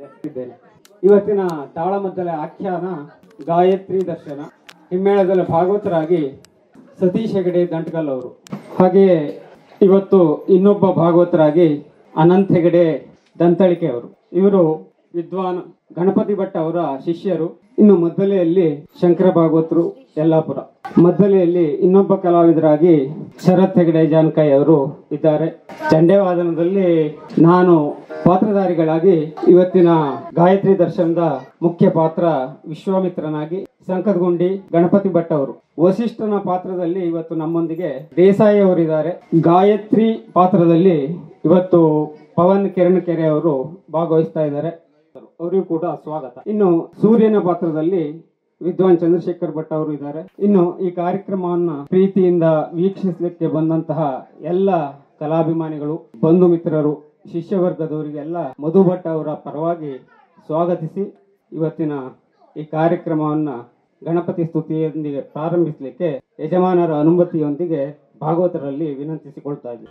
ಇದ್ದೇನೆ ಇವತ್ತಿನ ತಾಳಮದ್ದಲೆ ಆಖ್ಯಾನ ಗಾಯತ್ರಿ ದರ್ಶನ ಹಿಮ್ಮೇಳದಲ್ಲಿ ಭಾಗವತರಾಗಿ ಸತೀಶ್ ಹೆಗಡೆ ದಂಟ್ಕಲ್ ಅವರು ಹಾಗೆಯೇ ಇವತ್ತು ಇನ್ನೊಬ್ಬ ಭಾಗವತರಾಗಿ ಅನಂತ್ ಹೆಗಡೆ ದಂತಳಿಕೆ ಅವರು ಇವರು ವಿದ್ವಾನ್ ಗಣಪತಿ ಭಟ್ ಅವರ ಶಿಷ್ಯರು ಇನ್ನು ಮದ್ದಲೆಯಲ್ಲಿ ಶಂಕರ ಭಾಗವತರು ಯಲ್ಲಾಪುರ ಮದ್ದಲೆಯಲ್ಲಿ ಇನ್ನೊಬ್ಬ ಕಲಾವಿದರಾಗಿ ಶರತ್ ಹೆಗಡೆ ಜಾನಕಾಯಿ ಅವರು ಇದ್ದಾರೆ ಚಂಡೇವಾದನದಲ್ಲಿ ನಾನು ಪಾತ್ರಧಾರಿಗಳಾಗಿ ಇವತ್ತಿನ ಗಾಯತ್ರಿ ದರ್ಶನದ ಮುಖ್ಯ ಪಾತ್ರ ವಿಶ್ವಾಮಿತ್ರನಾಗಿ ಸಂಕದಗುಂಡಿ ಗಣಪತಿ ಭಟ್ ಅವರು ವಸಿಷ್ಠನ ಪಾತ್ರದಲ್ಲಿ ಇವತ್ತು ನಮ್ಮೊಂದಿಗೆ ದೇಸಾಯಿ ಅವರಿದ್ದಾರೆ ಗಾಯತ್ರಿ ಪಾತ್ರದಲ್ಲಿ ಇವತ್ತು ಪವನ್ ಕೆರಣಕೆರೆ ಅವರು ಭಾಗವಹಿಸ್ತಾ ಇದ್ದಾರೆ ಅವರಿಗೂ ಕೂಡ ಸ್ವಾಗತ ಇನ್ನು ಸೂರ್ಯನ ಪಾತ್ರದಲ್ಲಿ ವಿದ್ವಾನ್ ಚಂದ್ರಶೇಖರ್ ಭಟ್ ಅವರು ಇದ್ದಾರೆ ಇನ್ನು ಈ ಕಾರ್ಯಕ್ರಮವನ್ನ ಪ್ರೀತಿಯಿಂದ ವೀಕ್ಷಿಸಲಿಕ್ಕೆ ಬಂದಂತಹ ಎಲ್ಲ ಕಲಾಭಿಮಾನಿಗಳು ಬಂಧು ಮಿತ್ರರು ಶಿಷ್ಯ ವರ್ಗದವರಿಗೆಲ್ಲ ಮಧು ಭಟ್ ಅವರ ಪರವಾಗಿ ಸ್ವಾಗತಿಸಿ ಇವತ್ತಿನ ಈ ಕಾರ್ಯಕ್ರಮವನ್ನ ಗಣಪತಿ ಸ್ತುತಿಯೊಂದಿಗೆ ಪ್ರಾರಂಭಿಸಲಿಕ್ಕೆ ಯಜಮಾನರ ಅನುಮತಿಯೊಂದಿಗೆ ಭಾಗವತರಲ್ಲಿ ವಿನಂತಿಸಿಕೊಳ್ತಾ ಇದ್ದೀವಿ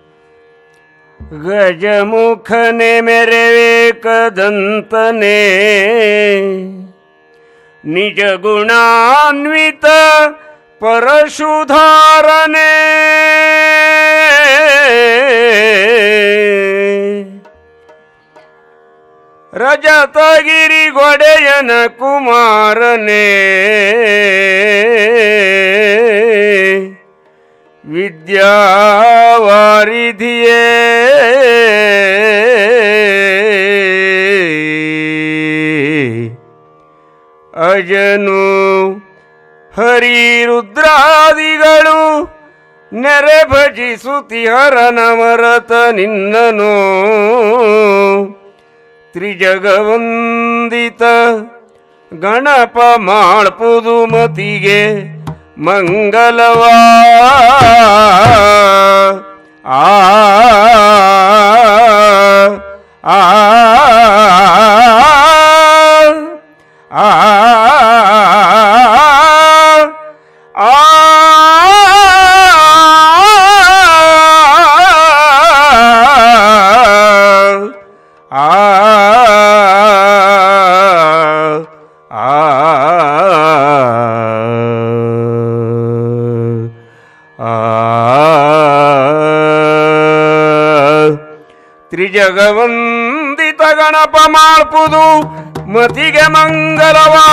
ಗಜಮುಖನೆ ಮೆರೆವೇಕದಂತನೆ ನಿಜ ಗುಣಾನ್ವಿತ ಪರಶುಧಾರನೆ ರಜತಗಿರಿ ಗೊಡೆಯನ ಕುಮಾರನೇ ವಿದ್ಯಾವಾರಿಧಿಯೇ ಅಜನು ಹರಿರುದ್ರಾದಿಗಳು ನೆರೆ ಭಜಿಸುತಿಹರನ ಮರತ ನಿನ್ನನು ತ್ರಿಜಗವಂದಿತ ಗಣಪ ಮಾಡ್ಪುದು ಮತಿಗೆ ಮಂಗಲವಾ ಆ ಆ ಆ ತ್ರಿಜಗವಂದಿತ ಗಣಪ ಮಾಡ್ಪುದು ಮತಿಗೆ ಮಂಗಲವಾ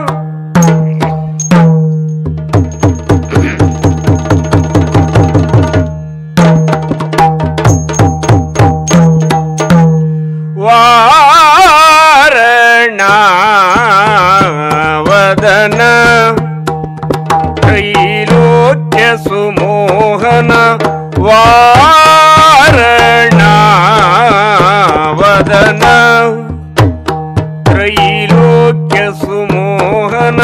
ವಾರಣವದನ ತ್ರೈಲೋಕ್ಯ ಸುಮೋಹನ ವಾರಣವದನ ತ್ರೈಲೋಕ್ಯ ಸುಮೋಹನ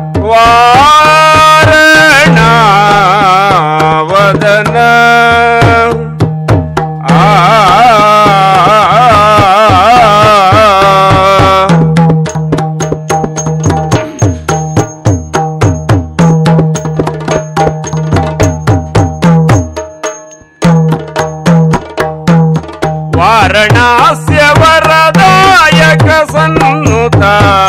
ವಾರಣವದನ ಆ ವಾರಣಾಸ್ಯ ವರದಾಯಕ ಸನ್ನುತ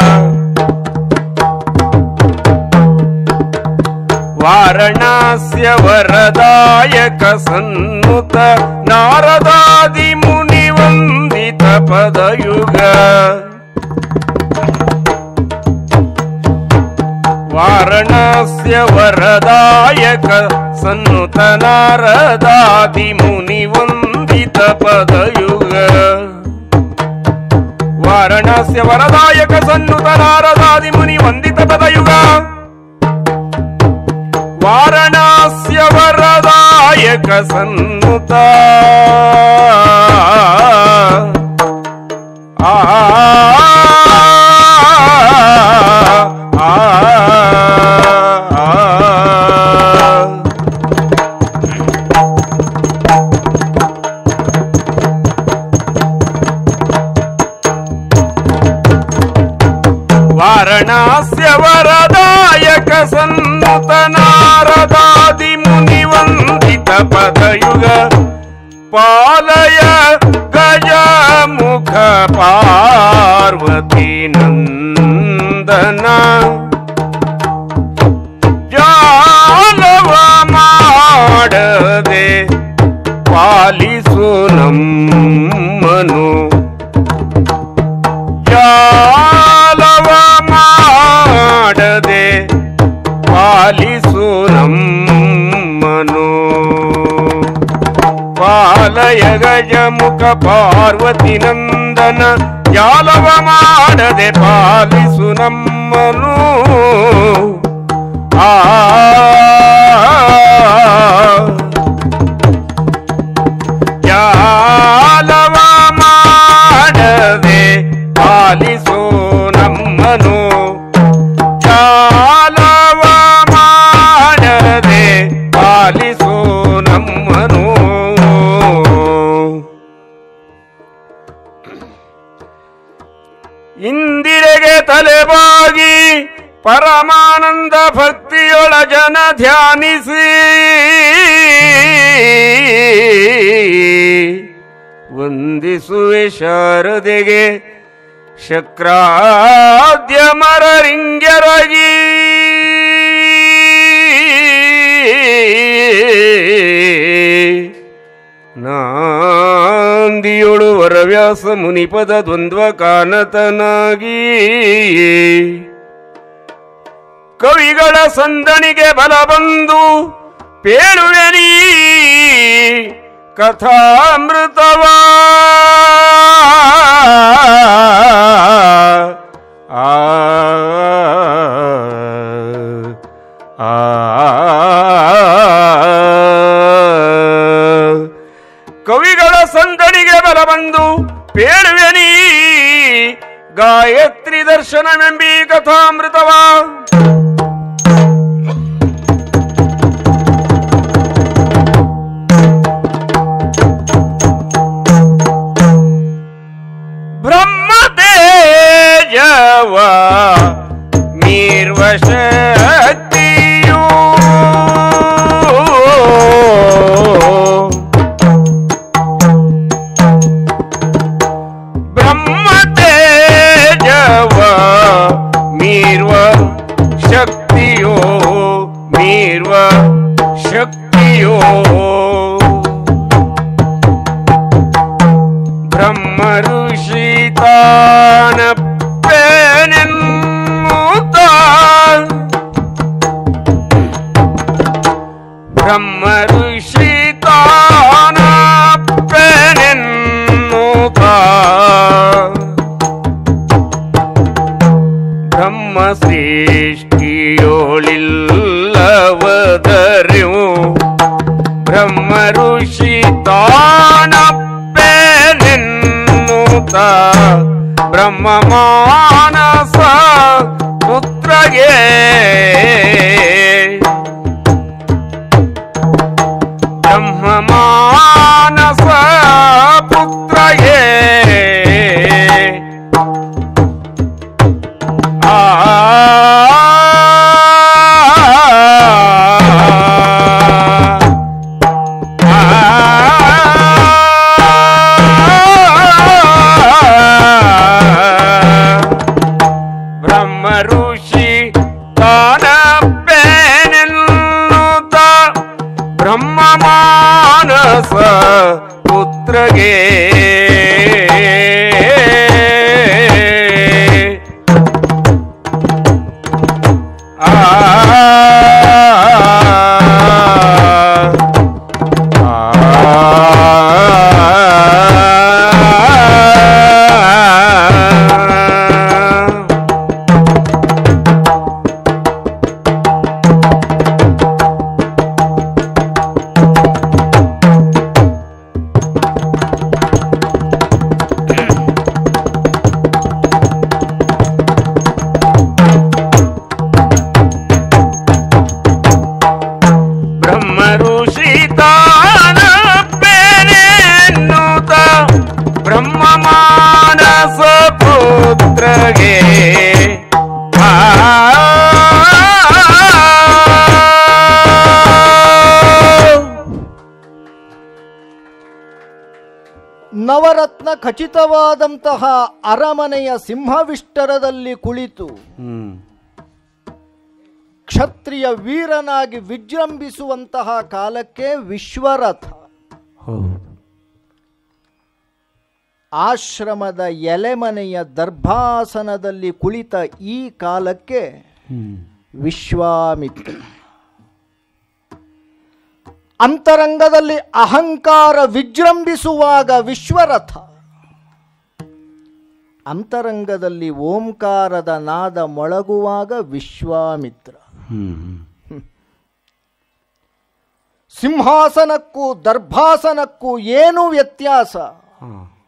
ವಾರಣಾಸ್ಯ ವರದಾಯಕ ಸನ್ನುತ ನಾರದಾದಿ ಮುನಿ ವಂದಿತ ಪದಯುಗ ವಾರಣಾಸ್ಯ ವರದಾಯಕ ಸನ್ನುತ ನಾರದಾದಿ ಮುನಿ ವಂದಿತ ಪದಯುಗ ವಾರಣಾಸ್ಯ ವರದಾಯಕ ಸನ್ನುತ ನಾರದಾದಿ ಮುನಿ ವಂದಿತ ಪದಯುಗ ವಾರಣಾಸ್ಯ ವರದಾಯಕ ಸನ್ನುತ ಆ ವಾರಣಾಸ್ಯ ವರದಾಯಕ ಸನ್ನುತ ನಾರದಾದಿ ಮುನಿ ವಂದಿತ ಪದಯುಗ ಪಾಲಯ ಗಜ ಮುಖ ಪಾರ್ವತೀಶ ಪಾರ್ವತಿ ನಂದನ ಜಾಲವ ಮಾಡದೆ ಪಾಲಿಸು ನಮ್ಮನು ಜಾಲವ ಮಾಡದೆ ಪಾಲಿಸು ನಮ್ಮನು ಪಾಲಯ ಗಜಮುಖ ಪಾರ್ವತಿ ನಂದನ ಜಾಲವ ಮಾಡದೆ ಪಾಲಿಸು ನಮ್ಮನು ಆ ಜಾಲವ ಮಾಡದೆ ಪಾಲಿಸು ನಮ್ಮನು ಜಾಲವ ಮಾಡದೆ ಪಾಲಿಸು ನಮ್ಮನು ಇಂದಿರೆಗೆ ತಲೆಬಾಗಿ ಪರಮಾನಂದ ಭಕ್ತಿಯೊಳ ಜನ ಧ್ಯಾನಿಸಿ ವಂದಿಸುವೆ ಶಾರದೆಗೆ ಶಕ್ರಾದ್ಯ ಮರರಿಂಗ್ಯರಗಿ ನಾಂದಿಯೊಳು ವರವ್ಯಾಸ ಮುನಿಪದ ದ್ವಂದ್ವ ಕಾನತನಾಗಿ ಕವಿಗಳ ಸಂದಣಿಗೆ ಬಲ ಬಂದು ಪೇಳುವೆ ನೀ ಕಥಾಮೃತವ ಆ ಕವಿಗಳ ಸಂದಣಿಗೆ ಬಲ ಬಂದು ಪೇಳುವೆ ನೀ ಗಾಯತ್ರಿ ದರ್ಶನವೆಂಬಿ ಕಥಾಮೃತವ ಬ್ರಹ್ಮದೇಜವ ನಿರ್ವಶಕ್ತಿಯು ಬ್ರಹ್ಮತೇಜವ ಮೀರ್ವ ಶಕ್ತಿಯೋ ಮೀರ್ವ ಶಕ್ತಿಯೋ ಬ್ರಹ್ಮ ಋಷಿ ತಾನಪ್ಪೆನೆನ್ನುತ್ತ ಬ್ರಹ್ಮ ಋಷಿ ತಾನಪ್ಪೆನೆನ್ನುತ್ತ ಬ್ರಹ್ಮ ಸೃಷ್ಟಿಯೋಳಿಲ್ಲವದರ್ಯು ಬ್ರಹ್ಮ ಋಷಿ ತಾನಪ್ಪೆನೆನ್ನುತ್ತ ಬ್ರಹ್ಮ ಮಾನಸ ಪುತ್ರಗೆ ಬ್ರಹ್ಮ ಮಾನಸ ಪುತ್ರಗೆ ಆ ಬ್ರಹ್ಮ ಋಷಿ ತಾನಪ್ಪೆನೆನ್ನುತ್ತ ಬ್ರಹ್ಮ ಮಾನಸ ಖಚಿತವಾದಂತಹ ಅರಮನೆಯ ಸಿಂಹವಿಷ್ಟರದಲ್ಲಿ ಕುಳಿತು ಹ್ಮ್ ಕ್ಷತ್ರಿಯ ವೀರನಾಗಿ ವಿಜೃಂಭಿಸುವಂತಹ ಕಾಲಕ್ಕೆ ವಿಶ್ವರಥ ಹೌದು ಆಶ್ರಮದ ಎಲೆಮನೆಯ ದರ್ಭಾಸನದಲ್ಲಿ ಕುಳಿತ ಈ ಕಾಲಕ್ಕೆ ಹ್ಮ್ ವಿಶ್ವಾಮಿತ್ರ ಅಂತರಂಗದಲ್ಲಿ ಅಹಂಕಾರ ವಿಜೃಂಭಿಸುವಾಗ ವಿಶ್ವರಥ ಅಂತರಂಗದಲ್ಲಿ ಓಂಕಾರದ ನಾದ ಮೊಳಗುವಾಗ ವಿಶ್ವಾಮಿತ್ರ ಹ್ಮ್ ಸಿಂಹಾಸನಕ್ಕೂ ದರ್ಭಾಸನಕ್ಕೂ ಏನು ವ್ಯತ್ಯಾಸ ಹಾ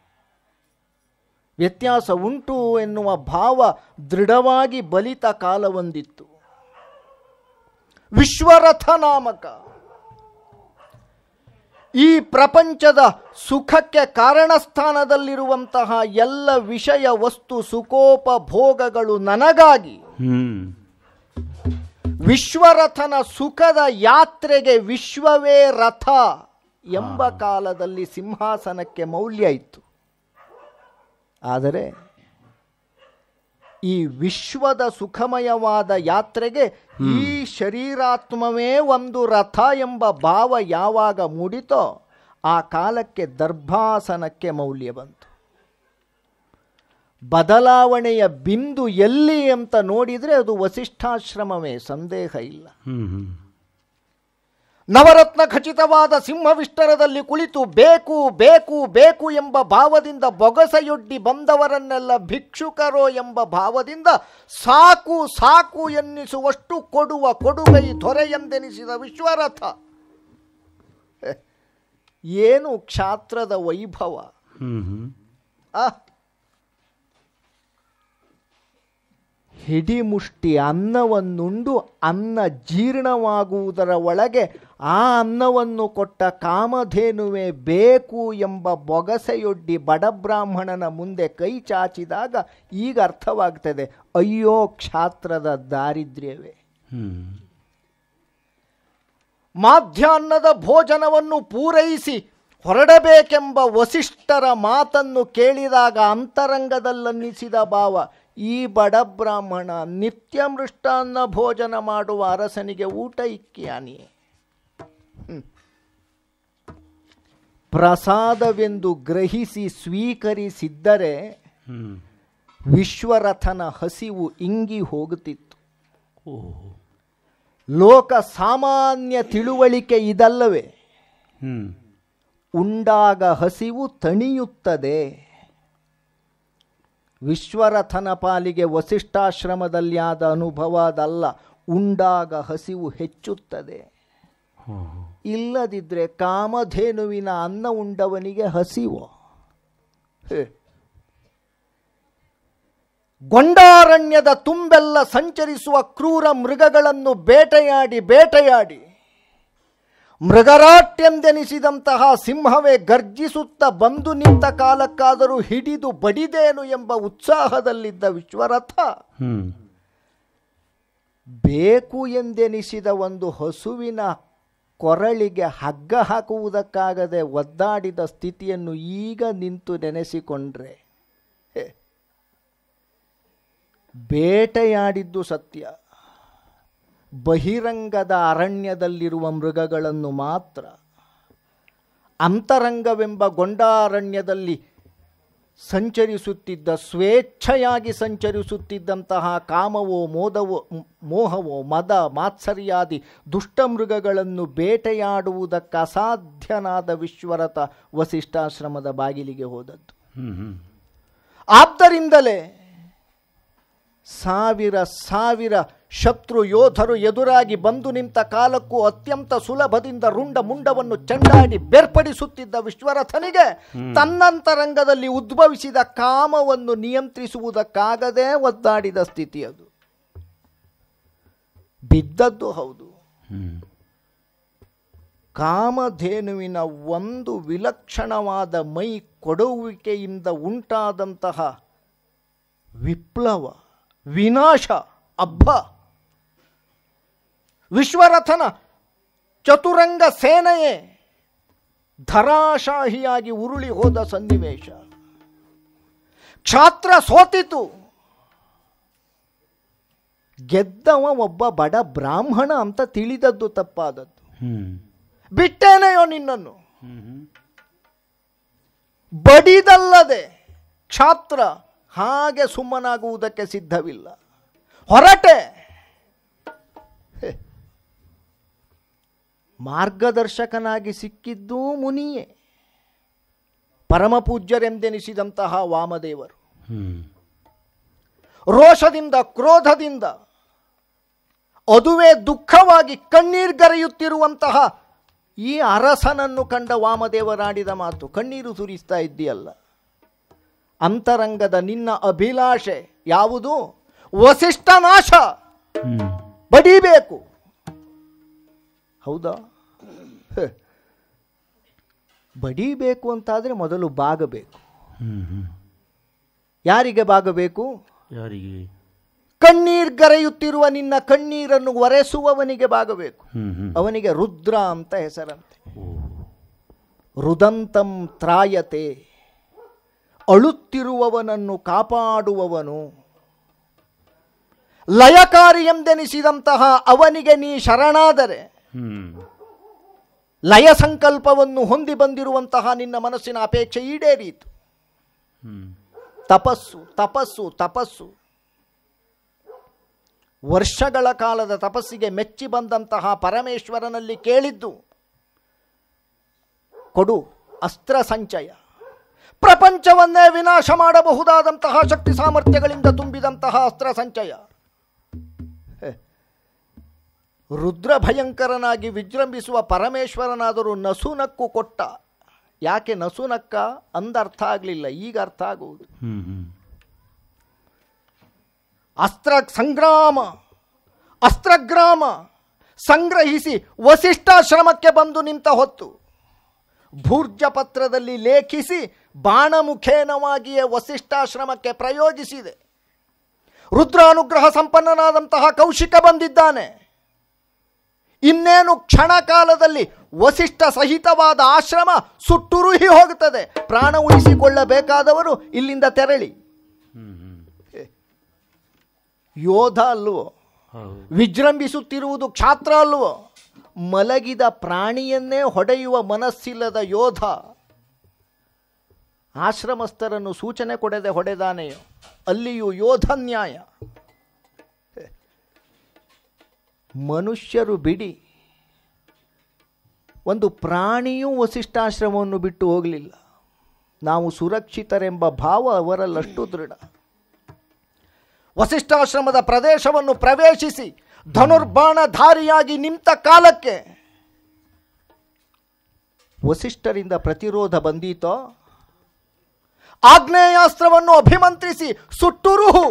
ವ್ಯತ್ಯಾಸ ಉಂಟು ಎನ್ನುವ ಭಾವ ದೃಢವಾಗಿ ಬಲಿತ ಕಾಲವೊಂದಿತ್ತು ವಿಶ್ವರಥ ನಾಮಕ ಈ ಪ್ರಪಂಚದ ಸುಖಕ್ಕೆ ಕಾರಣಸ್ಥಾನದಲ್ಲಿರುವಂತಹ ಎಲ್ಲ ವಿಷಯ ವಸ್ತು ಸುಖೋಪಭೋಗಗಳು ನನಗಾಗಿ ಹ್ಮ್ ವಿಶ್ವರಥನ ಸುಖದ ಯಾತ್ರೆಗೆ ವಿಶ್ವವೇ ರಥ ಎಂಬ ಕಾಲದಲ್ಲಿ ಸಿಂಹಾಸನಕ್ಕೆ ಮೌಲ್ಯ ಇತ್ತು ಆದರೆ ಈ ವಿಶ್ವದ ಸುಖಮಯವಾದ ಯಾತ್ರೆಗೆ ಈ ಶರೀರಾತ್ಮವೇ ಒಂದು ರಥ ಎಂಬ ಭಾವ ಯಾವಾಗ ಮೂಡಿತೋ ಆ ಕಾಲಕ್ಕೆ ದರ್ಭಾಸನಕ್ಕೆ ಮೌಲ್ಯ ಬಂತು ಬದಲಾವಣೆಯ ಬಿಂದು ಎಲ್ಲಿ ಅಂತ ನೋಡಿದರೆ ಅದು ವಸಿಷ್ಠಾಶ್ರಮವೇ ಸಂದೇಹ ಇಲ್ಲ ಹ್ಮ್ ಹ್ಮ್ ನವರತ್ನ ಖಚಿತವಾದ ಸಿಂಹವಿಷ್ಟರದಲ್ಲಿ ಕುಳಿತು ಬೇಕು ಬೇಕು ಬೇಕು ಎಂಬ ಭಾವದಿಂದ ಬೊಗಸೆಯೊಡ್ಡಿ ಬಂದವರನ್ನೆಲ್ಲ ಭಿಕ್ಷುಕರೋ ಎಂಬ ಭಾವದಿಂದ ಸಾಕು ಸಾಕು ಎನ್ನಿಸುವಷ್ಟು ಕೊಡುವ ಕೊಡುಗೈ ದೊರೆಯೆಂದೆನಿಸಿದ ವಿಶ್ವರಥ ಹೆ, ಏನು ಕ್ಷಾತ್ರದ ವೈಭವ ಹ್ಮ್ ಹ್ಮ್ ಆ ಹಿಡಿಮುಷ್ಟಿ ಅನ್ನವನ್ನುಂಡು ಅನ್ನ ಜೀರ್ಣವಾಗುವುದರ ಒಳಗೆ ಆ ಅನ್ನವನ್ನು ಕೊಟ್ಟ ಕಾಮಧೇನುವೆ ಬೇಕು ಎಂಬ ಬೊಗಸೆಯೊಡ್ಡಿ ಬಡಬ್ರಾಹ್ಮಣನ ಮುಂದೆ ಕೈ ಚಾಚಿದಾಗ ಈಗ ಅರ್ಥವಾಗ್ತದೆ ಅಯ್ಯೋ ಕ್ಷಾತ್ರದ ದಾರಿದ್ರ್ಯವೇ ಹ್ಮ್ ಮಾಧ್ಯಾಹ್ನದ ಭೋಜನವನ್ನು ಪೂರೈಸಿ ಹೊರಡಬೇಕೆಂಬ ವಸಿಷ್ಠರ ಮಾತನ್ನು ಕೇಳಿದಾಗ ಅಂತರಂಗದಲ್ಲನ್ನಿಸಿದ ಭಾವ ಈ ಬಡ ಬ್ರಾಹ್ಮಣ ನಿತ್ಯ ಮೃಷ್ಟಾನ್ನ ಭೋಜನ ಮಾಡುವ ಅರಸನಿಗೆ ಊಟ ಇಕ್ಕಿಯಾನಿಯೇ ಹ್ಮ್. ಪ್ರಸಾದವೆಂದು ಗ್ರಹಿಸಿ ಸ್ವೀಕರಿಸಿದ್ದರೆ ಹ್ಮ್ ವಿಶ್ವರಥನ ಹಸಿವು ಇಂಗಿ ಹೋಗುತ್ತಿತ್ತು ಓಹೋ ಲೋಕ ಸಾಮಾನ್ಯ ತಿಳುವಳಿಕೆ ಇದಲ್ಲವೇ ಹ್ಮ್ ಉಂಡಾಗ ಹಸಿವು ತಣಿಯುತ್ತದೆ ವಿಶ್ವರಥನ ಪಾಲಿಗೆ ವಸಿಷ್ಠಾಶ್ರಮದಲ್ಲಿ ಆದ ಅನುಭವ ಅದಲ್ಲ ಉಂಡಾಗ ಹಸಿವು ಹೆಚ್ಚುತ್ತದೆ ಹಾ ಇಲ್ಲದಿದ್ದರೆ ಕಾಮಧೇನುವಿನ ಅನ್ನ ಉಂಡವನಿಗೆ ಹಸಿವು ಹೇ. ಗೊಂಡಾರಣ್ಯದ ತುಂಬೆಲ್ಲ ಸಂಚರಿಸುವ ಕ್ರೂರ ಮೃಗಗಳನ್ನು ಬೇಟೆಯಾಡಿ ಬೇಟೆಯಾಡಿ ಮೃಗರಾಟ್ಯಂದೆನಿಸಿದಂತಹ ಸಿಂಹವೇ ಗರ್ಜಿಸುತ್ತ ಬಂದು ನಿಂತ ಕಾಲಕ್ಕಾದರೂ ಹಿಡಿದು ಬಡಿದೇನು ಎಂಬ ಉತ್ಸಾಹದಲ್ಲಿದ್ದ ವಿಶ್ವರಥ ಹ್ಮ್ ಬೇಕು ಎಂದೆನಿಸಿದ ಒಂದು ಹಸುವಿನ ಕೊರಳಿಗೆ ಹಗ್ಗ ಹಾಕುವುದಕ್ಕಾಗದೆ ಒದ್ದಾಡಿದ ಸ್ಥಿತಿಯನ್ನು ಈಗ ನಿಂತು ನೆನೆಸಿಕೊಂಡ್ರೆ ಹೇ. ಬೇಟೆಯಾಡಿದ್ದು ಸತ್ಯ ಬಹಿರಂಗದ ಅರಣ್ಯದಲ್ಲಿರುವ ಮೃಗಗಳನ್ನು ಮಾತ್ರ ಅಂತರಂಗವೆಂಬ ಗೊಂಡಾರಣ್ಯದಲ್ಲಿ ಸಂಚರಿಸುತ್ತಿದ್ದ ಸ್ವೇಚ್ಛೆಯಾಗಿ ಸಂಚರಿಸುತ್ತಿದ್ದಂತಹ ಕಾಮವೋ ಮೋದವೋ ಮ್- ಮೋಹವೋ ಮದ ಮಾತ್ಸರ್ಯಾದಿ ದುಷ್ಟಮೃಗಗಳನ್ನು ಬೇಟೆಯಾಡುವುದಕ್ಕೆ ಅಸಾಧ್ಯನಾದ ವಿಶ್ವರಥ ವಸಿಷ್ಠಾಶ್ರಮದ ಬಾಗಿಲಿಗೆ ಹೋದದ್ದು ಹ್ಮ್ ಹ್ಮ್ ಆದ್ದರಿಂದಲೇ ಸಾವಿರ ಸಾವಿರ ಶತ್ರು ಯೋಧರು ಎದುರಾಗಿ ಬಂದು ನಿಂತ ಕಾಲಕ್ಕೂ ಅತ್ಯಂತ ಸುಲಭದಿಂದ ರುಂಡ ಮುಂಡವನ್ನು ಚೆಂಡಾಡಿ ಬೇರ್ಪಡಿಸುತ್ತಿದ್ದ ವಿಶ್ವರಥನಿಗೆ ತನ್ನಂತರಂಗದಲ್ಲಿ ಉದ್ಭವಿಸಿದ ಕಾಮವನ್ನು ನಿಯಂತ್ರಿಸುವುದಕ್ಕಾಗದೇ ಒದ್ದಾಡಿದ ಸ್ಥಿತಿ ಅದು ಬಿದ್ದದ್ದು ಹೌದು ಹ್ಮ್ ಕಾಮಧೇನುವಿನ ಒಂದು ವಿಲಕ್ಷಣವಾದ ಮೈ ಕೊಡುವಿಕೆಯಿಂದ ಉಂಟಾದಂತಹ ವಿಪ್ಲವ ವಿನಾಶ ಅಬ್ಬ ವಿಶ್ವರಥನ ಚತುರಂಗ ಸೇನೆಯೇ ಧರಾಶಾಹಿಯಾಗಿ ಉರುಳಿ ಹೋದ ಸನ್ನಿವೇಶ ಕ್ಷಾತ್ರ ಸೋತಿತು ಗೆದ್ದವ ಒಬ್ಬ ಬಡ ಬ್ರಾಹ್ಮಣ ಅಂತ ತಿಳಿದದ್ದು ತಪ್ಪಾದದ್ದು ಹ್ಮ್ ಬಿಟ್ಟೇನೆಯೋ ನಿನ್ನನ್ನು ಹ್ಮ್ ಹ್ಮ್ ಬಡಿದಲ್ಲದೆ ಕ್ಷಾತ್ರ ಹಾಗೆ ಸುಮ್ಮನಾಗುವುದಕ್ಕೆ ಸಿದ್ಧವಿಲ್ಲ ಹೊರಟೆ ಹೆ. ಮಾರ್ಗದರ್ಶಕನಾಗಿ ಸಿಕ್ಕಿದ್ದೂ ಮುನಿಯೇ ಪರಮಪೂಜ್ಯರೆಂದೆನಿಸಿದಂತಹ ವಾಮದೇವರು ಹ್ಮ್ ರೋಷದಿಂದ ಕ್ರೋಧದಿಂದ ಅದುವೇ ದುಃಖವಾಗಿ ಕಣ್ಣೀರ್ಗರೆಯುತ್ತಿರುವಂತಹ ಈ ಅರಸನನ್ನು ಕಂಡ ವಾಮದೇವರಾಡಿದ ಮಾತು ಕಣ್ಣೀರು ಸುರಿಸ್ತಾ ಇದ್ದೀಯಲ್ಲ ಅಂತರಂಗದ ನಿನ್ನ ಅಭಿಲಾಷೆ ಯಾವುದು ವಸಿಷ್ಠ ನಾಶ ಹ್ಮ್ ಬಡಿಬೇಕು ಹೌದಾ ಹೆ. ಬಡಿಬೇಕು ಅಂತಾದರೆ ಮೊದಲು ಬಾಗಬೇಕು ಹ್ಮ್ ಹ್ಮ್ ಯಾರಿಗೆ ಬಾಗಬೇಕು ಯಾರಿಗೆ ಕಣ್ಣೀರ್ಗರೆಯುತ್ತಿರುವ ನಿನ್ನ ಕಣ್ಣೀರನ್ನು ಒರೆಸುವವನಿಗೆ ಬಾಗಬೇಕು ಹ್ಮ್ ಹ್ಮ್ ಅವನಿಗೆ ರುದ್ರ ಅಂತ ಹೆಸರಂತೆ ಓ ರುದಂತಂ ತ್ರಾಯತೆ ಅಳುತ್ತಿರುವವನನ್ನು ಕಾಪಾಡುವವನು ಲಯಕಾರಿ ಎಂದೆನಿಸಿದಂತಹ ಅವನಿಗೆ ನೀ ಶರಣಾದರೆ ಹ್ಮ್ ಲಯ ಸಂಕಲ್ಪವನ್ನು ಹೊಂದಿ ಬಂದಿರುವಂತಹ ನಿನ್ನ ಮನಸ್ಸಿನ ಅಪೇಕ್ಷೆ ಈಡೇರಿತು ಹ್ಮ್ ತಪಸ್ಸು ತಪಸ್ಸು ತಪಸ್ಸು ವರ್ಷಗಳ ಕಾಲದ ತಪಸ್ಸಿಗೆ ಮೆಚ್ಚಿ ಬಂದಂತಹ ಪರಮೇಶ್ವರನಲ್ಲಿ ಕೇಳಿದ್ದು ಕೊಡು ಅಸ್ತ್ರ ಸಂಚಯ ಪ್ರಪಂಚವನ್ನೇ ವಿನಾಶ ಮಾಡಬಹುದಾದಂತಹ ಶಕ್ತಿ ಸಾಮರ್ಥ್ಯಗಳಿಂದ ತುಂಬಿದಂತಹ ಅಸ್ತ್ರ ಸಂಚಯ ಹೆ. ರುದ್ರ ಭಯಂಕರನಾಗಿ ವಿಜೃಂಭಿಸುವ ಪರಮೇಶ್ವರನಾದರೂ ನಸುನಕ್ಕು ಕೊಟ್ಟ ಯಾಕೆ ನಸುನಕ್ಕ ಅಂದರ್ಥ ಆಗಲಿಲ್ಲ ಈಗ ಅರ್ಥ ಆಗುವುದು ಹ್ಮ್ ಹ್ಮ್ ಅಸ್ತ್ರ ಸಂಗ್ರಾಮ ಅಸ್ತ್ರಗ್ರಾಮ ಸಂಗ್ರಹಿಸಿ ವಸಿಷ್ಠಾಶ್ರಮಕ್ಕೆ ಬಂದು ನಿಂತ ಹೊತ್ತು ಭೂರ್ಜ ಪತ್ರದಲ್ಲಿ ಲೇಖಿಸಿ ಬಾಣಮುಖೇನವಾಗಿಯೇ ವಸಿಷ್ಠಾಶ್ರಮಕ್ಕೆ ಪ್ರಯೋಜಿಸಿದೆ ರುದ್ರಾನುಗ್ರಹ ಸಂಪನ್ನನಾದಂತಹ ಕೌಶಿಕ ಬಂದಿದ್ದಾನೆ ಇನ್ನೇನು ಕ್ಷಣ ಕಾಲದಲ್ಲಿ ವಸಿಷ್ಠ ಸಹಿತವಾದ ಆಶ್ರಮ ಸುಟ್ಟುರುಹಿ ಹೋಗುತ್ತದೆ ಪ್ರಾಣ ಉಳಿಸಿಕೊಳ್ಳಬೇಕಾದವರು ಇಲ್ಲಿಂದ ತೆರಳಿ ಹ್ಮ್ ಹ್ಮ್ ಯೋಧ ಅಲ್ವೋ ಹೌದು ವಿಜೃಂಭಿಸುತ್ತಿರುವುದು ಕ್ಷಾತ್ರ ಅಲ್ವೋ ಮಲಗಿದ ಪ್ರಾಣಿಯನ್ನೇ ಹೊಡೆಯುವ ಮನಸ್ಸಿಲ್ಲದ ಯೋಧ ಆಶ್ರಮಸ್ಥರನ್ನು ಸೂಚನೆ ಕೊಡದೆ ಹೊಡೆದಾನೆಯೋ ಅಲ್ಲಿಯೂ ಯೋಧ ನ್ಯಾಯ ಮನುಷ್ಯರು ಬಿಡಿ ಒಂದು ಪ್ರಾಣಿಯೂ ವಸಿಷ್ಠಾಶ್ರಮವನ್ನು ಬಿಟ್ಟು ಹೋಗಲಿಲ್ಲ ನಾವು ಸುರಕ್ಷಿತರೆಂಬ ಭಾವ ಅವರಲ್ಲಷ್ಟು ದೃಢ ವಸಿಷ್ಠಾಶ್ರಮದ ಪ್ರದೇಶವನ್ನು ಪ್ರವೇಶಿಸಿ ಧನುರ್ಬಾಣಧಾರಿಯಾಗಿ ನಿಂತ ಕಾಲಕ್ಕೆ ವಸಿಷ್ಠರಿಂದ ಪ್ರತಿರೋಧ ಬಂದೀತೋ ಆಗ್ನೇಯಾಸ್ತ್ರವನ್ನು ಅಭಿಮಂತ್ರಿಸಿ ಸುಟ್ಟುರುಹು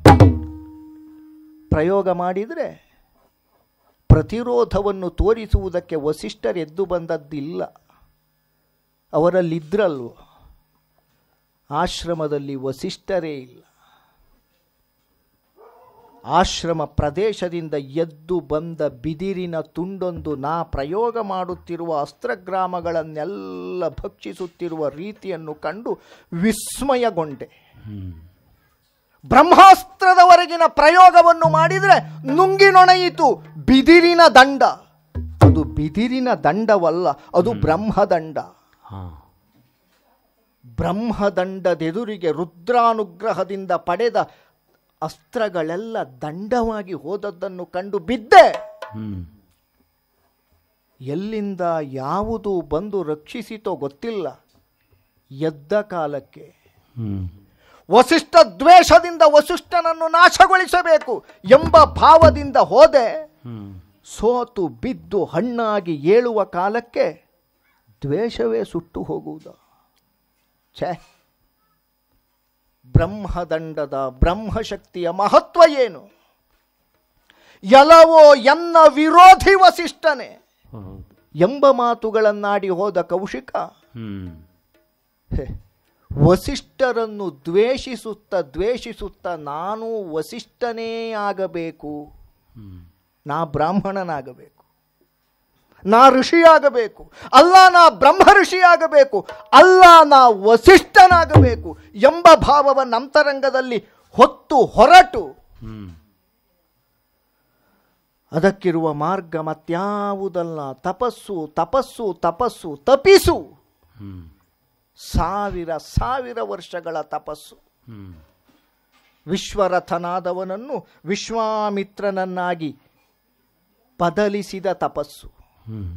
ಪ್ರಯೋಗ ಮಾಡಿದರೆ ಪ್ರತಿರೋಧವನ್ನು ತೋರಿಸುವುದಕ್ಕೆ ವಸಿಷ್ಠರೆದ್ದು ಬಂದದ್ದಿಲ್ಲ ಅವರಲ್ಲಿದ್ರಲ್ವ ಆಶ್ರಮದಲ್ಲಿ ವಸಿಷ್ಠರೇ ಇಲ್ಲ ಆಶ್ರಮ ಪ್ರದೇಶದಿಂದ ಎದ್ದು ಬಂದ ಬಿದಿರಿನ ತುಂಡೊಂದು ನಾ ಪ್ರಯೋಗ ಮಾಡುತ್ತಿರುವ ಅಸ್ತ್ರಗ್ರಾಮಗಳನ್ನೆಲ್ಲ ಭಕ್ಷಿಸುತ್ತಿರುವ ರೀತಿಯನ್ನು ಕಂಡು ವಿಸ್ಮಯಗೊಂಡೆ ಹ್ಮ್ ಬ್ರಹ್ಮಾಸ್ತ್ರದವರೆಗಿನ ಪ್ರಯೋಗವನ್ನು ಮಾಡಿದರೆ ನುಂಗಿ ನೊಣಯಿತು ಬಿದಿರಿನ ದಂಡ ಅದು ಬಿದಿರಿನ ದಂಡವಲ್ಲ ಅದು ಬ್ರಹ್ಮದಂಡ ಹಾ ಬ್ರಹ್ಮದಂಡದೆದುರಿಗೆ ರುದ್ರಾನುಗ್ರಹದಿಂದ ಪಡೆದ ಅಸ್ತ್ರಗಳೆಲ್ಲ ದಂಡವಾಗಿ ಹೋದದ್ದನ್ನು ಕಂಡು ಬಿದ್ದೆ ಹ್ಮ್ ಎಲ್ಲಿಂದ ಯಾವುದು ಬಂದು ರಕ್ಷಿಸಿತೋ ಗೊತ್ತಿಲ್ಲ ಎದ್ದ ಕಾಲಕ್ಕೆ ಹ್ಮ್ ವಸಿಷ್ಠ ದ್ವೇಷದಿಂದ ವಸಿಷ್ಠನನ್ನು ನಾಶಗೊಳಿಸಬೇಕು ಎಂಬ ಭಾವದಿಂದ ಹೋದೆ ಹ್ಮ್ ಸೋತು ಬಿದ್ದು ಹಣ್ಣಾಗಿ ಏಳುವ ಕಾಲಕ್ಕೆ ದ್ವೇಷವೇ ಸುಟ್ಟು ಹೋಗುವುದು ಛೇ ಬ್ರಹ್ಮದಂಡದ ಬ್ರಹ್ಮಶಕ್ತಿಯ ಮಹತ್ವ ಏನು ಎಲವೋ ಎನ್ನ ವಿರೋಧಿ ವಸಿಷ್ಠನೆ ಹೌದು ಎಂಬ ಮಾತುಗಳನ್ನಾಡಿ ಹೋದ ಕೌಶಿಕ ಹ್ಮ್ ಹೆ, ವಸಿಷ್ಠರನ್ನು ದ್ವೇಷಿಸುತ್ತ ದ್ವೇಷಿಸುತ್ತ ನಾನು ವಸಿಷ್ಠನೇ ಆಗಬೇಕು ಹ್ಮ್ ನಾ ಬ್ರಾಹ್ಮಣನಾಗಬೇಕು ನಾ ಋಷಿಯಾಗಬೇಕು ಅಲ್ಲ ನಾ ಬ್ರಹ್ಮ ಋಷಿಯಾಗಬೇಕು ಅಲ್ಲ ನಾ ವಸಿಷ್ಠನಾಗಬೇಕು ಎಂಬ ಭಾವವನ್ನು ಅಂತರಂಗದಲ್ಲಿ ಹೊತ್ತು ಹೊರಟು ಹ್ಮ್ ಅದಕ್ಕಿರುವ ಮಾರ್ಗ ಮತ್ಯಾವುದಲ್ಲ ತಪಸ್ಸು ತಪಸ್ಸು ತಪಸ್ಸು ತಪಿಸು ಹ್ಮ್ ಸಾವಿರ ಸಾವಿರ ವರ್ಷಗಳ ತಪಸ್ಸು ಹ್ಮ್ ವಿಶ್ವರಥನಾದವನನ್ನು ವಿಶ್ವಾಮಿತ್ರನನ್ನಾಗಿ ಬದಲಿಸಿದ ತಪಸ್ಸು ಹ್ಮ್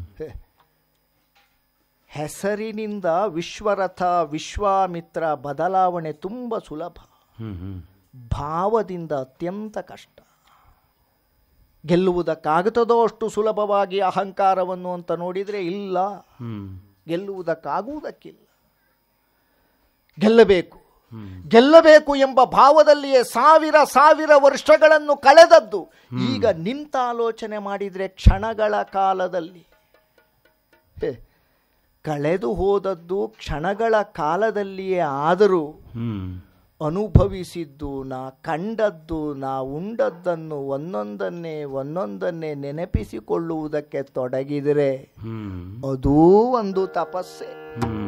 ಹೆಸರಿನಿಂದ ವಿಶ್ವರಥ ವಿಶ್ವಾಮಿತ್ರ ಬದಲಾವಣೆ ತುಂಬ ಸುಲಭ ಹ್ಮ್ ಹ್ಮ್ ಭಾವದಿಂದ ಅತ್ಯಂತ ಕಷ್ಟ ಗೆಲ್ಲುವುದಕ್ಕಾಗುತ್ತದೋ ಅಷ್ಟು ಸುಲಭವಾಗಿ ಅಹಂಕಾರವನ್ನು ಅಂತ ನೋಡಿದರೆ ಇಲ್ಲ ಹ್ಮ್ ಗೆಲ್ಲುವುದಕ್ಕಾಗುವುದಕ್ಕಿಲ್ಲ ಗೆಲ್ಲಬೇಕು ಹ್ಮ್ ಗೆಲ್ಲಬೇಕು ಎಂಬ ಭಾವದಲ್ಲಿಯೇ ಸಾವಿರ ಸಾವಿರ ವರ್ಷಗಳನ್ನು ಕಳೆದದ್ದು ಈಗ ನಿಂತ ಆಲೋಚನೆ ಮಾಡಿದರೆ ಕ್ಷಣಗಳ ಕಾಲದಲ್ಲಿ ಹೆ, ಕಳೆದು ಹೋದದ್ದು ಕ್ಷಣಗಳ ಕಾಲದಲ್ಲಿಯೇ ಆದರೂ ಹ್ಮ್ ಅನುಭವಿಸಿದ್ದು ನಾ ಕಂಡದ್ದು ನಾ ಉಂಡದ್ದನ್ನು ಒಂದೊಂದನ್ನೇ ಒಂದೊಂದನ್ನೇ ನೆನಪಿಸಿಕೊಳ್ಳುವುದಕ್ಕೆ ತೊಡಗಿದರೆ ಹ್ಮ್ ಅದೂ ಒಂದು ತಪಸ್ಸೆ ಹ್ಮ್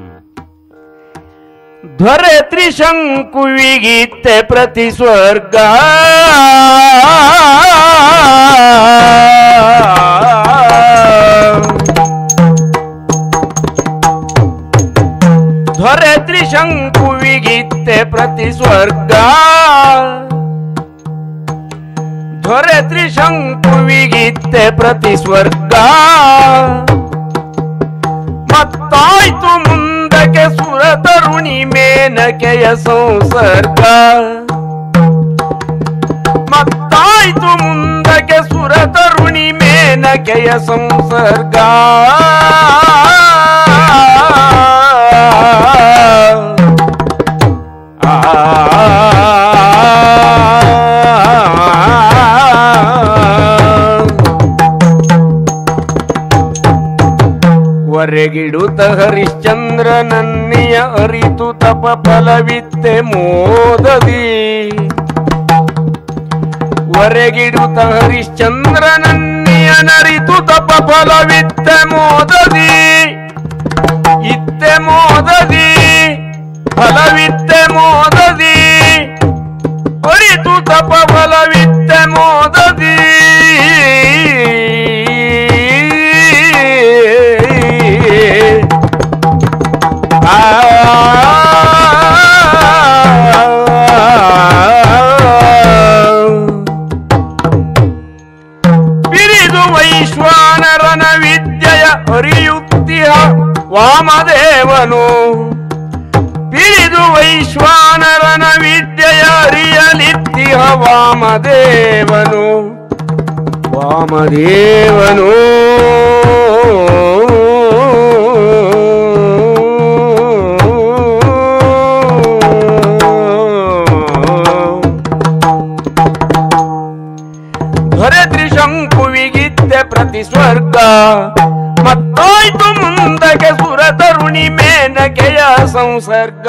ಧ್ವರೆ ತ್ರಿಶಂಕುವಿಗಿತ್ತೆ ಪ್ರತಿ ಸ್ವರ್ಗ ಧ್ವರೆ ತ್ರಿಶಂಕುವಿಗಿತ್ತೆ ಪ್ರತಿ ಸ್ವರ್ಗ ಧ್ವರೆ ತ್ರಿಶಂಕುವಿಗಿತ್ತೆ ಪ್ರತಿ ಸ್ವರ್ಗ ಮತ್ತಾಯ್ತು ಮುಂದಕ್ಕೆ ಸುರ ತರುಣಿ ಮೇನಕೆಯ ಸಂಸರ್ಗ ಮತ್ತಾಯ್ತು ಮುಂದಕ್ಕೆ ಸುರ ತರುಣಿ ಮೇನಕೆಯ ಸಂಸರ್ಗ ವರೆಗಿಡುತ್ತ ಹರಿಶ್ಚಂದ್ರನನ್ನಿಯ ಅರಿತು ತಪ ಫಲವಿತ್ತೆ ಮೋದದಿ ವರೆಗಿಡುತ್ತ ಹರಿಶ್ಚಂದ್ರನನ್ನಿಯ ನರಿತು ತಪ ಫಲವಿತ್ತೆ ಮೋದದಿ ಇತ್ತೆ ಮೋದದಿ ಫಲವಿತ್ತೆ ಮೋದದಿ ಅರಿತು ತಪ ಫಲವಿತ್ತೆ ಮೋದದಿ ಬಿರಿದು ವೈಶ್ವಾನರನ ವಿದ್ಯೆಯ ಅರಿಯುತ್ತಿಹ ವಾಮದೇವನು ಬಿರಿದು ವೈಶ್ವಾನರನ ವಿದ್ಯೆಯ ಅರಿಯಲಿತ್ತಿಹ ವಾಮದೇವನು ವಾಮದೇವನು ಧ್ವರೆ ತ್ರಿಶಂಕುವಿಗಿತ್ತೆ ಪ್ರತಿ ಸ್ವರ್ಗ ಮತ್ತಾಯ್ತು ಮುಂದಕ್ಕೆ ಸುರ ತರುಣಿ ಮೇನಕೆಯ ಸಂಸರ್ಗ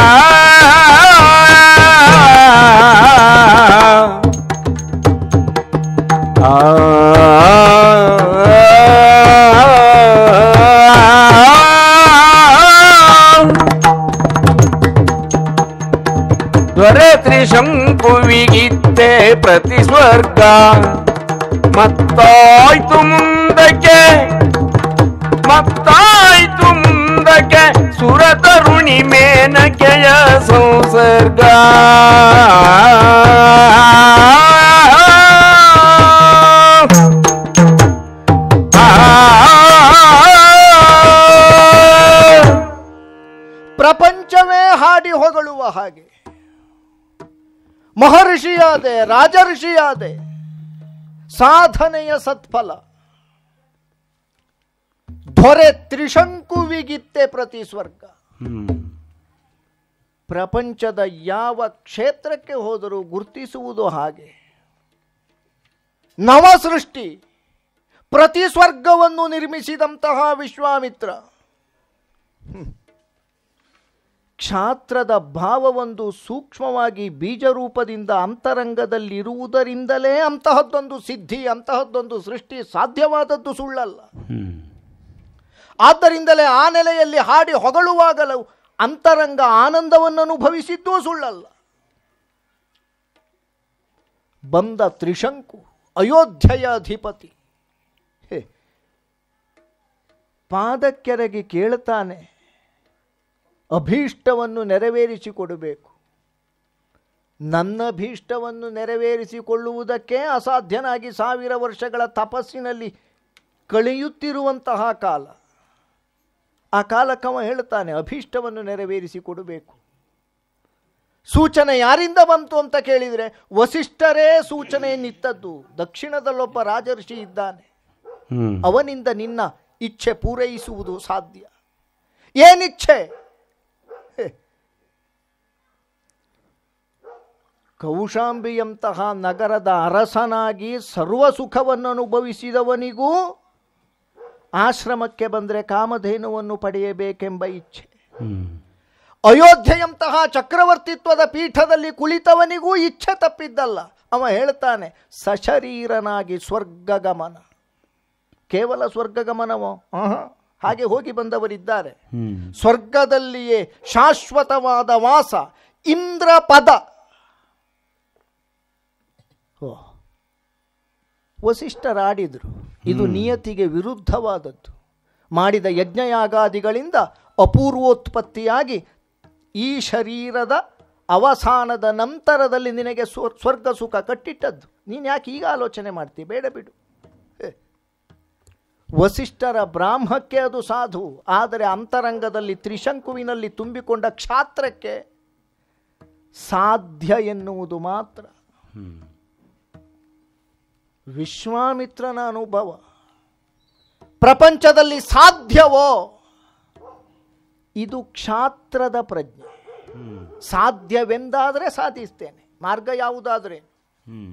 ಧ್ವರೆ ತ್ರಿಶಂಕುವಿಗಿತ್ತೆ ಪ್ರತಿ ಸ್ವರ್ಗ ಮತ್ತಾಯ್ತು ಮುಂದಕ್ಕೆ ಮತ್ತಾಯ್ತು ಮುಂದಕ್ಕೆ ಸುರ ತರುಣಿ ಮೇನಕೆಯ ಸಂಸರ್ಗ ಪ್ರಪಂಚವೇ ಹಾಡಿ ಹೊಗಳುವ ಹಾಗೆ ಮಹರ್ಷಿಯಾದೆ ರಾಜಋಷಿಯಾದೆ ಸಾಧನೆಯ ಸತ್ಫಲ ದೊರೆ ತ್ರಿಶಂಕುವಿಗಿತ್ತೆ ಪ್ರತಿ ಸ್ವರ್ಗ ಹ್ಮ್ ಪ್ರಪಂಚದ ಯಾವ ಕ್ಷೇತ್ರಕ್ಕೆ ಹೋದರೂ ಗುರುತಿಸುವುದು ಹಾಗೆ ನವ ಸೃಷ್ಟಿ ಪ್ರತಿ ಸ್ವರ್ಗವನ್ನು ನಿರ್ಮಿಸಿದಂತಹ ವಿಶ್ವಾಮಿತ್ರ ಹ್ಮ್. ಕ್ಷಾತ್ರದ ಭಾವವೊಂದು ಸೂಕ್ಷ್ಮವಾಗಿ ಬೀಜರೂಪದಿಂದ ಅಂತರಂಗದಲ್ಲಿರುವುದರಿಂದಲೇ ಅಂತಹದ್ದೊಂದು ಸಿದ್ಧಿ ಅಂತಹದ್ದೊಂದು ಸೃಷ್ಟಿ ಸಾಧ್ಯವಾದದ್ದು ಸುಳ್ಳಲ್ಲ ಹ್ಮ್ ಆದ್ದರಿಂದಲೇ ಆ ನೆಲೆಯಲ್ಲಿ ಹಾಡಿ ಹೊಗಳುವಾಗಲೂ ಅಂತರಂಗ ಆನಂದವನ್ನು ಅನುಭವಿಸಿದ್ದೂ ಸುಳ್ಳಲ್ಲ ಬಂದ ತ್ರಿಶಂಕು ಅಯೋಧ್ಯೆಯ ಅಧಿಪತಿ ಹೇ ಪಾದಕ್ಕೆರಗಿ ಕೇಳ್ತಾನೆ ಅಭೀಷ್ಟವನ್ನು ನೆರವೇರಿಸಿಕೊಡಬೇಕು ನನ್ನ ಭೀಷ್ಟವನ್ನು ನೆರವೇರಿಸಿಕೊಳ್ಳುವುದಕ್ಕೆ ಅಸಾಧ್ಯನಾಗಿ ಸಾವಿರ ವರ್ಷಗಳ ತಪಸ್ಸಿನಲ್ಲಿ ಕಳೆಯುತ್ತಿರುವಂತಹ ಕಾಲ ಆ ಕಾಲಕ್ಕವ ಹೇಳ್ತಾನೆ ಅಭೀಷ್ಟವನ್ನು ನೆರವೇರಿಸಿಕೊಡಬೇಕು ಸೂಚನೆ ಯಾರಿಂದ ಬಂತು ಅಂತ ಕೇಳಿದರೆ ವಸಿಷ್ಠರೇ ಸೂಚನೆಯನ್ನಿತ್ತದ್ದು ದಕ್ಷಿಣದಲ್ಲೊಬ್ಬ ರಾಜರ್ಷಿ ಇದ್ದಾನೆ ಹ್ಮ್ ಅವನಿಂದ ನಿನ್ನ ಇಚ್ಛೆ ಪೂರೈಸುವುದು ಸಾಧ್ಯ ಏನಿಚ್ಛೆ ಹೆ. ಕೌಶಾಂಬಿಯಂತಹ ನಗರದ ಅರಸನಾಗಿ ಸರ್ವ ಸುಖವನ್ನು ಅನುಭವಿಸಿದವನಿಗೂ ಆಶ್ರಮಕ್ಕೆ ಬಂದರೆ ಕಾಮಧೇನುವನ್ನು ಪಡೆಯಬೇಕೆಂಬ ಇಚ್ಛೆ ಹ್ಮ್ ಅಯೋಧ್ಯೆಯಂತಹ ಚಕ್ರವರ್ತಿತ್ವದ ಪೀಠದಲ್ಲಿ ಕುಳಿತವನಿಗೂ ಇಚ್ಛೆ ತಪ್ಪಿದ್ದಲ್ಲ ಅವ ಹೇಳ್ತಾನೆ ಸಶರೀರನಾಗಿ ಸ್ವರ್ಗಗಮನ ಕೇವಲ ಸ್ವರ್ಗಗಮನವೋ ಆಹಾ, ಹಾಗೆ ಹೋಗಿ ಬಂದವರಿದ್ದಾರೆ ಹ್ಮ್ ಸ್ವರ್ಗದಲ್ಲಿಯೇ ಶಾಶ್ವತವಾದ ವಾಸ ಇಂದ್ರ ಪದ ಓ ವಸಿಷ್ಠರಾಡಿದರು ಇದು ನಿಯತಿಗೆ ವಿರುದ್ಧವಾದದ್ದು ಮಾಡಿದ ಯಜ್ಞಯಾಗಾದಿಗಳಿಂದ ಅಪೂರ್ವೋತ್ಪತ್ತಿಯಾಗಿ ಈ ಶರೀರದ ಅವಸಾನದ ನಂತರದಲ್ಲಿ ನಿನಗೆ ಸ್ವರ್- ಸ್ವರ್ಗ ಸುಖ ಕಟ್ಟಿಟ್ಟದ್ದು ನೀನು ಯಾಕೆ ಈಗ ಆಲೋಚನೆ ಮಾಡ್ತೀಯ ಬೇಡ ಬಿಡು ಹೇ. ವಸಿಷ್ಠರ ಬ್ರಾಹ್ಮಕ್ಕೆ ಅದು ಸಾಧು ಆದರೆ ಅಂತರಂಗದಲ್ಲಿ ತ್ರಿಶಂಕುವಿನಲ್ಲಿ ತುಂಬಿಕೊಂಡ ಕ್ಷಾತ್ರಕ್ಕೆ ಸಾಧ್ಯ ಎನ್ನುವುದು ಮಾತ್ರ ಹ್ಮ್ ವಿಶ್ವಾಮಿತ್ರನ ಅನುಭವ ಪ್ರಪಂಚದಲ್ಲಿ ಸಾಧ್ಯವೋ ಇದು ಕ್ಷಾತ್ರದ ಪ್ರಜ್ಞೆ ಹ್ಮ್ ಸಾಧ್ಯವೆಂದಾದರೆ ಸಾಧಿಸ್ತೇನೆ ಮಾರ್ಗ ಯಾವುದಾದರೆ ಹ್ಮ್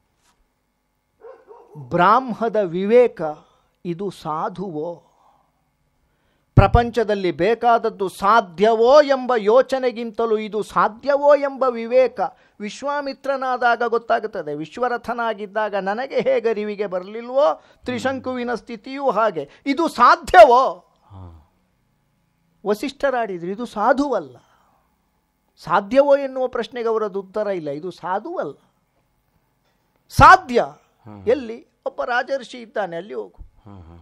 ಬ್ರಾಹ್ಮದ ವಿವೇಕ ಇದು ಸಾಧುವೋ ಪ್ರಪಂಚದಲ್ಲಿ ಬೇಕಾದದ್ದು ಸಾಧ್ಯವೋ ಎಂಬ ಯೋಚನೆಗಿಂತಲೂ ಇದು ಸಾಧ್ಯವೋ ಎಂಬ ವಿವೇಕ ವಿಶ್ವಾಮಿತ್ರನಾದಾಗ ಗೊತ್ತಾಗುತ್ತದೆ ವಿಶ್ವರಥನಾಗಿದ್ದಾಗ ನನಗೆ ಹೇಗೆ ಅರಿವಿಗೆ ಬರಲಿಲ್ವೋ ತ್ರಿಶಂಕುವಿನ ಸ್ಥಿತಿಯೂ ಹಾಗೆ ಇದು ಸಾಧ್ಯವೋ ಹಾ ವಸಿಷ್ಠರಾಡಿದ್ರು ಇದು ಸಾಧುವಲ್ಲ ಸಾಧ್ಯವೋ ಎನ್ನುವ ಪ್ರಶ್ನೆಗೆ ಅವರದ್ದು ಉತ್ತರ ಇಲ್ಲ ಇದು ಸಾಧುವಲ್ಲ ಸಾಧ್ಯ ಎಲ್ಲಿ ಒಬ್ಬ ರಾಜರ್ಷಿ ಇದ್ದಾನೆ ಅಲ್ಲಿ ಹೋಗು ಹಾ ಹಾ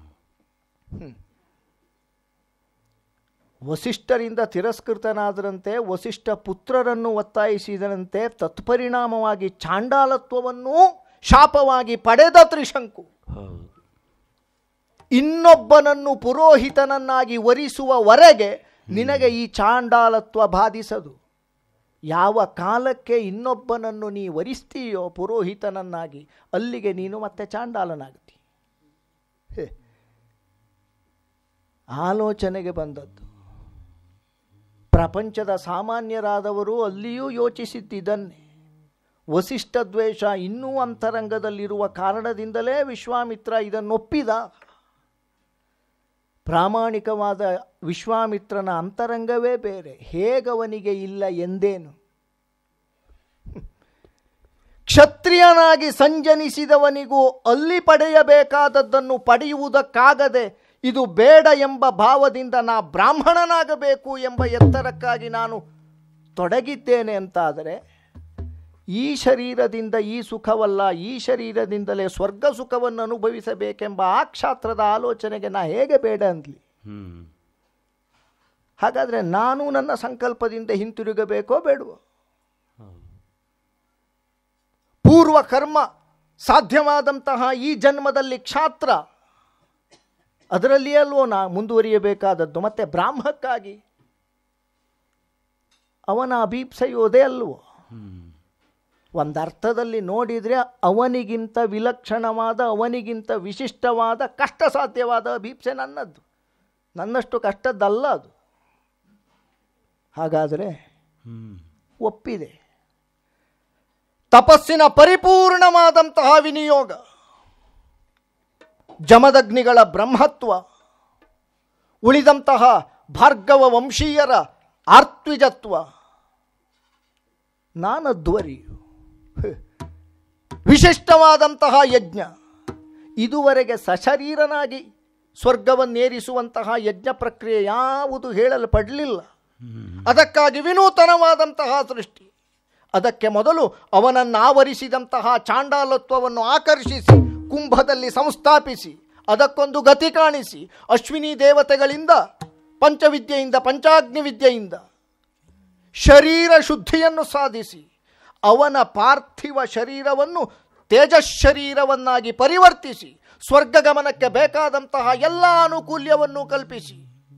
ವಸಿಷ್ಠರಿಂದ ತಿರಸ್ಕೃತನಾದರಂತೆ ವಸಿಷ್ಠ ಪುತ್ರರನ್ನು ಒತ್ತಾಯಿಸಿದರಂತೆ ತತ್ಪರಿಣಾಮವಾಗಿ ಚಾಂಡಾಲತ್ವವನ್ನೂ ಶಾಪವಾಗಿ ಪಡೆದ ತ್ರಿಶಂಕು ಹೌದು ಇನ್ನೊಬ್ಬನನ್ನು ಪುರೋಹಿತನನ್ನಾಗಿ ವರಿಸುವವರೆಗೆ ನಿನಗೆ ಈ ಚಾಂಡಾಲತ್ವ ಬಾಧಿಸದು ಯಾವ ಕಾಲಕ್ಕೆ ಇನ್ನೊಬ್ಬನನ್ನು ನೀ ವರಿಸ್ತೀಯೋ ಪುರೋಹಿತನನ್ನಾಗಿ ಅಲ್ಲಿಗೆ ನೀನು ಮತ್ತೆ ಚಾಂಡಾಲನಾಗ್ತಿ ಹೇ. ಆಲೋಚನೆಗೆ ಬಂದದ್ದು ಪ್ರಪಂಚದ ಸಾಮಾನ್ಯರಾದವರು ಅಲ್ಲಿಯೂ ಯೋಚಿಸಿದ್ದಿದನ್ನೇ ವಸಿಷ್ಠ ದ್ವೇಷ ಇನ್ನೂ ಅಂತರಂಗದಲ್ಲಿರುವ ಕಾರಣದಿಂದಲೇ ವಿಶ್ವಾಮಿತ್ರ ಇದನ್ನೊಪ್ಪಿದ ಪ್ರಾಮಾಣಿಕವಾದ ವಿಶ್ವಾಮಿತ್ರನ ಅಂತರಂಗವೇ ಬೇರೆ ಹೇಗವನಿಗೆ ಇಲ್ಲ ಎಂದೇನು ಕ್ಷತ್ರಿಯನಾಗಿ ಸಂಜನಿಸಿದವನಿಗೂ ಅಲ್ಲಿ ಪಡೆಯಬೇಕಾದದ್ದನ್ನು ಪಡೆಯುವುದಕ್ಕಾಗದೆ ಇದು ಬೇಡ ಎಂಬ ಭಾವದಿಂದ ನಾ ಬ್ರಾಹ್ಮಣನಾಗಬೇಕು ಎಂಬ ಎತ್ತರಕ್ಕಾಗಿ ನಾನು ತೊಡಗಿದ್ದೇನೆ ಅಂತಾದರೆ ಈ ಶರೀರದಿಂದ ಈ ಸುಖವಲ್ಲ ಈ ಶರೀರದಿಂದಲೇ ಸ್ವರ್ಗ ಸುಖವನ್ನು ಅನುಭವಿಸಬೇಕೆಂಬ ಆ ಕ್ಷಾತ್ರದ ಆಲೋಚನೆಗೆ ನಾ ಹೇಗೆ ಬೇಡ ಅಂದ್ಲಿ ಹ್ಮ್ ಹಾಗಾದರೆ ನಾನು ನನ್ನ ಸಂಕಲ್ಪದಿಂದ ಹಿಂತಿರುಗಬೇಕೋ ಬೇಡವೋ ಪೂರ್ವ ಕರ್ಮ ಸಾಧ್ಯವಾದಂತಹ ಈ ಜನ್ಮದಲ್ಲಿ ಕ್ಷಾತ್ರ ಅದರಲ್ಲಿಯೇ ಅಲ್ವೋ ನಾ ಮುಂದುವರಿಯಬೇಕಾದದ್ದು ಮತ್ತೆ ಬ್ರಾಹ್ಮಕ್ಕಾಗಿ ಅವನ ಅಭೀಪ್ಸೆಯೋದೇ ಅಲ್ವೋ ಹ್ಮ್ ಒಂದರ್ಥದಲ್ಲಿ ನೋಡಿದರೆ ಅವನಿಗಿಂತ ವಿಲಕ್ಷಣವಾದ ಅವನಿಗಿಂತ ವಿಶಿಷ್ಟವಾದ ಕಷ್ಟ ಸಾಧ್ಯವಾದ ಅಭೀಪ್ಸೆ ನನ್ನದ್ದು ನನ್ನಷ್ಟು ಕಷ್ಟದ್ದಲ್ಲ ಅದು ಹಾಗಾದರೆ ಹ್ಮ್ ಒಪ್ಪಿದೆ ತಪಸ್ಸಿನ ಪರಿಪೂರ್ಣವಾದಂತಹ ವಿನಿಯೋಗ ಜಮದಗ್ನಿಗಳ ಬ್ರಹ್ಮತ್ವ ಉಳಿದಂತಹ ಭಾರ್ಗವ ವಂಶೀಯರ ಆರ್ತ್ವಿಜತ್ವ ನಾನಧ್ವರಿಯು ಹ್. ವಿಶಿಷ್ಟವಾದಂತಹ ಯಜ್ಞ ಇದುವರೆಗೆ ಸಶರೀರನಾಗಿ ಸ್ವರ್ಗವನ್ನೇರಿಸುವಂತಹ ಯಜ್ಞ ಪ್ರಕ್ರಿಯೆ ಯಾವುದು ಹೇಳಲ್ಪಡಲಿಲ್ಲ ಹ್ಮ್ ಅದಕ್ಕಾಗಿ ವಿನೂತನವಾದಂತಹ ಸೃಷ್ಟಿ ಅದಕ್ಕೆ ಮೊದಲು ಅವನನ್ನು ಆವರಿಸಿದಂತಹ ಚಾಂಡಾಲತ್ವವನ್ನು ಆಕರ್ಷಿಸಿ ಕುಂಭದಲ್ಲಿ ಸಂಸ್ಥಾಪಿಸಿ ಅದಕ್ಕೊಂದು ಗತಿ ಕಾಣಿಸಿ ಅಶ್ವಿನಿ ದೇವತೆಗಳಿಂದ ಪಂಚವಿದ್ಯೆಯಿಂದ ಪಂಚಾಗ್ನಿ ವಿದ್ಯೆಯಿಂದ ಶರೀರ ಶುದ್ಧಿಯನ್ನು ಸಾಧಿಸಿ ಅವನ ಪಾರ್ಥಿವ ಶರೀರವನ್ನು ತೇಜಶರೀರವನ್ನಾಗಿ ಪರಿವರ್ತಿಸಿ ಸ್ವರ್ಗ ಗಮನಕ್ಕೆ ಬೇಕಾದಂತಹ ಎಲ್ಲ ಅನುಕೂಲ್ಯವನ್ನು ಕಲ್ಪಿಸಿ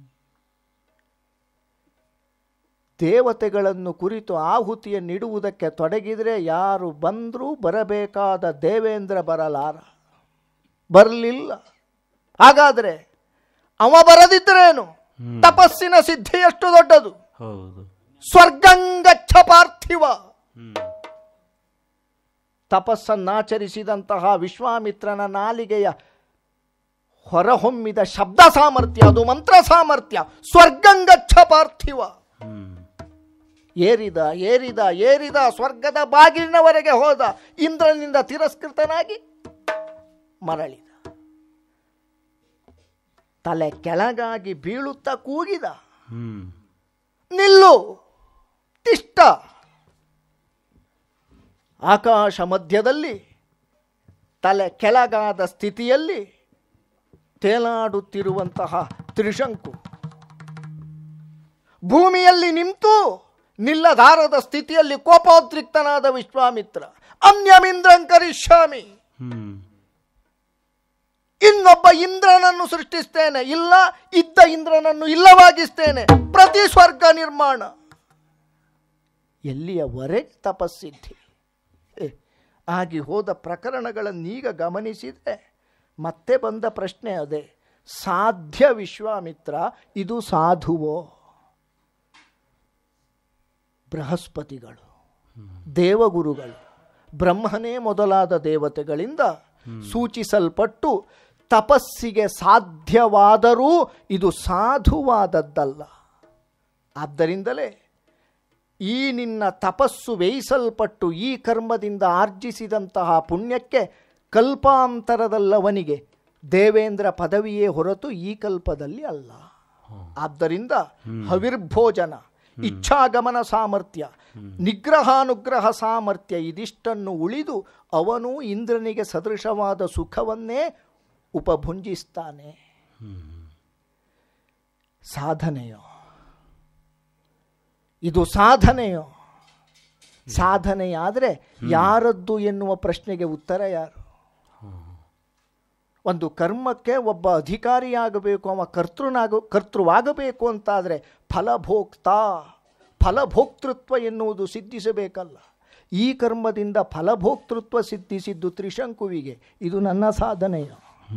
ದೇವತೆಗಳನ್ನು ಕುರಿತು ಆಹುತಿಯನ್ನಿಡುವುದಕ್ಕೆ ತೊಡಗಿದರೆ ಯಾರು ಬಂದರೂ ಬರಬೇಕಾದ ದೇವೇಂದ್ರ ಬರಲಾರ ಬರಲಿಲ್ಲ ಹಾಗಾದರೆ ಅವ ಬರದಿದ್ದರೇನು ತಪಸ್ಸಿನ ಸಿದ್ಧಿ ಎಷ್ಟು ದೊಡ್ಡದು ಹೌದು ಸ್ವರ್ಗಂಗಚ್ಛ ಪಾರ್ಥಿವ ಹ್ಮ್ ತಪಸ್ಸನ್ನಾಚರಿಸಿದಂತಹ ವಿಶ್ವಾಮಿತ್ರನ ನಾಲಿಗೆಯ ಹೊರಹೊಮ್ಮಿದ ಶಬ್ದ ಸಾಮರ್ಥ್ಯ ಅದು ಮಂತ್ರ ಸಾಮರ್ಥ್ಯ ಸ್ವರ್ಗಂಗಚ್ಛ ಪಾರ್ಥಿವ ಹ್ಮ್ ಏರಿದ ಏರಿದ ಏರಿದ ಸ್ವರ್ಗದ ಬಾಗಿಲಿನವರೆಗೆ ಹೋದ ಇಂದ್ರನಿಂದ ತಿರಸ್ಕೃತನಾಗಿ ಮರಳಿದ ತಲೆ ಕೆಳಗಾಗಿ ಬೀಳುತ್ತಾ ಕೂಗಿದ ಹ್ಮ್ ನಿಲ್ಲು ತಿಷ್ಟ ಆಕಾಶ ಮಧ್ಯದಲ್ಲಿ ತಲೆ ಕೆಳಗಾದ ಸ್ಥಿತಿಯಲ್ಲಿ ತೇಲಾಡುತ್ತಿರುವಂತಹ ತ್ರಿಶಂಕು ಭೂಮಿಯಲ್ಲಿ ನಿಂತು ನಿಲ್ಲದಾರದ ಸ್ಥಿತಿಯಲ್ಲಿ ಕೋಪೋದ್ರಿಕ್ತನಾದ ವಿಶ್ವಾಮಿತ್ರ ಅನ್ಯಮಿಂದ್ರಂಕರಿಷ್ಯಾಮಿ ಹ್ಮ್ ಇನ್ನೊಬ್ಬ ಇಂದ್ರನನ್ನು ಸೃಷ್ಟಿಸ್ತೇನೆ ಇಲ್ಲ ಇದ್ದ ಇಂದ್ರನನ್ನು ಇಲ್ಲವಾಗಿಸ್ತೇನೆ ಪ್ರತಿ ಸ್ವರ್ಗ ನಿರ್ಮಾಣ ಎಲ್ಲಿಯವರೆಗೆ ತಪಸ್ಸಿದ್ಧಿ ಏ, ಆಗಿ ಹೋದ ಪ್ರಕರಣಗಳನ್ನೀಗ ಗಮನಿಸಿದರೆ ಮತ್ತೆ ಬಂದ ಪ್ರಶ್ನೆ ಅದೇ ಸಾಧ್ಯ ವಿಶ್ವಾಮಿತ್ರ ಇದು ಸಾಧುವೋ ಬೃಹಸ್ಪತಿಗಳು ದೇವಗುರುಗಳು ಬ್ರಹ್ಮನೇ ಮೊದಲಾದ ದೇವತೆಗಳಿಂದ ಸೂಚಿಸಲ್ಪಟ್ಟು ತಪಸ್ಸಿಗೆ ಸಾಧ್ಯವಾದರೂ ಇದು ಸಾಧುವಾದದ್ದಲ್ಲ ಆದ್ದರಿಂದಲೇ ಈ ನಿನ್ನ ತಪಸ್ಸು ಬೇಯಿಸಲ್ಪಟ್ಟು ಈ ಕರ್ಮದಿಂದ ಆರ್ಜಿಸಿದಂತಹ ಪುಣ್ಯಕ್ಕೆ ಕಲ್ಪಾಂತರದಲ್ಲವನಿಗೆ ದೇವೇಂದ್ರ ಪದವಿಯೇ ಹೊರತು ಈ ಕಲ್ಪದಲ್ಲಿ ಅಲ್ಲ ಆದ್ದರಿಂದ ಹವಿರ್ಭೋಜನ ಇಚ್ಛಾಗಮನ ಸಾಮರ್ಥ್ಯ ನಿಗ್ರಹಾನುಗ್ರಹ ಸಾಮರ್ಥ್ಯ ಇದಿಷ್ಟನ್ನು ಉಳಿದು ಅವನು ಇಂದ್ರನಿಗೆ ಸದೃಶವಾದ ಸುಖವನ್ನೇ ಉಪಭುಂಜಿಸ್ತಾನೆ ಸಾಧನೆಯೋ ಇದು ಸಾಧನೆಯೋ ಸಾಧನೆಯಾದರೆ ಯಾರದ್ದು ಎನ್ನುವ ಪ್ರಶ್ನೆಗೆ ಉತ್ತರ ಯಾರು ಒಂದು ಕರ್ಮಕ್ಕೆ ಒಬ್ಬ ಅಧಿಕಾರಿಯಾಗಬೇಕು ಅವ ಕರ್ತೃನಾಗ ಕರ್ತೃವಾಗಬೇಕು ಅಂತಾದರೆ ಫಲಭೋಕ್ತ ಫಲಭೋಕ್ತೃತ್ವ ಎನ್ನುವುದು ಸಿದ್ಧಿಸಬೇಕಲ್ಲ ಈ ಕರ್ಮದಿಂದ ಫಲಭೋಕ್ತೃತ್ವ ಸಿದ್ಧಿಸಿದ್ದು ತ್ರಿಶಂಕುವಿಗೆ ಇದು ನನ್ನ ಸಾಧನೆಯ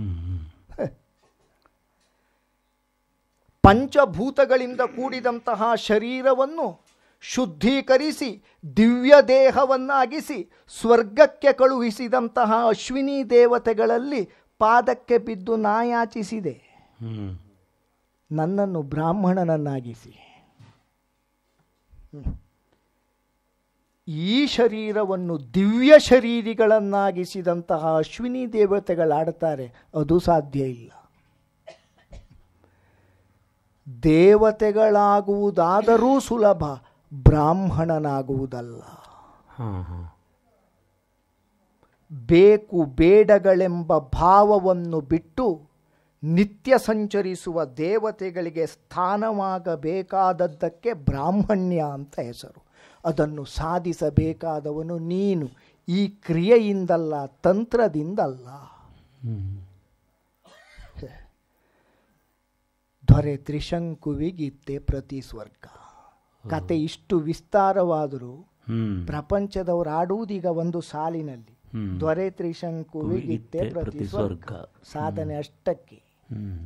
ಪಂಚಭೂತಗಳಿಂದ ಕೂಡಿದಂತಹ ಶರೀರವನ್ನು ಶುದ್ಧೀಕರಿಸಿ ದಿವ್ಯ ದೇಹವನ್ನಾಗಿಸಿ ಸ್ವರ್ಗಕ್ಕೆ ಕಳುಹಿಸಿದಂತಹ ಅಶ್ವಿನಿ ದೇವತೆಗಳಲ್ಲಿ ಪಾದಕ್ಕೆ ಬಿದ್ದು ನಾಯಾಚಿಸಿದೆ ಹ್ಮ್ ನನ್ನನ್ನು ಬ್ರಾಹ್ಮಣನನ್ನಾಗಿಸಿ ಹ್ಮ್. ಈ ಶರೀರವನ್ನು ದಿವ್ಯ ಶರೀರಿಗಳನ್ನಾಗಿಸಿದಂತಹ ಅಶ್ವಿನಿ ದೇವತೆಗಳಾಡ್ತಾರೆ ಅದು ಸಾಧ್ಯ ಇಲ್ಲ ದೇವತೆಗಳಾಗುವುದಾದರೂ ಸುಲಭ ಬ್ರಾಹ್ಮಣನಾಗುವುದಲ್ಲ ಹಾ ಹಾ ಬೇಕು ಬೇಡಗಳೆಂಬ ಭಾವವನ್ನು ಬಿಟ್ಟು ನಿತ್ಯ ಸಂಚರಿಸುವ ದೇವತೆಗಳಿಗೆ ಸ್ಥಾನವಾಗಬೇಕಾದದ್ದಕ್ಕೆ ಬ್ರಾಹ್ಮಣ್ಯ ಅಂತ ಹೆಸರು ಅದನ್ನು ಸಾಧಿಸಬೇಕಾದವನು ನೀನು ಈ ಕ್ರಿಯೆಯಿಂದಲ್ಲ ತಂತ್ರದಿಂದಲ್ಲ ದೊರೆ ತ್ರಿಶಂಕುವಿಗಿತ್ತೆ ಪ್ರತಿ ಸ್ವರ್ಗ ಕತೆ ಇಷ್ಟು ವಿಸ್ತಾರವಾದರೂ ಹ್ಮ್ ಪ್ರಪಂಚದವರು ಆಡುವುದೀಗ ಒಂದು ಸಾಲಿನಲ್ಲಿ ಹ್ಮ್. ದೊರೆ ತ್ರಿಶಂಕುವಿಗಿತ್ತೆ ಕುವಿಗಿತ್ತೆ ಪ್ರತಿ ಪ್ರತಿ ಸ್ವರ್ಗ ಸ್ವರ್ಗ. ಸಾಧನೆ ಅಷ್ಟಕ್ಕೆ ಹ್ಮ್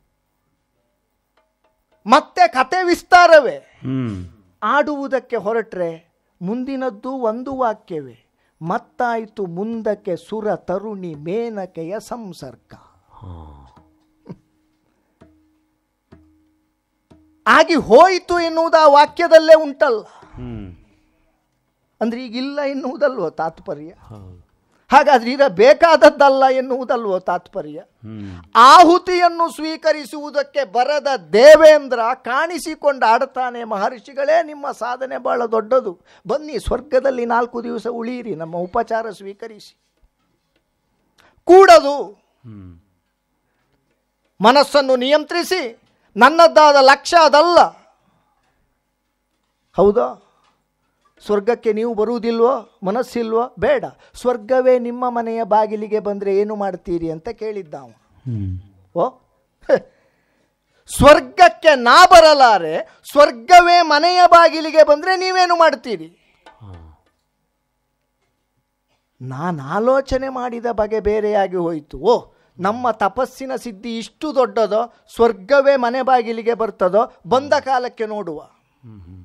ಮತ್ತೆ ಕತೆ ವಿಸ್ತಾರವೇ ಹ್ಮ್ ಆಡುವುದಕ್ಕೆ ಹೊರಟ್ರೆ ಮುಂದಿನದ್ದು ಒಂದು ವಾಕ್ಯವೇ ಮತ್ತಾಯಿತು ಮುಂದಕ್ಕೆ ಸುರ ತರುಣಿ ಮೇನಕೆಯ ಸಂಸರ್ಗ ಹಾ ಆಗಿ ಹೋಯಿತು ಎನ್ನುವುದು ಆ ವಾಕ್ಯದಲ್ಲೇ ಉಂಟಲ್ಲ ಹ್ಮ್ ಅಂದ್ರೆ ಈಗಿಲ್ಲ ಎನ್ನುವುದಲ್ವ ತಾತ್ಪರ್ಯ ಹೌದು ಹಾಗಾದ್ರೆ ಈಗ ಬೇಕಾದದ್ದಲ್ಲ ಎನ್ನುವುದಲ್ವೋ ತಾತ್ಪರ್ಯ ಹ್ಮ್ ಆಹುತಿಯನ್ನು ಸ್ವೀಕರಿಸುವುದಕ್ಕೆ ಬರದ ದೇವೇಂದ್ರ ಕಾಣಿಸಿಕೊಂಡು ಆಡ್ತಾನೆ ಮಹರ್ಷಿಗಳೇ ನಿಮ್ಮ ಸಾಧನೆ ಬಹಳ ದೊಡ್ಡದು ಬನ್ನಿ ಸ್ವರ್ಗದಲ್ಲಿ ನಾಲ್ಕು ದಿವಸ ಉಳಿಯಿರಿ ನಮ್ಮ ಉಪಚಾರ ಸ್ವೀಕರಿಸಿ ಕೂಡದು ಹ್ಮ್ ಮನಸ್ಸನ್ನು ನಿಯಂತ್ರಿಸಿ ನನ್ನದ್ದಾದ ಲಕ್ಷ್ಯ ಅದಲ್ಲ ಹೌದಾ ಸ್ವರ್ಗಕ್ಕೆ ನೀವು ಬರುವುದಿಲ್ವೋ ಮನಸ್ಸಿಲ್ವೋ ಬೇಡ ಸ್ವರ್ಗವೇ ನಿಮ್ಮ ಮನೆಯ ಬಾಗಿಲಿಗೆ ಬಂದರೆ ಏನು ಮಾಡ್ತೀರಿ ಅಂತ ಕೇಳಿದ್ದ ಅವ ಹ್ಮ್ ಓ ಹೆ. ಸ್ವರ್ಗಕ್ಕೆ ನಾ ಬರಲಾರೆ ಸ್ವರ್ಗವೇ ಮನೆಯ ಬಾಗಿಲಿಗೆ ಬಂದರೆ ನೀವೇನು ಮಾಡ್ತೀರಿ ಹಾಂ ನಾನು ಆಲೋಚನೆ ಮಾಡಿದ ಬಗೆ ಬೇರೆಯಾಗಿ ಹೋಯಿತು ಓ ನಮ್ಮ ತಪಸ್ಸಿನ ಸಿದ್ಧಿ ಇಷ್ಟು ದೊಡ್ಡದೋ ಸ್ವರ್ಗವೇ ಮನೆ ಬಾಗಿಲಿಗೆ ಬರ್ತದೋ ಬಂದ ಕಾಲಕ್ಕೆ ನೋಡುವ ಹ್ಮ್ ಹ್ಮ್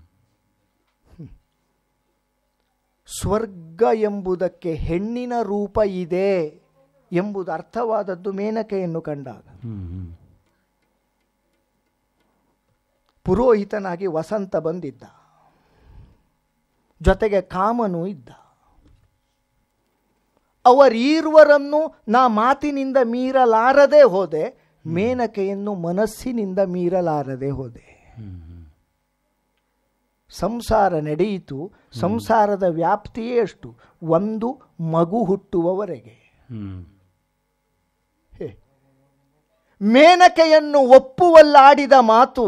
ಸ್ವರ್ಗ ಎಂಬುದಕ್ಕೆ ಹೆಣ್ಣಿನ ರೂಪ ಇದೆ ಎಂಬುದು ಅರ್ಥವಾದದ್ದು ಮೇನಕೆಯನ್ನು ಕಂಡಾಗ ಹ್ಮ್ ಹ್ಮ್ ಪುರೋಹಿತನಾಗಿ ವಸಂತ ಬಂದಿದ್ದ ಜೊತೆಗೆ ಕಾಮನು ಇದ್ದ ಅವರೀರ್ವರನ್ನು ನಾ ಮಾತಿನಿಂದ ಮೀರಲಾರದೆ ಹೋದೆ ಮೇನಕೆಯನ್ನು ಮನಸ್ಸಿನಿಂದ ಮೀರಲಾರದೆ ಹೋದೆ ಹ್ಮ್ ಹ್ಮ್ ಸಂಸಾರ ನಡೆಯಿತು ಸಂಸಾರದ ವ್ಯಾಪ್ತಿಯೇ ಎಷ್ಟು ಒಂದು ಮಗು ಹುಟ್ಟುವವರೆಗೆ ಹ್ಮ್ ಹೇ. ಮೇನಕೆಯನ್ನು ಒಪ್ಪುವಲ್ಲಾಡಿದ ಮಾತು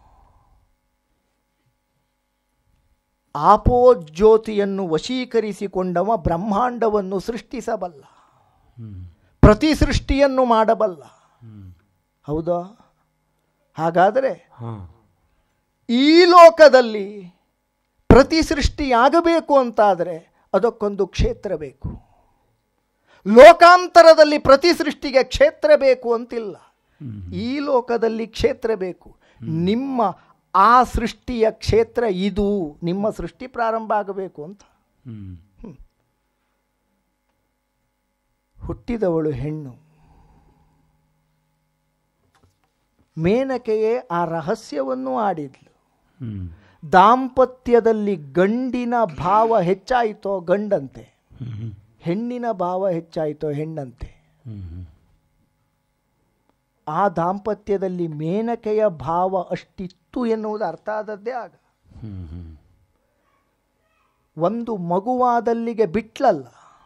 ಆಪೋಜ್ಯೋತಿಯನ್ನು ವಶೀಕರಿಸಿಕೊಂಡವ ಬ್ರಹ್ಮಾಂಡವನ್ನು ಸೃಷ್ಟಿಸಬಲ್ಲ ಹ್ಮ್ ಪ್ರತಿ ಸೃಷ್ಟಿಯನ್ನು ಮಾಡಬಲ್ಲ ಹ್ಮ್ ಹೌದಾ ಹಾಗಾದರೆ ಹಾಂ ಈ ಲೋಕದಲ್ಲಿ ಪ್ರತಿ ಸೃಷ್ಟಿಯಾಗಬೇಕು ಅಂತಾದರೆ ಅದಕ್ಕೊಂದು ಕ್ಷೇತ್ರ ಬೇಕು ಲೋಕಾಂತರದಲ್ಲಿ ಪ್ರತಿ ಸೃಷ್ಟಿಗೆ ಕ್ಷೇತ್ರ ಬೇಕು ಅಂತಿಲ್ಲ ಈ ಲೋಕದಲ್ಲಿ ಕ್ಷೇತ್ರ ಬೇಕು ನಿಮ್ಮ ಆ ಸೃಷ್ಟಿಯ ಕ್ಷೇತ್ರ ಇದು ನಿಮ್ಮ ಸೃಷ್ಟಿ ಪ್ರಾರಂಭ ಆಗಬೇಕು ಅಂತ ಹ್ಮ್ ಹುಟ್ಟಿದವಳು ಹೆಣ್ಣು ಮೇನಕೆಯೇ ಆ ರಹಸ್ಯವನ್ನು ಆಡಿದ್ಲು ಹ್ಮ್ ದಾಂಪತ್ಯದಲ್ಲಿ ಗಂಡಿನ ಭಾವ ಹೆಚ್ಚಾಯಿತೋ ಗಂಡಂತೆ ಹ್ಮ್ ಹ್ಮ್ ಹೆಣ್ಣಿನ ಭಾವ ಹೆಚ್ಚಾಯಿತೋ ಹೆಣ್ಣಂತೆ ಹ್ಮ್ ಹ್ಮ್ ಆ ದಾಂಪತ್ಯದಲ್ಲಿ ಮೇನಕೆಯ ಭಾವ ಅಷ್ಟಿತ್ತು ಎನ್ನುವುದು ಅರ್ಥ ಆದದ್ದೇ ಆಗ ಹ್ಮ್ ಹ್ಮ್ ಒಂದು ಮಗುವಾದಲ್ಲಿಗೆ ಬಿಟ್ಲಲ್ಲ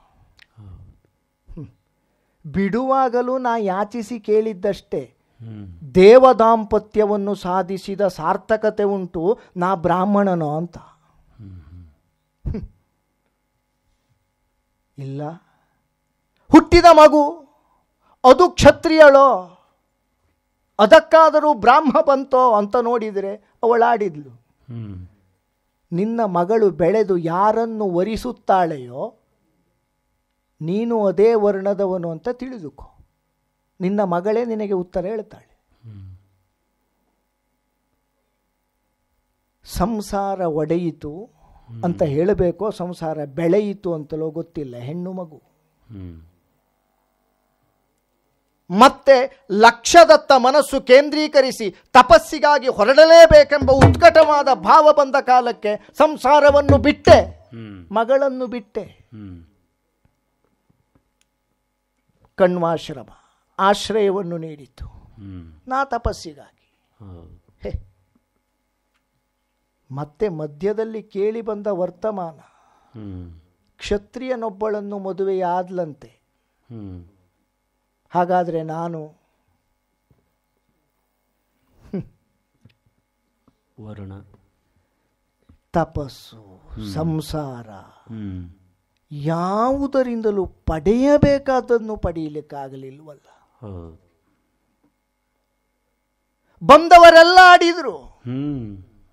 ಹ್ಮ್. ಬಿಡುವಾಗಲೂ ನಾ ಯಾಚಿಸಿ ಕೇಳಿದ್ದಷ್ಟೇ ಹ್ಮ್ ದೇವ ದಾಂಪತ್ಯವನ್ನು ಸಾಧಿಸಿದ ಸಾರ್ಥಕತೆ ಉಂಟು ನಾ ಬ್ರಾಹ್ಮಣನೋ ಅಂತ ಹ್ಮ್. ಇಲ್ಲ ಹುಟ್ಟಿದ ಮಗು ಅದು ಕ್ಷತ್ರಿಯಳೋ ಅದಕ್ಕಾದರೂ ಬ್ರಾಹ್ಮ ಬಂತೋ ಅಂತ ನೋಡಿದರೆ ಅವಳಾಡಿದ್ಲು ಹ್ಮ್ ನಿನ್ನ ಮಗಳು ಬೆಳೆದು ಯಾರನ್ನು ವರಿಸುತ್ತಾಳೆಯೋ ನೀನು ಅದೇ ವರ್ಣದವನು ಅಂತ ತಿಳಿದುಕೋ ನಿನ್ನ ಮಗಳೇ ನಿನಗೆ ಉತ್ತರ ಹೇಳ್ತಾಳೆ ಸಂಸಾರ ಒಡೆಯಿತು ಅಂತ ಹೇಳಬೇಕೋ ಸಂಸಾರ ಬೆಳೆಯಿತು ಅಂತಲೋ ಗೊತ್ತಿಲ್ಲ ಹೆಣ್ಣು ಮಗು ಹ್ಮ್ ಮತ್ತೆ ಲಕ್ಷದತ್ತ ಮನಸ್ಸು ಕೇಂದ್ರೀಕರಿಸಿ ತಪಸ್ಸಿಗಾಗಿ ಹೊರಡಲೇಬೇಕೆಂಬ ಉತ್ಕಟವಾದ ಭಾವ ಬಂದ ಕಾಲಕ್ಕೆ ಸಂಸಾರವನ್ನು ಬಿಟ್ಟೆ ಹ್ಮ್ ಮಗಳನ್ನು ಬಿಟ್ಟೆ ಹ್ಮ್ ಕಣ್ವಾಶ್ರಮ ಆಶ್ರಯವನ್ನು ನೀಡಿತು ಹ್ಮ್ ನಾ ತಪಸ್ಸಿಗಾಗಿ ಹೌದು ಹೇ. ಮತ್ತೆ ಮಧ್ಯದಲ್ಲಿ ಕೇಳಿ ಬಂದ ವರ್ತಮಾನ ಹ್ಮ್ ಕ್ಷತ್ರಿಯನೊಬ್ಬಳನ್ನು ಮದುವೆಯಾದ್ಲಂತೆ ಹ್ಮ್ ಹಾಗಾದರೆ ನಾನು ವರ್ಣ ತಪಸ್ಸು ಸಂಸಾರ ಹ್ಮ್ ಯಾವುದರಿಂದಲೂ ಪಡೆಯಬೇಕಾದನ್ನು ಪಡೆಯಲಿಕ್ಕಾಗಲಿಲ್ವಲ್ಲ ಹೌದು ಬಂದವರೆಲ್ಲ ಆಡಿದರು ಹ್ಮ್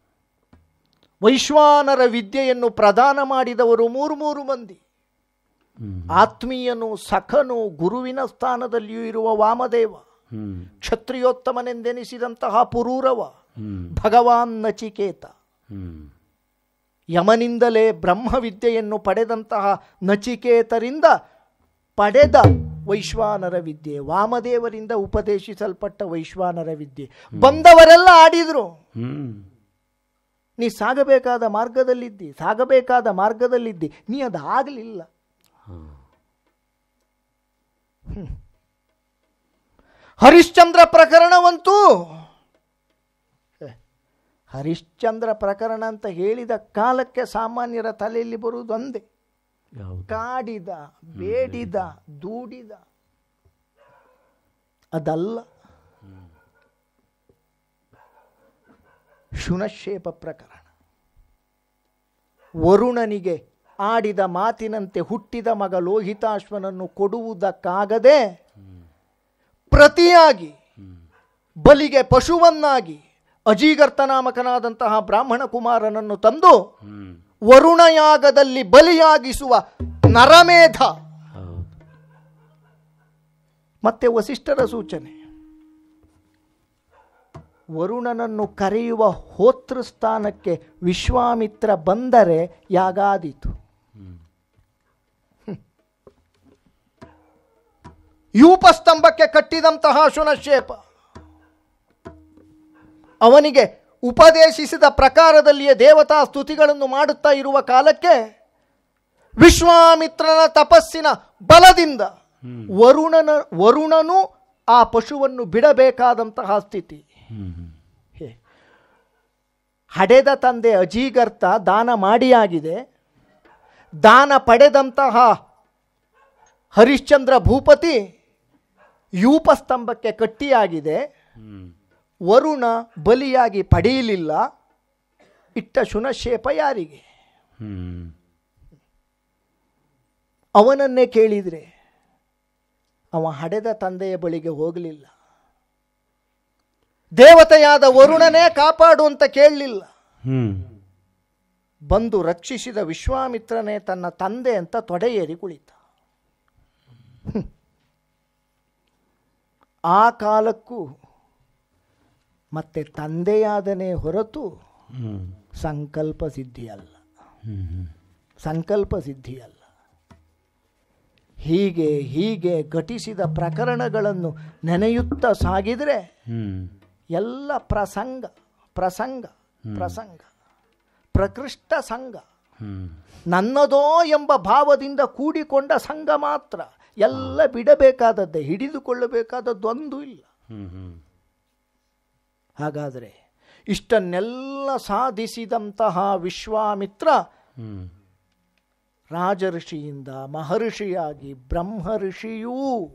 ವೈಶ್ವಾನರ ವಿದ್ಯೆಯನ್ನು ಪ್ರದಾನ ಮಾಡಿದವರು ಮೂರು ಮೂರು ಮಂದಿ ಹ್ಮ್ ಆತ್ಮೀಯನು ಸಖನು ಗುರುವಿನ ಸ್ಥಾನದಲ್ಲಿಯೂ ಇರುವ ವಾಮದೇವ ಹ್ಮ್ ಕ್ಷತ್ರಿಯೋತ್ತಮನೆಂದೆನಿಸಿದಂತಹ ಪುರೂರವ ಹ್ಮ್ ಭಗವಾನ್ ನಚಿಕೇತ ಹ್ಮ್ ಯಮನಿಂದಲೇ ಬ್ರಹ್ಮವಿದ್ಯೆಯನ್ನು ಪಡೆದಂತಹ ನಚಿಕೇತರಿಂದ ಪಡೆದ ವೈಶ್ವಾನರ ವಿದ್ಯೆ ವಾಮದೇವರಿಂದ ಉಪದೇಶಿಸಲ್ಪಟ್ಟ ವೈಶ್ವಾನರ ವಿದ್ಯೆ ಬಂದವರೆಲ್ಲ ಆಡಿದ್ರು ಹ್ಮ್ ನೀ ಸಾಗಬೇಕಾದ ಮಾರ್ಗದಲ್ಲಿದ್ದಿ ಸಾಗಬೇಕಾದ ಮಾರ್ಗದಲ್ಲಿದ್ದಿ ನೀ ಅದು ಆಗಲಿಲ್ಲ ಹಾಂ ಹರಿಶ್ಚಂದ್ರ ಪ್ರಕರಣವಂತೂ ಏ, ಹರಿಶ್ಚಂದ್ರ ಪ್ರಕರಣ ಅಂತ ಹೇಳಿದ ಕಾಲಕ್ಕೆ ಸಾಮಾನ್ಯರ ತಲೆಯಲ್ಲಿ ಬರುವುದೊಂದೇ ಯಾವುದು ಕಾಡಿದ ಬೇಡಿದ ದೂಡಿದ ಅದಲ್ಲ ಶುನಶೇಪ ಪ್ರಕರಣ ವರುಣನಿಗೆ ಆಡಿದ ಮಾತಿನಂತೆ ಹುಟ್ಟಿದ ಮಗ ಲೋಹಿತಾಶ್ವನನ್ನು ಕೊಡುವುದಕ್ಕಾಗದೆ ಪ್ರತಿಯಾಗಿ ಬಲಿಗೆ ಪಶುವನ್ನಾಗಿ ಅಜೀಗರ್ತ ನಾಮಕನಾದಂತಹ ಬ್ರಾಹ್ಮಣ ಕುಮಾರನನ್ನು ತಂದು ಹ್ಮ್ ವರುಣಯಾಗದಲ್ಲಿ ಬಲಿಯಾಗಿಸುವ ನರಮೇಧ ಹೌದು ಮತ್ತೆ ವಸಿಷ್ಠರ ಸೂಚನೆ ವರುಣನನ್ನು ಕರೆಯುವ ಹೋತೃ ಸ್ಥಾನಕ್ಕೆ ವಿಶ್ವಾಮಿತ್ರ ಬಂದರೆ ಯಾಗಾದೀತು ಯೂಪಸ್ತಂಭಕ್ಕೆ ಕಟ್ಟಿದಂತಹ ಶುನಶೇಪ ಅವನಿಗೆ ಉಪದೇಶಿಸಿದ ಪ್ರಕಾರದಲ್ಲಿಯೇ ದೇವತಾ ಸ್ತುತಿಗಳನ್ನು ಮಾಡುತ್ತಾ ಇರುವ ಕಾಲಕ್ಕೆ ವಿಶ್ವಾಮಿತ್ರನ ತಪಸ್ಸಿನ ಬಲದಿಂದ ವರುಣನ ವರುಣನು ಆ ಪಶುವನ್ನು ಬಿಡಬೇಕಾದಂತಹ ಸ್ಥಿತಿ ಹ್ಮ್ ಹ್ಮ್ ಹೇ. ಹಡೆದ ತಂದೆ ಅಜೀಗರ್ತ ದಾನ ಮಾಡಿಯಾಗಿದೆ ದಾನ ಪಡೆದಂತಹ ಹರಿಶ್ಚಂದ್ರ ಭೂಪತಿ ಯೂಪಸ್ತಂಭಕ್ಕೆ ಕಟ್ಟಿಯಾಗಿದೆ ಹ್ಮ್ ವರುಣ ಬಲಿಯಾಗಿ ಪಡೆಯಲಿಲ್ಲ ಇಟ್ಟ ಶುನಶೇಪ ಯಾರಿಗೆ ಹ್ಮ್ ಅವನನ್ನೇ ಕೇಳಿದರೆ ಅವ ಹಡೆದ ತಂದೆಯ ಬಳಿಗೆ ಹೋಗಲಿಲ್ಲ ದೇವತೆಯಾದ ವರುಣನೇ ಕಾಪಾಡು ಅಂತ ಕೇಳಲಿಲ್ಲ ಹ್ಮ್ ಬಂದು ರಕ್ಷಿಸಿದ ವಿಶ್ವಾಮಿತ್ರನೇ ತನ್ನ ತಂದೆ ಅಂತ ತೊಡೆ ಏರಿ ಕುಳಿತ ಹ್ಮ್. ಆ ಕಾಲಕ್ಕೂ ಮತ್ತೆ ತಂದೆಯಾದನೇ ಹೊರತು ಹ್ಮ್ ಸಂಕಲ್ಪ ಸಿದ್ಧಿಯಲ್ಲ ಹ್ಮ್ ಹ್ಮ್ ಸಂಕಲ್ಪ ಸಿದ್ಧಿಯಲ್ಲ ಹೀಗೆ ಹೀಗೆ ಘಟಿಸಿದ ಪ್ರಕರಣಗಳನ್ನು ನೆನೆಯುತ್ತಾ ಸಾಗಿದರೆ ಹ್ಮ್ ಎಲ್ಲ ಪ್ರಸಂಗ ಪ್ರಸಂಗ ಪ್ರಸಂಗ ಪ್ರಕೃಷ್ಟ ಸಂಘ ಹ್ಮ್ ನನ್ನದೋ ಎಂಬ ಭಾವದಿಂದ ಕೂಡಿಕೊಂಡ ಸಂಘ ಮಾತ್ರ ಎಲ್ಲ ಬಿಡಬೇಕಾದದ್ದೇ ಹಿಡಿದುಕೊಳ್ಳಬೇಕಾದದ್ದೊಂದು ಇಲ್ಲ ಹ್ಮ್ ಹ್ಮ್ ಹಾಗಾದರೆ ಇಷ್ಟನ್ನೆಲ್ಲ ಸಾಧಿಸಿದಂತಹ ವಿಶ್ವಾಮಿತ್ರ ಹ್ಮ್ ರಾಜಋಷಿಯಿಂದ ಮಹರ್ಷಿಯಾಗಿ ಬ್ರಹ್ಮ ಋಷಿಯೂ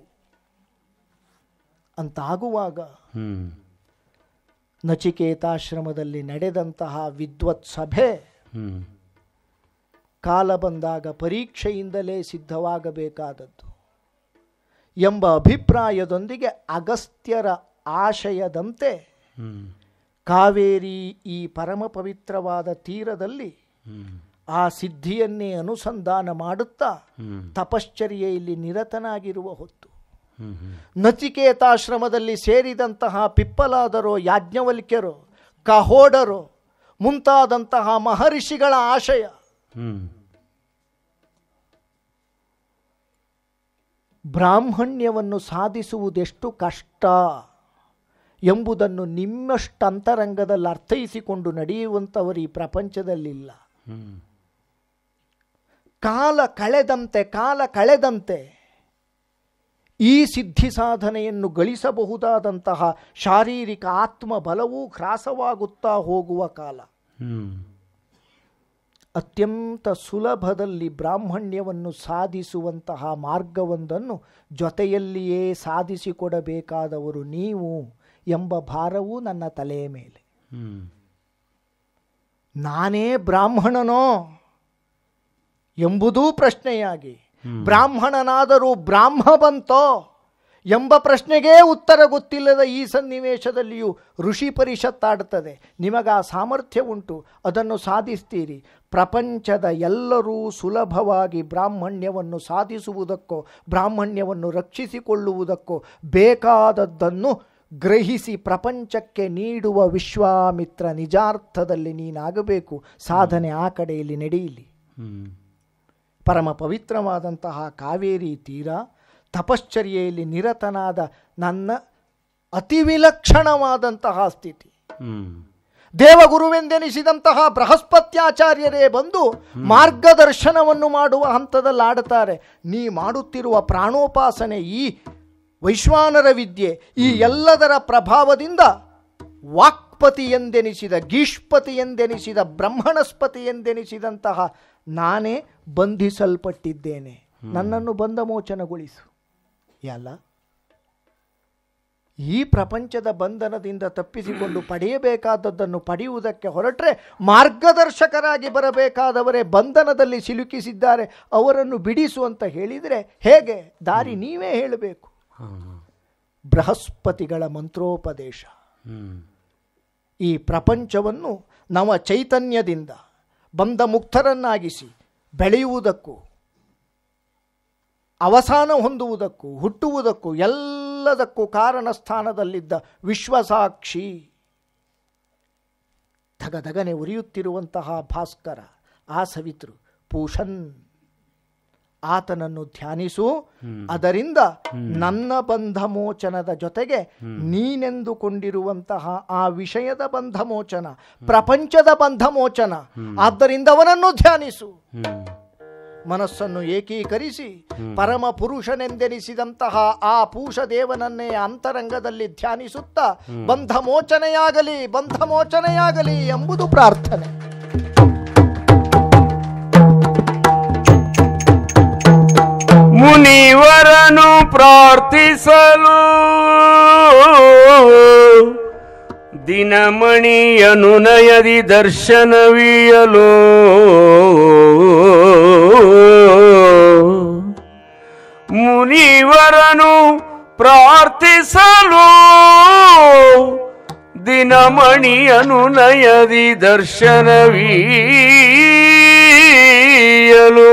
ಅಂತಾಗುವಾಗ ಹ್ಮ್ ನಚಿಕೇತಾಶ್ರಮದಲ್ಲಿ ನಡೆದಂತಹ ವಿದ್ವತ್ ಸಭೆ ಹ್ಮ್ ಕಾಲ ಬಂದಾಗ ಪರೀಕ್ಷೆಯಿಂದಲೇ ಸಿದ್ಧವಾಗಬೇಕಾದದ್ದು ಎಂಬ ಅಭಿಪ್ರಾಯದೊಂದಿಗೆ ಅಗಸ್ತ್ಯರ ಆಶಯದಂತೆ ಹ್ಮ್ ಕಾವೇರಿ ಈ ಪರಮ ಪವಿತ್ರವಾದ ತೀರದಲ್ಲಿ ಹ್ಮ್ ಆ ಸಿದ್ಧಿಯನ್ನೇ ಅನುಸಂಧಾನ ಮಾಡುತ್ತಾ ಹ್ಮ್ ತಪಶ್ಚರ್ಯೆಯಲ್ಲಿ ನಿರತನಾಗಿರುವ ಹೊತ್ತು ಹ್ಮ್ ಹ್ಮ್ ನಚಿಕೇತಾಶ್ರಮದಲ್ಲಿ ಸೇರಿದಂತಹ ಪಿಪ್ಪಲಾದರೋ ಯಾಜ್ಞವಲ್ಕ್ಯರೋ ಕಹೋಡರೋ ಮುಂತಾದಂತಹ ಮಹರ್ಷಿಗಳ ಆಶಯ ಹ್ಮ್ ಬ್ರಾಹ್ಮಣ್ಯವನ್ನು ಸಾಧಿಸುವುದೆಷ್ಟು ಕಷ್ಟ ಎಂಬುದನ್ನು ನಿಮ್ಮಷ್ಟಂತರಂಗದಲ್ಲಿ ಅರ್ಥೈಸಿಕೊಂಡು ನಡೆಯುವಂಥವರು ಈ ಪ್ರಪಂಚದಲ್ಲಿಲ್ಲ ಹ್ಮ್ ಕಾಲ ಕಳೆದಂತೆ ಕಾಲ ಕಳೆದಂತೆ ಈ ಸಿದ್ಧಿ ಸಾಧನೆಯನ್ನು ಗಳಿಸಬಹುದಾದಂತಹ ಶಾರೀರಿಕ ಆತ್ಮ ಬಲವೂ ಹ್ರಾಸವಾಗುತ್ತಾ ಹೋಗುವ ಕಾಲ ಹ್ಮ್ ಅತ್ಯಂತ ಸುಲಭದಲ್ಲಿ ಬ್ರಾಹ್ಮಣ್ಯವನ್ನು ಸಾಧಿಸುವಂತಹ ಮಾರ್ಗವೊಂದನ್ನು ಜೊತೆಯಲ್ಲಿಯೇ ಸಾಧಿಸಿಕೊಡಬೇಕಾದವರು ನೀವು ಎಂಬ ಭಾರವೂ ನನ್ನ ತಲೆಯ ಮೇಲೆ ಹ್ಮ್ ನಾನೇ ಬ್ರಾಹ್ಮಣನೋ ಎಂಬುದೂ ಪ್ರಶ್ನೆಯಾಗಿ ಬ್ರಾಹ್ಮಣನಾದರೂ ಬ್ರಾಹ್ಮ ಬಂತೋ ಎಂಬ ಪ್ರಶ್ನೆಗೇ ಉತ್ತರ ಗೊತ್ತಿಲ್ಲದ ಈ ಸನ್ನಿವೇಶದಲ್ಲಿಯೂ ಋಷಿ ಪರಿಷತ್ತಾಡುತ್ತದೆ ನಿಮಗ ಆ ಸಾಮರ್ಥ್ಯ ಉಂಟು ಅದನ್ನು ಸಾಧಿಸ್ತೀರಿ ಪ್ರಪಂಚದ ಎಲ್ಲರೂ ಸುಲಭವಾಗಿ ಬ್ರಾಹ್ಮಣ್ಯವನ್ನು ಸಾಧಿಸುವುದಕ್ಕೋ ಬ್ರಾಹ್ಮಣ್ಯವನ್ನು ರಕ್ಷಿಸಿಕೊಳ್ಳುವುದಕ್ಕೋ ಬೇಕಾದದ್ದನ್ನು ಗ್ರಹಿಸಿ ಪ್ರಪಂಚಕ್ಕೆ ನೀಡುವ ವಿಶ್ವಾಮಿತ್ರ ನಿಜಾರ್ಥದಲ್ಲಿ ನೀನಾಗಬೇಕು ಸಾಧನೆ ಆ ಕಡೆಯಲ್ಲಿ ನಡೆಯಲಿ ಹ್ಮ್ ಪರಮ ಪವಿತ್ರವಾದಂತಹ ಕಾವೇರಿ ತೀರ ತಪಶ್ಚರ್ಯೆಯಲ್ಲಿ ನಿರತನಾದ ನನ್ನ ಅತಿ ವಿಲಕ್ಷಣವಾದಂತಹ ಸ್ಥಿತಿ ಹ್ಮ್ ದೇವಗುರುವೆಂದೆನಿಸಿದಂತಹ ಬೃಹಸ್ಪತ್ಯಾಚಾರ್ಯರೇ ಬಂದು ಮಾರ್ಗದರ್ಶನವನ್ನು ಮಾಡುವ ಹಂತದಲ್ಲಿ ಆಡುತ್ತಾರೆ ನೀ ಮಾಡುತ್ತಿರುವ ಪ್ರಾಣೋಪಾಸನೆ ಈ ವೈಶ್ವಾನರ ವಿದ್ಯೆ ಈ ಎಲ್ಲದರ ಪ್ರಭಾವದಿಂದ ವಾಕ್ಪತಿ ಎಂದೆನಿಸಿದ ಗೀಷ್ಪತಿ ಎಂದೆನಿಸಿದ ಬ್ರಹ್ಮಣಸ್ಪತಿ ಎಂದೆನಿಸಿದಂತಹ ನಾನೇ ಬಂಧಿಸಲ್ಪಟ್ಟಿದ್ದೇನೆ ನನ್ನನ್ನು ಬಂಧಮೋಚನಗೊಳಿಸು ಎಲ್ಲ ಈ ಪ್ರಪಂಚದ ಬಂಧನದಿಂದ ತಪ್ಪಿಸಿಕೊಂಡು ಪಡೆಯಬೇಕಾದದ್ದನ್ನು ಪಡೆಯುವುದಕ್ಕೆ ಹೊರಟ್ರೆ ಮಾರ್ಗದರ್ಶಕರಾಗಿ ಬರಬೇಕಾದವರೇ ಬಂಧನದಲ್ಲಿ ಸಿಲುಕಿಸಿದ್ದಾರೆ ಅವರನ್ನು ಬಿಡಿಸು ಅಂತ ಹೇಳಿದರೆ ಹೇಗೆ ದಾರಿ ನೀವೇ ಹೇಳಬೇಕು ಬೃಹಸ್ಪತಿಗಳ ಮಂತ್ರೋಪದೇಶ ಹ್ಮ್ ಈ ಪ್ರಪಂಚವನ್ನು ನವ ಚೈತನ್ಯದಿಂದ ಬಂಧ ಮುಕ್ತರನ್ನಾಗಿಸಿ ಬೆಳೆಯುವುದಕ್ಕೂ ಅವಸಾನ ಹೊಂದುವುದಕ್ಕೂ ಹುಟ್ಟುವುದಕ್ಕೂ ಎಲ್ಲದಕ್ಕೂ ಕಾರಣ ಸ್ಥಾನದಲ್ಲಿದ್ದ ವಿಶ್ವಸಾಕ್ಷಿ ಧಗಧಗನೆ ಉರಿಯುತ್ತಿರುವಂತಹ ಭಾಸ್ಕರ ಆ ಸವಿತೃ ಪೂಷನ್ ಆತನನ್ನು ಧ್ಯಾನಿಸು ಅದರಿಂದ ನನ್ನ ಬಂಧಮೋಚನದ ಜೊತೆಗೆ ನೀನೆಂದುಕೊಂಡಿರುವಂತಹ ಆ ವಿಷಯದ ಬಂಧಮೋಚನ ಪ್ರಪಂಚದ ಬಂಧಮೋಚನ ಆದ್ದರಿಂದ ಅವನನ್ನು ಧ್ಯಾನಿಸು ಹ್ಮ್ ಮನಸ್ಸನ್ನು ಏಕೀಕರಿಸಿ ಪರಮ ಪುರುಷನೆಂದೆನಿಸಿದಂತಹ ಆ ಪೂಷ ದೇವನನ್ನೇ ಅಂತರಂಗದಲ್ಲಿ ಧ್ಯಾನಿಸುತ್ತಾ ಬಂಧಮೋಚನೆಯಾಗಲಿ ಬಂಧಮೋಚನೆಯಾಗಲಿ ಎಂಬುದು ಪ್ರಾರ್ಥನೆ ಮುನಿವರನು ಪ್ರಾರ್ಥಿಸಲು ದಿನಮಣಿಯನು ನಯದಿ ದರ್ಶನವೀಯಲು ಮುನಿವರನು ಪ್ರಾರ್ಥಿಸಲು ದಿನಮಣಿಯನು ನಯದಿ ದರ್ಶನವೀಯಲು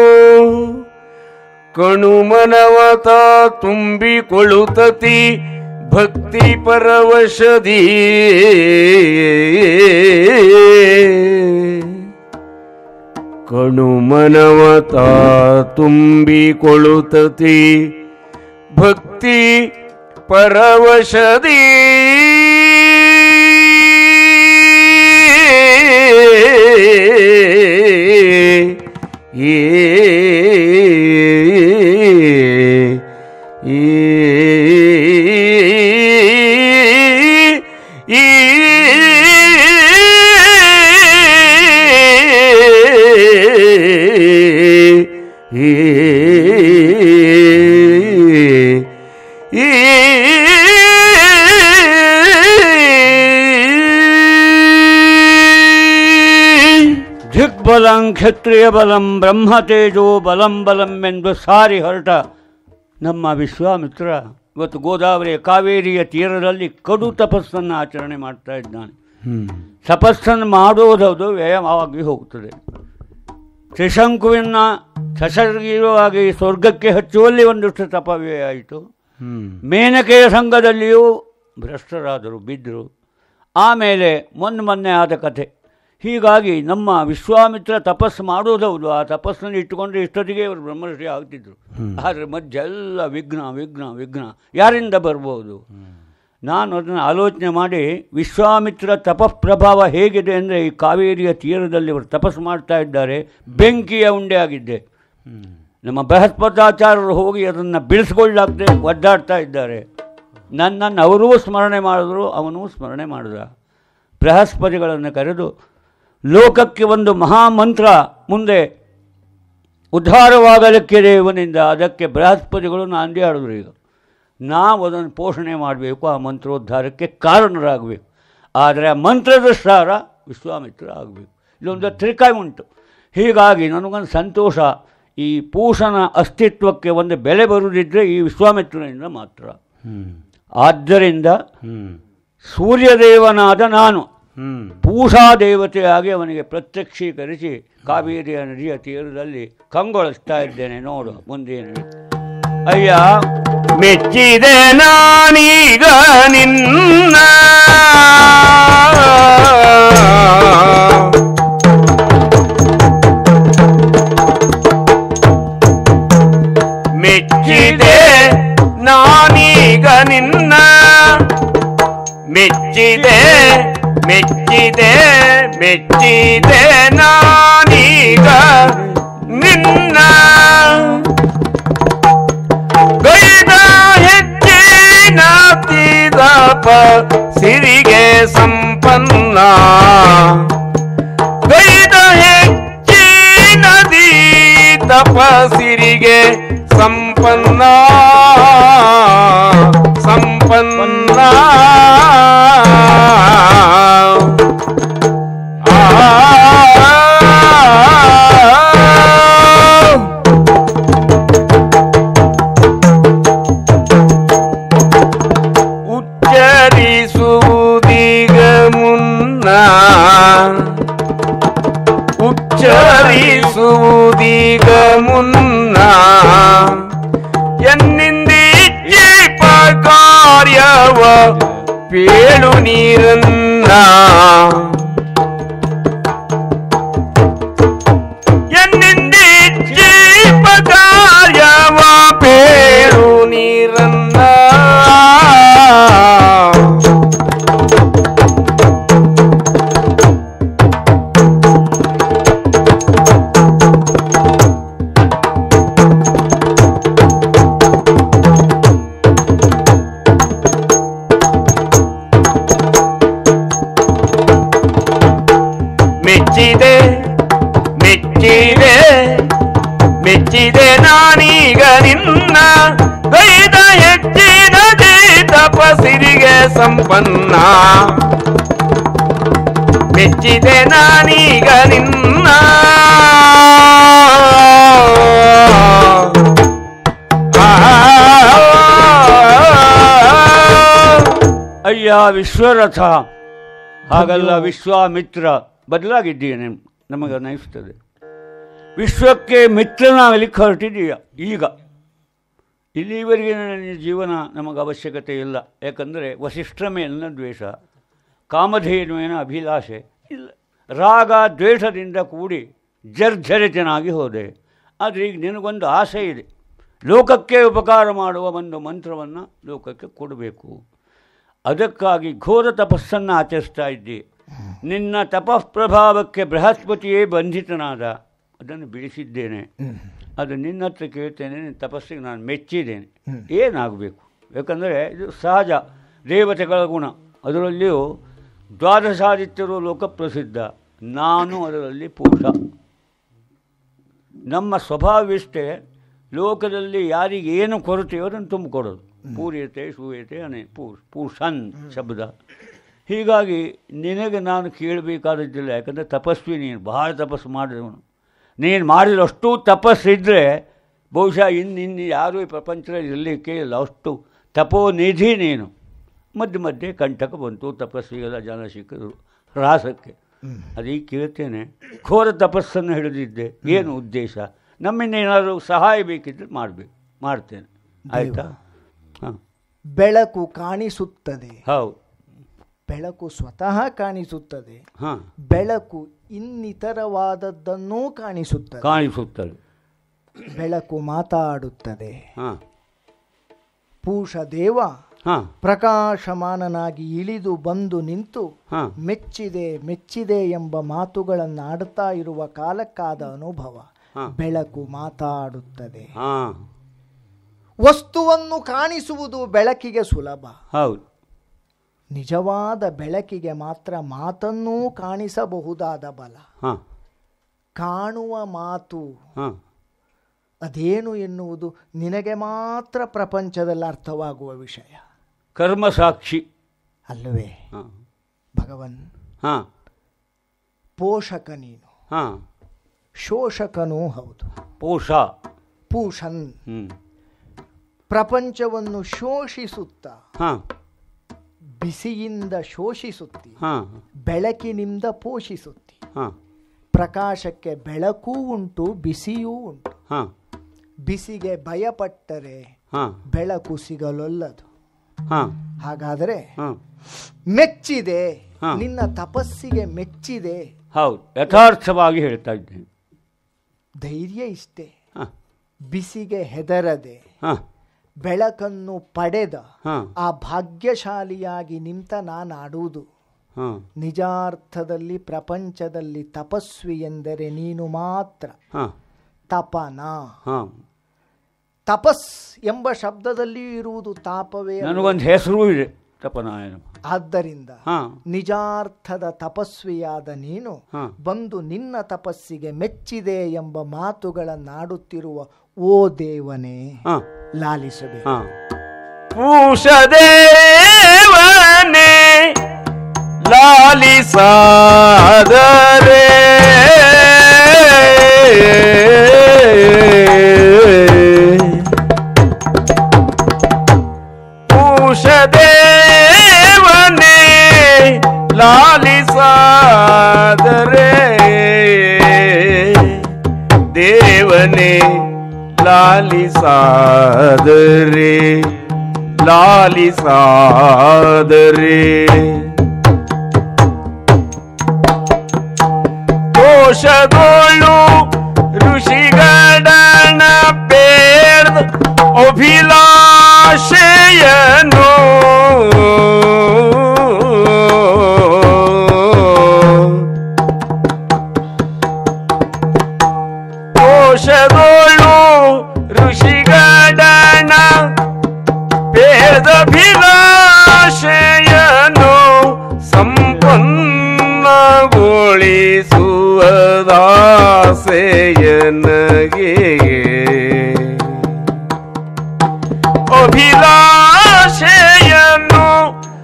ಕಣುಮನವತ ತುಂಬಿಕೊಳ್ಳುತ್ತತಿ ಭಕ್ತಿ ಪರವಶದಿ ಕಣುಮನವತ ತುಂಬಿಕೊಳ್ಳುತ್ತತಿ ಭಕ್ತಿ ಪರವಶದಿ ದಿಗ್ಬಲಂ ಕ್ಷತ್ರಿಯ ಬಲಂ ಬ್ರಹ್ಮತೇಜೋ ಬಲಂ ಬಲಂ ಎಂದು ಸಾರಿ ಹೊರಟ ನಮ್ಮ ವಿಶ್ವಾಮಿತ್ರ ಇವತ್ತು ಗೋದಾವರಿಯ ಕಾವೇರಿಯ ತೀರದಲ್ಲಿ ಕಡು ತಪಸ್ಸನ್ನು ಆಚರಣೆ ಮಾಡ್ತಾ ಇದ್ದಾನೆ ತಪಸ್ಸನ್ನು ಮಾಡೋದದು ವ್ಯಯವಾಗಿ ಹೋಗುತ್ತದೆ ತ್ರಿಶಂಕುವಿನ ಸಶರೀರವಾಗಿ ಸ್ವರ್ಗಕ್ಕೆ ಹಚ್ಚುವಲ್ಲಿ ಒಂದಷ್ಟು ತಪವ್ಯಯ ಆಯಿತು ಮೇನಕೆಯ ಸಂಘದಲ್ಲಿಯೂ ಭ್ರಷ್ಟರಾದರು ಬಿದ್ದರು ಆಮೇಲೆ ಮೊನ್ನೆ ಮೊನ್ನೆ ಆದ ಕಥೆ ಹೀಗಾಗಿ ನಮ್ಮ ವಿಶ್ವಾಮಿತ್ರ ತಪಸ್ಸು ಮಾಡೋದೌದು ಆ ತಪಸ್ಸನ್ನು ಇಟ್ಟುಕೊಂಡ್ರೆ ಇಷ್ಟೊತ್ತಿಗೆ ಇವರು ಬ್ರಹ್ಮರ್ಷಿ ಆಗ್ತಿದ್ರು ಆದರೆ ಮಧ್ಯ ಎಲ್ಲ ವಿಘ್ನ ವಿಘ್ನ ವಿಘ್ನ ಯಾರಿಂದ ಬರ್ಬೋದು ನಾನು ಅದನ್ನು ಆಲೋಚನೆ ಮಾಡಿ ವಿಶ್ವಾಮಿತ್ರ ತಪಃಪ್ರಭಾವ ಹೇಗಿದೆ ಅಂದರೆ ಈ ಕಾವೇರಿಯ ತೀರದಲ್ಲಿ ಅವರು ತಪಸ್ಸು ಮಾಡ್ತಾ ಇದ್ದಾರೆ ಬೆಂಕಿಯ ಉಂಡೆ ಆಗಿದ್ದೆ ನಮ್ಮ ಬೃಹಸ್ಪತಾಚಾರ್ಯರು ಹೋಗಿ ಅದನ್ನು ಬಿಡಿಸ್ಕೊಳ್ಳಾಗದೆ ಒದ್ದಾಡ್ತಾ ಇದ್ದಾರೆ ನನ್ನನ್ನು ಅವರೂ ಸ್ಮರಣೆ ಮಾಡಿದ್ರು ಅವನೂ ಸ್ಮರಣೆ ಮಾಡಿದ ಬೃಹಸ್ಪತಿಗಳನ್ನು ಕರೆದು ಲೋಕಕ್ಕೆ ಒಂದು ಮಹಾಮಂತ್ರ ಮುಂದೆ ಉದ್ಧಾರವಾಗಲಿಕ್ಕಿದೆ ಇವನಿಂದ ಅದಕ್ಕೆ ಬೃಹಸ್ಪತಿಗಳು ನಾಂದಿ ಆಡಿದ್ರು ಈಗ ನಾವು ಅದನ್ನು ಪೋಷಣೆ ಮಾಡಬೇಕು ಆ ಮಂತ್ರೋದ್ಧಾರಕ್ಕೆ ಕಾರಣರಾಗಬೇಕು ಆದರೆ ಆ ಮಂತ್ರದ ಸಾರ ವಿಶ್ವಾಮಿತ್ರ ಆಗಬೇಕು ಇಲ್ಲೊಂದು ತ್ರಿಕಾಯಿ ಉಂಟು ಹೀಗಾಗಿ ನನಗೊಂದು ಸಂತೋಷ ಈ ಪೂಷನ ಅಸ್ತಿತ್ವಕ್ಕೆ ಒಂದು ಬೆಲೆ ಬರುವುದಿದ್ದರೆ ಈ ವಿಶ್ವಾಮಿತ್ರನಿಂದ ಮಾತ್ರ ಆದ್ದರಿಂದ ಸೂರ್ಯದೇವನಾದ ನಾನು ಪೂಷಾ ದೇವತೆಯಾಗಿ ಅವನಿಗೆ ಪ್ರತ್ಯಕ್ಷೀಕರಿಸಿ ಕಾವೇರಿಯ ನದಿಯ ತೀರದಲ್ಲಿ ಕಂಗೊಳಿಸ್ತಾ ಇದ್ದೇನೆ ನೋಡು ಮುಂದೇನು ಅಯ್ಯ ಮೆಚ್ಚಿದೆ ನಾನೀಗ ನಿನ್ನ ಮೆಚ್ಚಿದೆ ನಾನೀಗ ನಿನ್ನ ಮೆಚ್ಚಿದೆ ಮೆಚ್ಚಿದೆ ಮೆಚ್ಚಿದೆ ನಾನೀಗ ನಿನ್ನ ಗೈದ ಹೆಚ್ಚಿನ ತೀದಪ ಸಿರಿಗೆ ಸಂಪನ್ನ ಗೈದ ಹೆಚ್ಚಿನ ದೀದಪ ಸಿರಿಗೆ ಸಂಪನ್ನ ಸಂಪನ್ನ ಆ ಉಚ್ಚರಿಸುವುದೀಗ ಮುನ್ನ ಉಚ್ಚರಿಸುವುದೀಗ ಮುನ್ನ ಎನ್ನಿಂದೀಪ ಕಾರ್ಯವ ಪೇಳು ನೀರನ್ನ ಎನ್ನಿಂದೀಪ ಕಾರ್ಯವ ಪೇಳು ನೀರನ್ನ ಮೆಚ್ಚಿದೆ ಮೆಚ್ಚಿದೆ ಮೆಚ್ಚಿದೆ ನಾನೀಗ ನಿನ್ನ ಗೈದ ಹೆಚ್ಚಿನ ತಪಸಿರಿಗೆ ಸಂಪನ್ನ ಮೆಚ್ಚಿದೆ ನಾನೀಗ ನಿನ್ನ ಅಯ್ಯ ವಿಶ್ವರಥ ಹಾಗಲ್ಲ ವಿಶ್ವಾಮಿತ್ರ ಬದಲಾಗಿದ್ದೀಯನೆ ನಮಗೆ ಅನ್ನಿಸ್ತದೆ ವಿಶ್ವಕ್ಕೆ ಮಿತ್ರನಾಗಲಿಕ್ಕೆ ಹೊರಟಿದ್ದೀಯ ಈಗ ಇಲ್ಲಿವರೆಗೆ ನನ್ನ ಜೀವನ ನಮಗೆ ಅವಶ್ಯಕತೆ ಇಲ್ಲ ಯಾಕಂದರೆ ವಸಿಷ್ಠರ ಮೇಲಿನ ದ್ವೇಷ ಕಾಮಧೇನುವಿನ ಅಭಿಲಾಷೆ ಇಲ್ಲ ರಾಗ ದ್ವೇಷದಿಂದ ಕೂಡಿ ಜರ್ಜರಿತನಾಗಿ ಹೋದೆ ಆದರೆ ಈಗ ನಿನಗೊಂದು ಆಸೆ ಇದೆ ಲೋಕಕ್ಕೆ ಉಪಕಾರ ಮಾಡುವ ಒಂದು ಮಂತ್ರವನ್ನು ಲೋಕಕ್ಕೆ ಕೊಡಬೇಕು ಅದಕ್ಕಾಗಿ ಘೋರ ತಪಸ್ಸನ್ನು ಆಚರಿಸ್ತಾ ಇದ್ದಿ ನಿನ್ನ ತಪಃಪ್ರಭಾವಕ್ಕೆ ಬೃಹಸ್ಪತಿಯೇ ಬಂಧಿತನಾದ ಅದನ್ನು ಬಿಡಿಸಿದ್ದೇನೆ ಅದು ನಿನ್ನ ಹತ್ರ ಕೇಳ್ತೇನೆ ನಿನ್ನ ತಪಸ್ಸಿಗೆ ನಾನು ಮೆಚ್ಚಿದ್ದೇನೆ ಏನಾಗಬೇಕು ಯಾಕಂದರೆ ಇದು ಸಹಜ ದೇವತೆಗಳ ಗುಣ ಅದರಲ್ಲಿಯೂ ದ್ವಾದಶಾದಿತ್ಯರು ಲೋಕಪ್ರಸಿದ್ಧ ನಾನು ಅದರಲ್ಲಿ ಪುರುಷ ನಮ್ಮ ಸ್ವಭಾವವಿಷ್ಟೇ ಲೋಕದಲ್ಲಿ ಯಾರಿಗೆ ಏನು ಕೊರತೆಯೋ ಅದನ್ನು ತುಂಬಿಕೊಡೋದು ಪೂರ್ಯತೆ ಶೂಯತೆ ಅನೇ ಪೂರ್ ಪೂಷನ್ ಶಬ್ದ ಹೀಗಾಗಿ ನಿನಗೆ ನಾನು ಕೇಳಬೇಕಾದದ್ದಿಲ್ಲ ಯಾಕಂದರೆ ತಪಸ್ವಿ ನೀನು ಬಹಳ ತಪಸ್ಸು ಮಾಡಿದವನು ನೀನು ಮಾಡಿದಷ್ಟು ತಪಸ್ಸಿದ್ದರೆ ಬಹುಶಃ ಇನ್ನು ಇನ್ನು ಯಾರೂ ಈ ಪ್ರಪಂಚದಲ್ಲಿ ಇರಲಿಕ್ಕೆ ಇಲ್ಲ ಅಷ್ಟು ತಪೋನಿಧಿ ನೀನು ಮಧ್ಯೆ ಮಧ್ಯೆ ಕಂಟಕ ಬಂತು ತಪಸ್ಸಿಗೆಲ್ಲ ಜನ ಸಿಕ್ಕಿದ್ರು ರಾಸಕ್ಕೆ ಅದೀಗ ಕೇಳ್ತೇನೆ ಘೋರ ತಪಸ್ಸನ್ನು ಹಿಡಿದಿದ್ದೆ ಏನು ಉದ್ದೇಶ ನಮ್ಮಿಂದ ಏನಾದರೂ ಸಹಾಯ ಬೇಕಿದ್ರೆ ಮಾಡಬೇಕು ಮಾಡ್ತೇನೆ ಆಯಿತಾ ಹಾಂ ಬೆಳಕು ಕಾಣಿಸುತ್ತದೆ ಹೌದು ಬೆಳಕು ಸ್ವತಃ ಕಾಣಿಸುತ್ತದೆ ಹಾಂ ಬೆಳಕು ಇನ್ನಿತರವಾದದ್ದನ್ನೂ ಕಾಣಿಸುತ್ತದೆ ಕಾಣಿಸುತ್ತದೆ ಬೆಳಕು ಮಾತಾಡುತ್ತದೆ ಹಾಂ ಪೂಷ ದೇವ ಹಾಂ ಪ್ರಕಾಶಮಾನನಾಗಿ ಇಳಿದು ಬಂದು ನಿಂತು ಹಾಂ ಮೆಚ್ಚಿದೆ ಮೆಚ್ಚಿದೆ ಎಂಬ ಮಾತುಗಳನ್ನು ಆಡ್ತಾ ಇರುವ ಕಾಲಕ್ಕಾದ ಅನುಭವ ಹಾ. ಬೆಳಕು ಮಾತಾಡುತ್ತದೆ ಹಾಂ ವಸ್ತುವನ್ನು ಕಾಣಿಸುವುದು ಬೆಳಕಿಗೆ ಸುಲಭ ಹೌದು ನಿಜವಾದ ಬೆಳಕಿಗೆ ಮಾತ್ರ ಮಾತನ್ನೂ ಕಾಣಿಸಬಹುದಾದ ಬಲ ಹಾಂ ಕಾಣುವ ಮಾತು ಹಾಂ ಅದೇನು ಎನ್ನುವುದು ನಿನಗೆ ಮಾತ್ರ ಪ್ರಪಂಚದಲ್ಲಿ ಅರ್ಥವಾಗುವ ವಿಷಯ ಕರ್ಮಸಾಕ್ಷಿ ಅಲ್ಲವೇ ಹಾಂ ಭಗವನ್ ಹಾಂ ಪೋಷಕ ನೀನು ಹಾಂ ಶೋಷಕನೂ ಹೌದು ಪೋಷ ಪೂಷನ್ ಹ್ಞೂ ಪ್ರಪಂಚವನ್ನು ಶೋಷಿಸುತ್ತಾ ಹಾಂ ಬಿಸಿಯಿಂದ ಶೋಷಿಸುತ್ತಿ ಹಾಂ ಬೆಳಕಿನಿಂದ ಪೋಷಿಸುತ್ತಿ ಹಾಂ ಪ್ರಕಾಶಕ್ಕೆ ಬೆಳಕೂ ಉಂಟು ಬಿಸಿಯೂ ಉಂಟು ಹಾಂ ಬಿಸಿಗೆ ಭಯಪಟ್ಟರೆ ಹಾಂ ಬೆಳಕು ಸಿಗಲೊಲ್ಲದು ಹಾಂ ಹಾಗಾದರೆ ಹಾಂ ಮೆಚ್ಚಿದೆ ಹಾ. ನಿನ್ನ ತಪಸ್ಸಿಗೆ ಮೆಚ್ಚಿದೆ ಹೌದು ಯಥಾರ್ಥವಾಗಿ ಹೇಳ್ತಾ ಇದ್ದೇನೆ ಧೈರ್ಯ ಇಷ್ಟೇ ಹಾಂ ಬಿಸಿಗೆ ಹೆದರದೆ ಹಾಂ ಬೆಳಕನ್ನು ಪಡೆದ ಹಾಂ ಆ ಭಾಗ್ಯಶಾಲಿಯಾಗಿ ನಿಂತ ನಾನು ಆಡುವುದು ಹಾಂ ನಿಜಾರ್ಥದಲ್ಲಿ ಪ್ರಪಂಚದಲ್ಲಿ ತಪಸ್ವಿ ಎಂದರೆ ನೀನು ಮಾತ್ರ ಹಾಂ ತಪನ ಹಾಂ ತಪಸ್ ಎಂಬ ಶಬ್ದದಲ್ಲಿ ಇರುವುದು ತಾಪವೇ ಅಲ್ಲ. ನನಗೊಂದು ಹೆಸರು ಇದೆ ತಪನಾಯನ ಆದ್ದರಿಂದ ಹಾಂ ನಿಜಾರ್ಥದ ತಪಸ್ವಿಯಾದ ನೀನು ಹಾಂ ಬಂದು ನಿನ್ನ ತಪಸ್ಸಿಗೆ ಮೆಚ್ಚಿದೆ ಎಂಬ ಮಾತುಗಳನ್ನಾಡುತ್ತಿರುವ ಓ ದೇವನೇ ಹಾಂ ಲಾಲಿಸಬೇಕು ಹಾಂ ಪೂಷದೇವನೇ ಲಾಲಿಸಾದರೆ ಪೂಷದೇವನೇ ಲಾಲಿಸಾದರೆ ದೇವನೇ ಲಾಲಿಸಾದರೆ ಲಾಲಿಸಾದರೆ ದೋಷಗೋಳು ಋಷಿಗಡನ ಬೇರ್ದ ಅಭಿಲಾಷೆಯನು ದೋಷಗೋಳು ಋಷಿಗಡನ ವೇದಭಿಲಾಷೆಯನು ಸಂಪನ್ನಗೊಳಿಸುವದಾಸೆಯನಗೆ ಅಭಿಲಾಷೆಯನ್ನು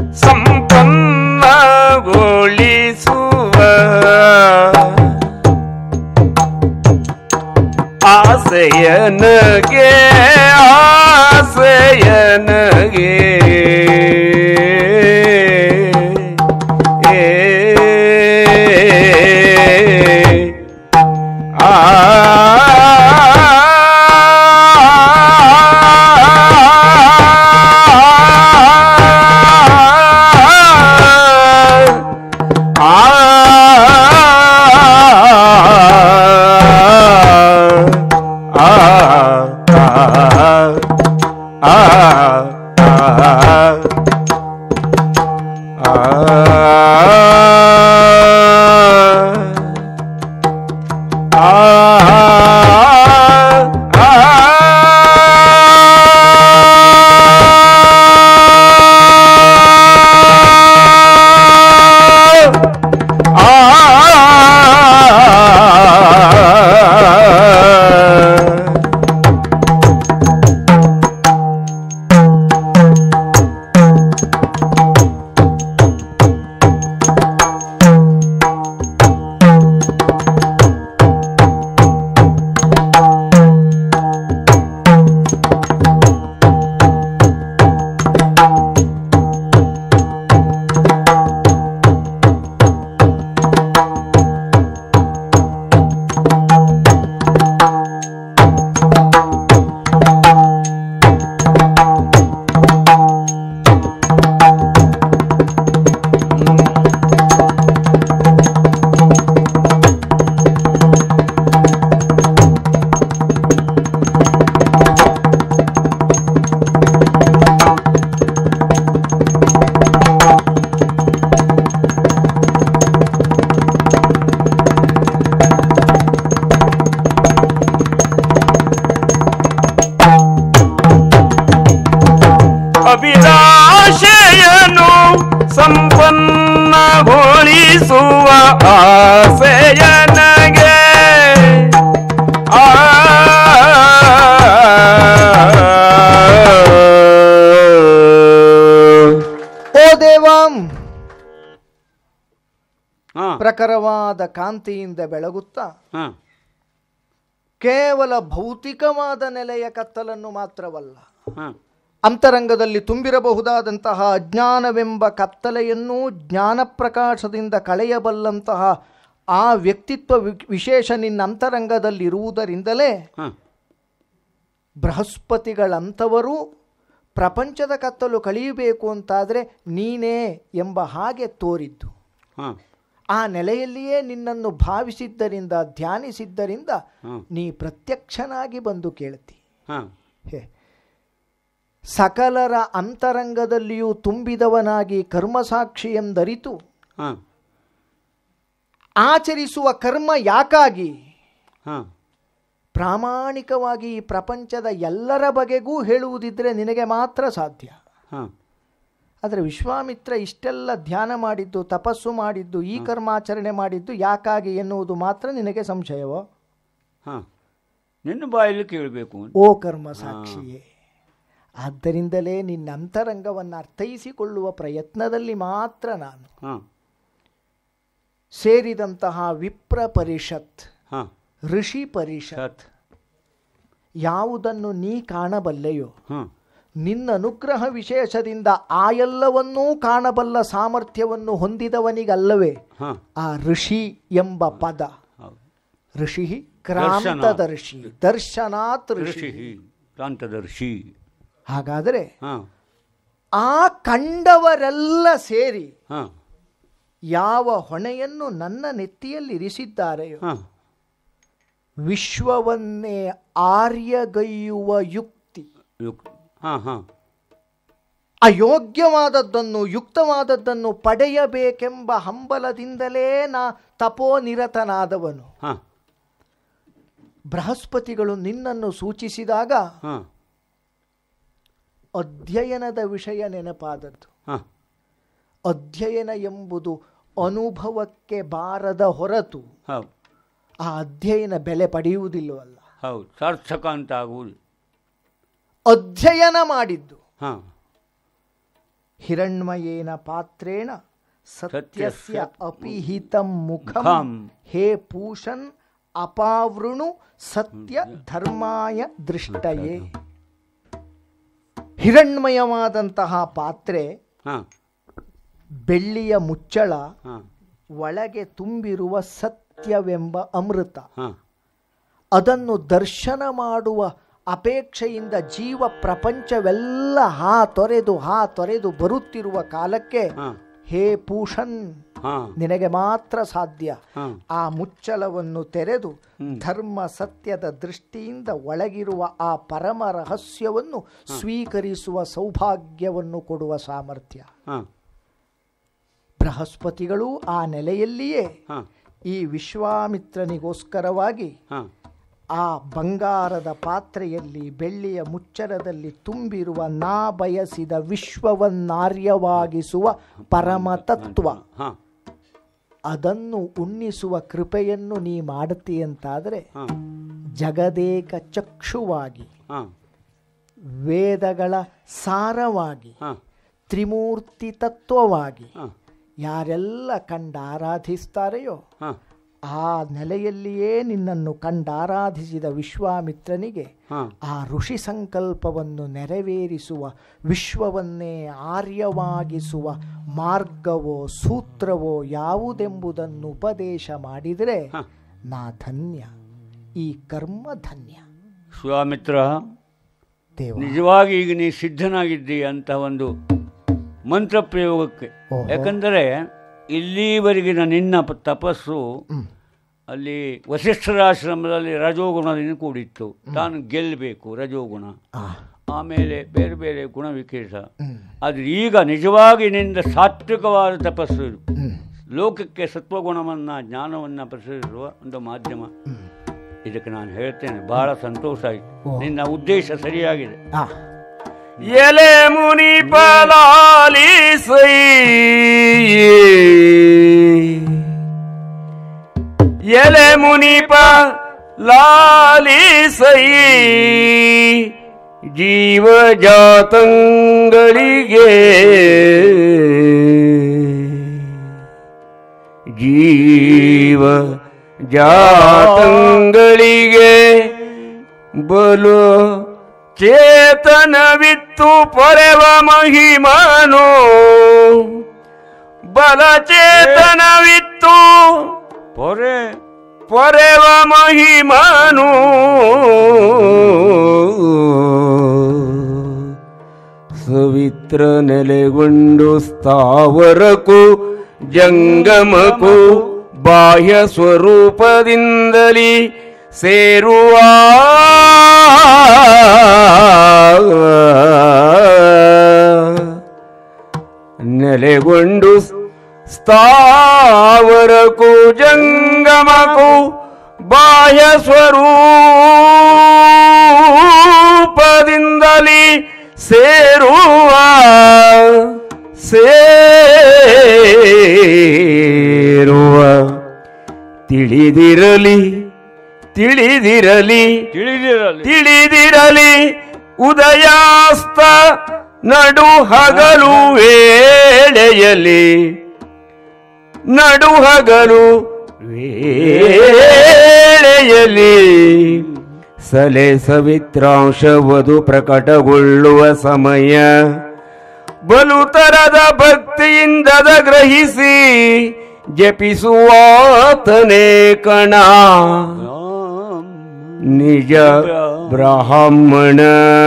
ಸಂಪನ್ನಗೊಳಿಸುವ ಆಸೆಯನಗೆ ಆಸೆಯನಗೆ ಏ ಆ ಅಭಿಲಾಷೆಯನು ಸಂಪನ್ನಗೊಳಿಸುವ ಆಸೆಯನಗೆ ಆ ಓ ದೇವಾಂ ಹಾಂ ಪ್ರಖರವಾದ ಕಾಂತಿಯಿಂದ ಬೆಳಗುತ್ತಾ ಹಾಂ ಕೇವಲ ಭೌತಿಕವಾದ ನೆಲೆಯ ಕತ್ತಲನ್ನು ಮಾತ್ರವಲ್ಲ ಹಾಂ ಅಂತರಂಗದಲ್ಲಿ ತುಂಬಿರಬಹುದಾದಂತಹ ಅಜ್ಞಾನವೆಂಬ ಕತ್ತಲೆಯನ್ನೂ ಜ್ಞಾನ ಪ್ರಕಾಶದಿಂದ ಕಳೆಯಬಲ್ಲಂತಹ ಆ ವ್ಯಕ್ತಿತ್ವ ವಿ- ವಿಶೇಷ ನಿನ್ನ ಅಂತರಂಗದಲ್ಲಿರುವುದರಿಂದಲೇ ಹಾಂ ಬೃಹಸ್ಪತಿಗಳಂಥವರು ಪ್ರಪಂಚದ ಕತ್ತಲು ಕಳೆಯಬೇಕು ಅಂತಾದರೆ ನೀನೇ ಎಂಬ ಹಾಗೆ ತೋರಿದ್ದು ಹಾಂ ಆ ನೆಲೆಯಲ್ಲಿಯೇ ನಿನ್ನನ್ನು ಭಾವಿಸಿದ್ದರಿಂದ ಧ್ಯಾನಿಸಿದ್ದರಿಂದ ಹಾಂ ನೀ ಪ್ರತ್ಯಕ್ಷನಾಗಿ ಬಂದು ಕೇಳ್ತಿ ಹಾಂ ಹೇ ಸಕಲರ ಅಂತರಂಗದಲ್ಲಿಯೂ ತುಂಬಿದವನಾಗಿ ಕರ್ಮಸಾಕ್ಷಿ ಎಂದರಿತು ಹಾಂ ಆಚರಿಸುವ ಕರ್ಮ ಯಾಕಾಗಿ ಹಾಂ ಪ್ರಾಮಾಣಿಕವಾಗಿ ಈ ಪ್ರಪಂಚದ ಎಲ್ಲರ ಬಗೆಗೂ ಹೇಳುವುದಿದ್ರೆ ನಿನಗೆ ಮಾತ್ರ ಸಾಧ್ಯ ಹಾಂ ಆದರೆ ವಿಶ್ವಾಮಿತ್ರ ಇಷ್ಟೆಲ್ಲ ಧ್ಯಾನ ಮಾಡಿದ್ದು ತಪಸ್ಸು ಮಾಡಿದ್ದು ಈ ಕರ್ಮಾಚರಣೆ ಮಾಡಿದ್ದು ಯಾಕಾಗಿ ಎನ್ನುವುದು ಮಾತ್ರ ನಿನಗೆ ಸಂಶಯವೋ ಹಾಂ ನಿನ್ನ ಬಾಯಲ್ಲಿ ಕೇಳಬೇಕು ಓ ಕರ್ಮ ಸಾಕ್ಷಿಯೇ ಆದ್ದರಿಂದಲೇ ನಿನ್ನ ಅಂತರಂಗವನ್ನು ಅರ್ಥೈಸಿಕೊಳ್ಳುವ ಪ್ರಯತ್ನದಲ್ಲಿ ಮಾತ್ರ ನಾನು ಹಾಂ ಸೇರಿದಂತಹ ವಿಪ್ರ ಪರಿಷತ್ ಹಾಂ ಋಷಿ ಪರಿಷತ್ ಸತ್ ಯಾವುದನ್ನು ನೀ ಕಾಣಬಲ್ಲೆಯೋ ಹಾಂ ನಿನ್ನ ಅನುಗ್ರಹ ವಿಶೇಷದಿಂದ ಆ ಎಲ್ಲವನ್ನೂ ಕಾಣಬಲ್ಲ ಸಾಮರ್ಥ್ಯವನ್ನು ಹೊಂದಿದವನಿಗಲ್ಲವೇ ಹಾಂ ಆ ಋಷಿ ಎಂಬ ಪದ ಹೌದು ಋಷಿ ಕ್ರಾಂತದರ್ಶಿ ದರ್ಶನಾತ್ ಋಷಿ ಋಷಿ ಕ್ರಾಂತದರ್ಶಿ ಹಾಗಾದರೆ ಹಾಂ ಆ ಕಂಡವರೆಲ್ಲ ಸೇರಿ ಹಾಂ ಯಾವ ಹೊಣೆಯನ್ನು ನನ್ನ ನೆತ್ತಿಯಲ್ಲಿ ಇರಿಸಿದ್ದಾರೆಯೋ ಹಾಂ ವಿಶ್ವವನ್ನೇ ಆರ್ಯಗೈಯುವ ಯುಕ್ತಿ ಯುಕ್ ಹಾಂ ಹಾಂ ಅಯೋಗ್ಯವಾದದ್ದನ್ನು ಯುಕ್ತವಾದದ್ದನ್ನು ಪಡೆಯಬೇಕೆಂಬ ಹಂಬಲದಿಂದಲೇ ನಾ ತಪೋನಿರತನಾದವನು ಹಾಂ ಬೃಹಸ್ಪತಿಗಳು ನಿನ್ನನ್ನು ಸೂಚಿಸಿದಾಗ ಹಾಂ ಅಧ್ಯಯನದ ವಿಷಯ ನೆನಪಾದದ್ದು ಹಾಂ ಅಧ್ಯಯನ ಎಂಬುದು ಅನುಭವಕ್ಕೆ ಬಾರದ ಹೊರತು ಹೌದು ಆ ಅಧ್ಯಯನ ಬೆಲೆ ಪಡೆಯುವುದಿಲ್ಲವಲ್ಲ ಹೌದು ಸಾರ್ಥಕ ಅಂತ ಆಗುವುದು ಅಧ್ಯಯನ ಮಾಡಿದ್ದು ಹಾಂ ಹಿರಣ್ಮಯೇನ ಪಾತ್ರೇಣ ಸತ್ಯಸ್ಯ ಸತ್ಯಸ್ಯ ಅಪಿಹಿತಂ ಮುಖಂ ಮುಖಂ. ಹೇ ಪೂಷನ್ ಅಪಾವೃಣು ಸತ್ಯ ಧರ್ಮಾಯ ದೃಷ್ಟಯೇ ಹಿರಣ್ಮಯವಾದಂತಹ ಪಾತ್ರೆ ಹಾಂ ಬೆಳ್ಳಿಯ ಮುಚ್ಚಳ ಹಾಂ ಒಳಗೆ ತುಂಬಿರುವ ಸತ್ಯವೆಂಬ ಅಮೃತ ಹಾಂ ಅದನ್ನು ದರ್ಶನ ಮಾಡುವ ಅಪೇಕ್ಷೆಯಿಂದ ಜೀವ ಪ್ರಪಂಚವೆಲ್ಲ ಹಾ ತೊರೆದು ಹಾ ತೊರೆದು ಬರುತ್ತಿರುವ ಕಾಲಕ್ಕೆ ಹಾಂ ಹೇ ಪೂಷನ್ ಹಾಂ ನಿನಗೆ ಮಾತ್ರ ಸಾಧ್ಯ ಹಾಂ ಆ ಮುಚ್ಚಳವನ್ನು ತೆರೆದು ಹ್ಮ್. ಧರ್ಮ ಸತ್ಯದ ದೃಷ್ಟಿಯಿಂದ ಒಳಗಿರುವ ಆ ಪರಮ ರಹಸ್ಯವನ್ನು ಸ್ವೀಕರಿಸುವ ಸೌಭಾಗ್ಯವನ್ನು ಕೊಡುವ ಸಾಮರ್ಥ್ಯ ಹಾಂ ಬೃಹಸ್ಪತಿಗಳು ಆ ನೆಲೆಯಲ್ಲಿಯೇ ಹಾಂ ಈ ವಿಶ್ವಾಮಿತ್ರನಿಗೋಸ್ಕರವಾಗಿ ಹಾಂ ಆ ಬಂಗಾರದ ಪಾತ್ರೆಯಲ್ಲಿ ಬೆಳ್ಳಿಯ ಮುಚ್ಚರದಲ್ಲಿ ತುಂಬಿರುವ ನಾ ಬಯಸಿದ ವಿಶ್ವವನ್ನಾರ್ಯವಾಗಿಸುವ ಪರಮ ತತ್ವ ಹಾಂ ಅದನ್ನು ಉಣ್ಣಿಸುವ ಕೃಪೆಯನ್ನು ನೀ ಮಾಡುತ್ತೀಯಂತಾದರೆ ಹಾಂ ಜಗದೇಕ ಚಕ್ಷುವಾಗಿ ಹಾಂ ವೇದಗಳ ಸಾರವಾಗಿ ಹಾಂ ತ್ರಿಮೂರ್ತಿ ತತ್ವವಾಗಿ ಹಾಂ ಯಾರೆಲ್ಲ ಕಂಡು ಆರಾಧಿಸ್ತಾರೆಯೋ ಹಾಂ ಆ ನೆಲೆಯಲ್ಲಿಯೇ ನಿನ್ನನ್ನು ಕಂಡಾರಾಧಿಸಿದ ವಿಶ್ವಾಮಿತ್ರನಿಗೆ ಹಾಂ ಆ ಋಷಿ ಸಂಕಲ್ಪವನ್ನು ನೆರವೇರಿಸುವ ವಿಶ್ವವನ್ನೇ ಆರ್ಯವಾಗಿಸುವ ಮಾರ್ಗವೋ ಸೂತ್ರವೋ ಯಾವುದೆಂಬುದನ್ನು ಉಪದೇಶ ಮಾಡಿದರೆ ಹ. ನಾ ಧನ್ಯ ಈ ಕರ್ಮ ಧನ್ಯ ಸ್ವಾಮಿತ್ರ ದೇವ ನಿಜವಾಗಿ ಈಗ ನೀ ಸಿದ್ಧನಾಗಿದ್ದಿ ಅಂತ ಒಂದು ಮಂತ್ರ ಪ್ರಯೋಗಕ್ಕೆ ಓಹೋ. ಯಾಕಂದರೆ ಇಲ್ಲಿವರೆಗಿನ ನಿನ್ನ ಪ- ತಪಸ್ಸು ಅಲ್ಲಿ ವಸಿಷ್ಠರಾಶ್ರಮದಲ್ಲಿ ರಜೋಗುಣದಿಂದ ಕೂಡಿತ್ತು ತಾನು ಗೆಲ್ಲಬೇಕು ರಜೋಗುಣ ಆ, ಆಮೇಲೆ ಬೇರೆ ಬೇರೆ ಗುಣ ವಿಶೇಷ ಹ್ಮ್, ಆದರೆ ಈಗ ನಿಜವಾಗಿ ನಿಂದ ಸಾತ್ವಿಕವಾದ ತಪಸ್ಸು ಇದು ಹ್ಮ್, ಲೋಕಕ್ಕೆ ಸತ್ವಗುಣವನ್ನು ಜ್ಞಾನವನ್ನು ಪ್ರಸರಿಸುವ ಒಂದು ಮಾಧ್ಯಮ ಇದಕ್ಕೆ ನಾನು ಹೇಳ್ತೇನೆ ಬಹಳ ಸಂತೋಷ ಆಯಿತು ಓ. ನಿನ್ನ ಉದ್ದೇಶ ಸರಿಯಾಗಿದೆ ಆ, ಎಲೆ ಮುನಿ ಪಲಾಲಿಸೈ ಎಲೆ ಮುನಿಪ ಲಾಲಿಸೈ ಜೀವ ಜಾತಂಗಳಿಗೆ ಜೀವ ಜಾತಂಗಳಿಗೆ ಬಲು ಚೇತನವಿತ್ತು ಪೊರೆವ ಮಹಿಮನು ಬಲ ಚೇತನವಿತ್ತು ಪೊರೆ ಪೊರೆವ ಮಹಿಮನು ಸವಿತ್ರ ನೆಲೆಗೊಂಡು ಸ್ಥಾವರಕ್ಕೂ ಜಂಗಮಕ್ಕೂ ಬಾಹ್ಯ ಸ್ವರೂಪದಿಂದಲೇ ಸೇರುವ ನೆಲೆಗೊಂಡು ಸ್ಥಾವರಕ್ಕೂ ಜಂಗಮಕ್ಕೂ ಬಾಹ್ಯ ಸ್ವರೂಪದಿಂದಲೇ ಸೇರುವ ಸೇರುವ ತಿಳಿದಿರಲಿ ತಿಳಿದಿರಲಿ ತಿಳಿದಿರಲಿ ತಿಳಿದಿರಲಿ ಉದಯಾಸ್ತ ನಡು ಹಗಲು ವೇಳೆಯಲಿ ನಡು ಹಗಲು ವೇಳೆಯಲಿ ಸಲೆ ಸವಿತ್ರಾಂಶವದು ಪ್ರಕಟಗೊಳ್ಳುವ ಸಮಯ ಬಲುತರದ ಭಕ್ತಿಯಿಂದದ ಗ್ರಹಿಸಿ ಜಪಿಸುವಾತನೇ ಕಣ ನಿಜ ಬ್ರಾಹ್ಮಣ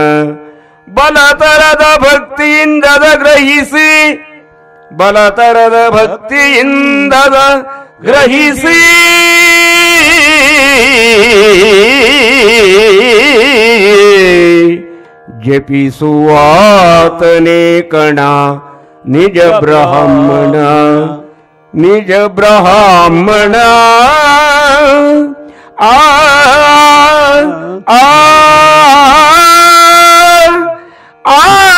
ಬಲತರದ ಭಕ್ತಿಯಿಂದದ ಗ್ರಹಿಸಿ ಬಲತರದ ಭಕ್ತಿಯಿಂದದ ಗ್ರಹಿಸಿ ಜಪಿಸುವಾತನೇ ಕಣ ನಿಜ ಬ್ರಾಹ್ಮಣ ನಿಜ ಬ್ರಾಹ್ಮಣ ಆ ಆ ಆ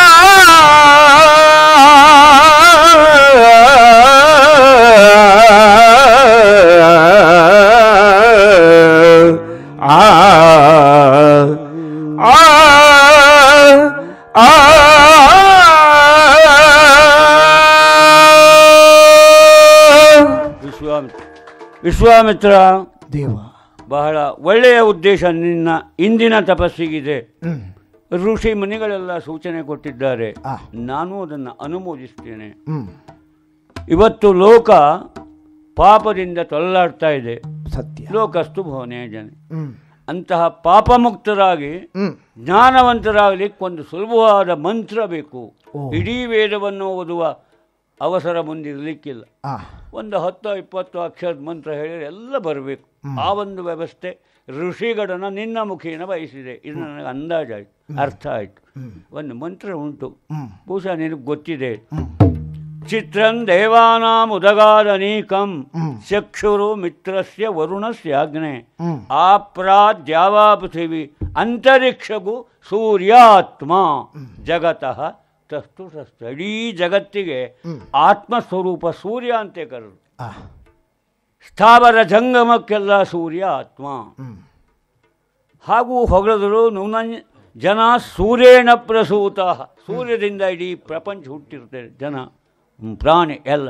ವಿಶ್ವಾಮಿತ್ರ ವಿಶ್ವಾಮಿತ್ರ ದೇವ ಬಹಳ ಒಳ್ಳೆಯ ಉದ್ದೇಶ ನಿನ್ನ ಇಂದಿನ ತಪಸ್ಸಿಗಿದೆ ಹ್ಮ್ ಋಷಿ ಮುನಿಗಳೆಲ್ಲ ಸೂಚನೆ ಕೊಟ್ಟಿದ್ದಾರೆ ಆ. ನಾನು ಅದನ್ನು ಅನುಮೋದಿಸ್ತೇನೆ ಹ್ಮ್ ಇವತ್ತು ಲೋಕ ಪಾಪದಿಂದ ತೊಲ್ಲಾಡ್ತಾ ಇದೆ ಸತ್ಯ ಲೋಕಸ್ತು ಭವನೇ ಜನ ಹ್ಮ್ ಅಂತಹ ಪಾಪಮುಕ್ತರಾಗಿ ಹ್ಮ್ ಜ್ಞಾನವಂತರಾಗಲಿಕ್ಕೆ ಒಂದು ಸುಲಭವಾದ ಮಂತ್ರ ಬೇಕು ಓ. ಇಡೀ ವೇದವನ್ನು ಓದುವ ಅವಸರ ಮುಂದಿರಲಿಕ್ಕಿಲ್ಲ ಆ ಒಂದು ಹತ್ತು ಇಪ್ಪತ್ತು ಅಕ್ಷರದ ಮಂತ್ರ ಹೇಳಿದ್ರೆ ಎಲ್ಲ ಬರಬೇಕು ಆ ಒಂದು ವ್ಯವಸ್ಥೆ ಋಷಿಗಳನ್ನ ನಿನ್ನ ಮುಖೇನ ಬಯಸಿದೆ ಇದು ನನಗೆ ಅಂದಾಜಾಯ್ತು ಅರ್ಥ ಆಯ್ತು ಒಂದು ಮಂತ್ರ ಉಂಟು ಹ್ಮ್ ಬಹುಶಃ ನಿನಗೆ ಗೊತ್ತಿದೆ ಹ್ಮ್ ಚಿತ್ರಂ ದೇವಾನಾಂ ಉದಗಾದನೀಕಂ ಹ್ಮ್. ಚಕ್ಷುರು ಮಿತ್ರಸ್ಯ ವರುಣಸ್ಯಾಗ್ನೆ ಹ್ಮ್ ಆಪ್ರಾತ್ ದ್ಯಾವಾ ಪೃಥಿವಿ ಅಂತರಿಕ್ಷಗೂ ಸೂರ್ಯಾತ್ಮ ಜಗತಃ ತಸ್ತು ತಸ್ತು ಇಡೀ ಜಗತ್ತಿಗೆ ಆತ್ಮಸ್ವರೂಪ ಸೂರ್ಯ ಅಂತೆ ಕರೆದು ಆ ಸ್ಥಾವರ ಜಂಗಮಕ್ಕೆಲ್ಲ ಸೂರ್ಯ ಆತ್ಮ ಹ್ಮ್ ಹಾಗೂ ಹೊಗಳಿದ್ರು ನೂನ ಜನ ಸೂರ್ಯನ ಪ್ರಸೂತ ಸೂರ್ಯದಿಂದ ಇಡೀ ಪ್ರಪಂಚ ಹುಟ್ಟಿರ್ತದೆ ಜನ ಹ್ಮ್, ಪ್ರಾಣಿ ಎಲ್ಲ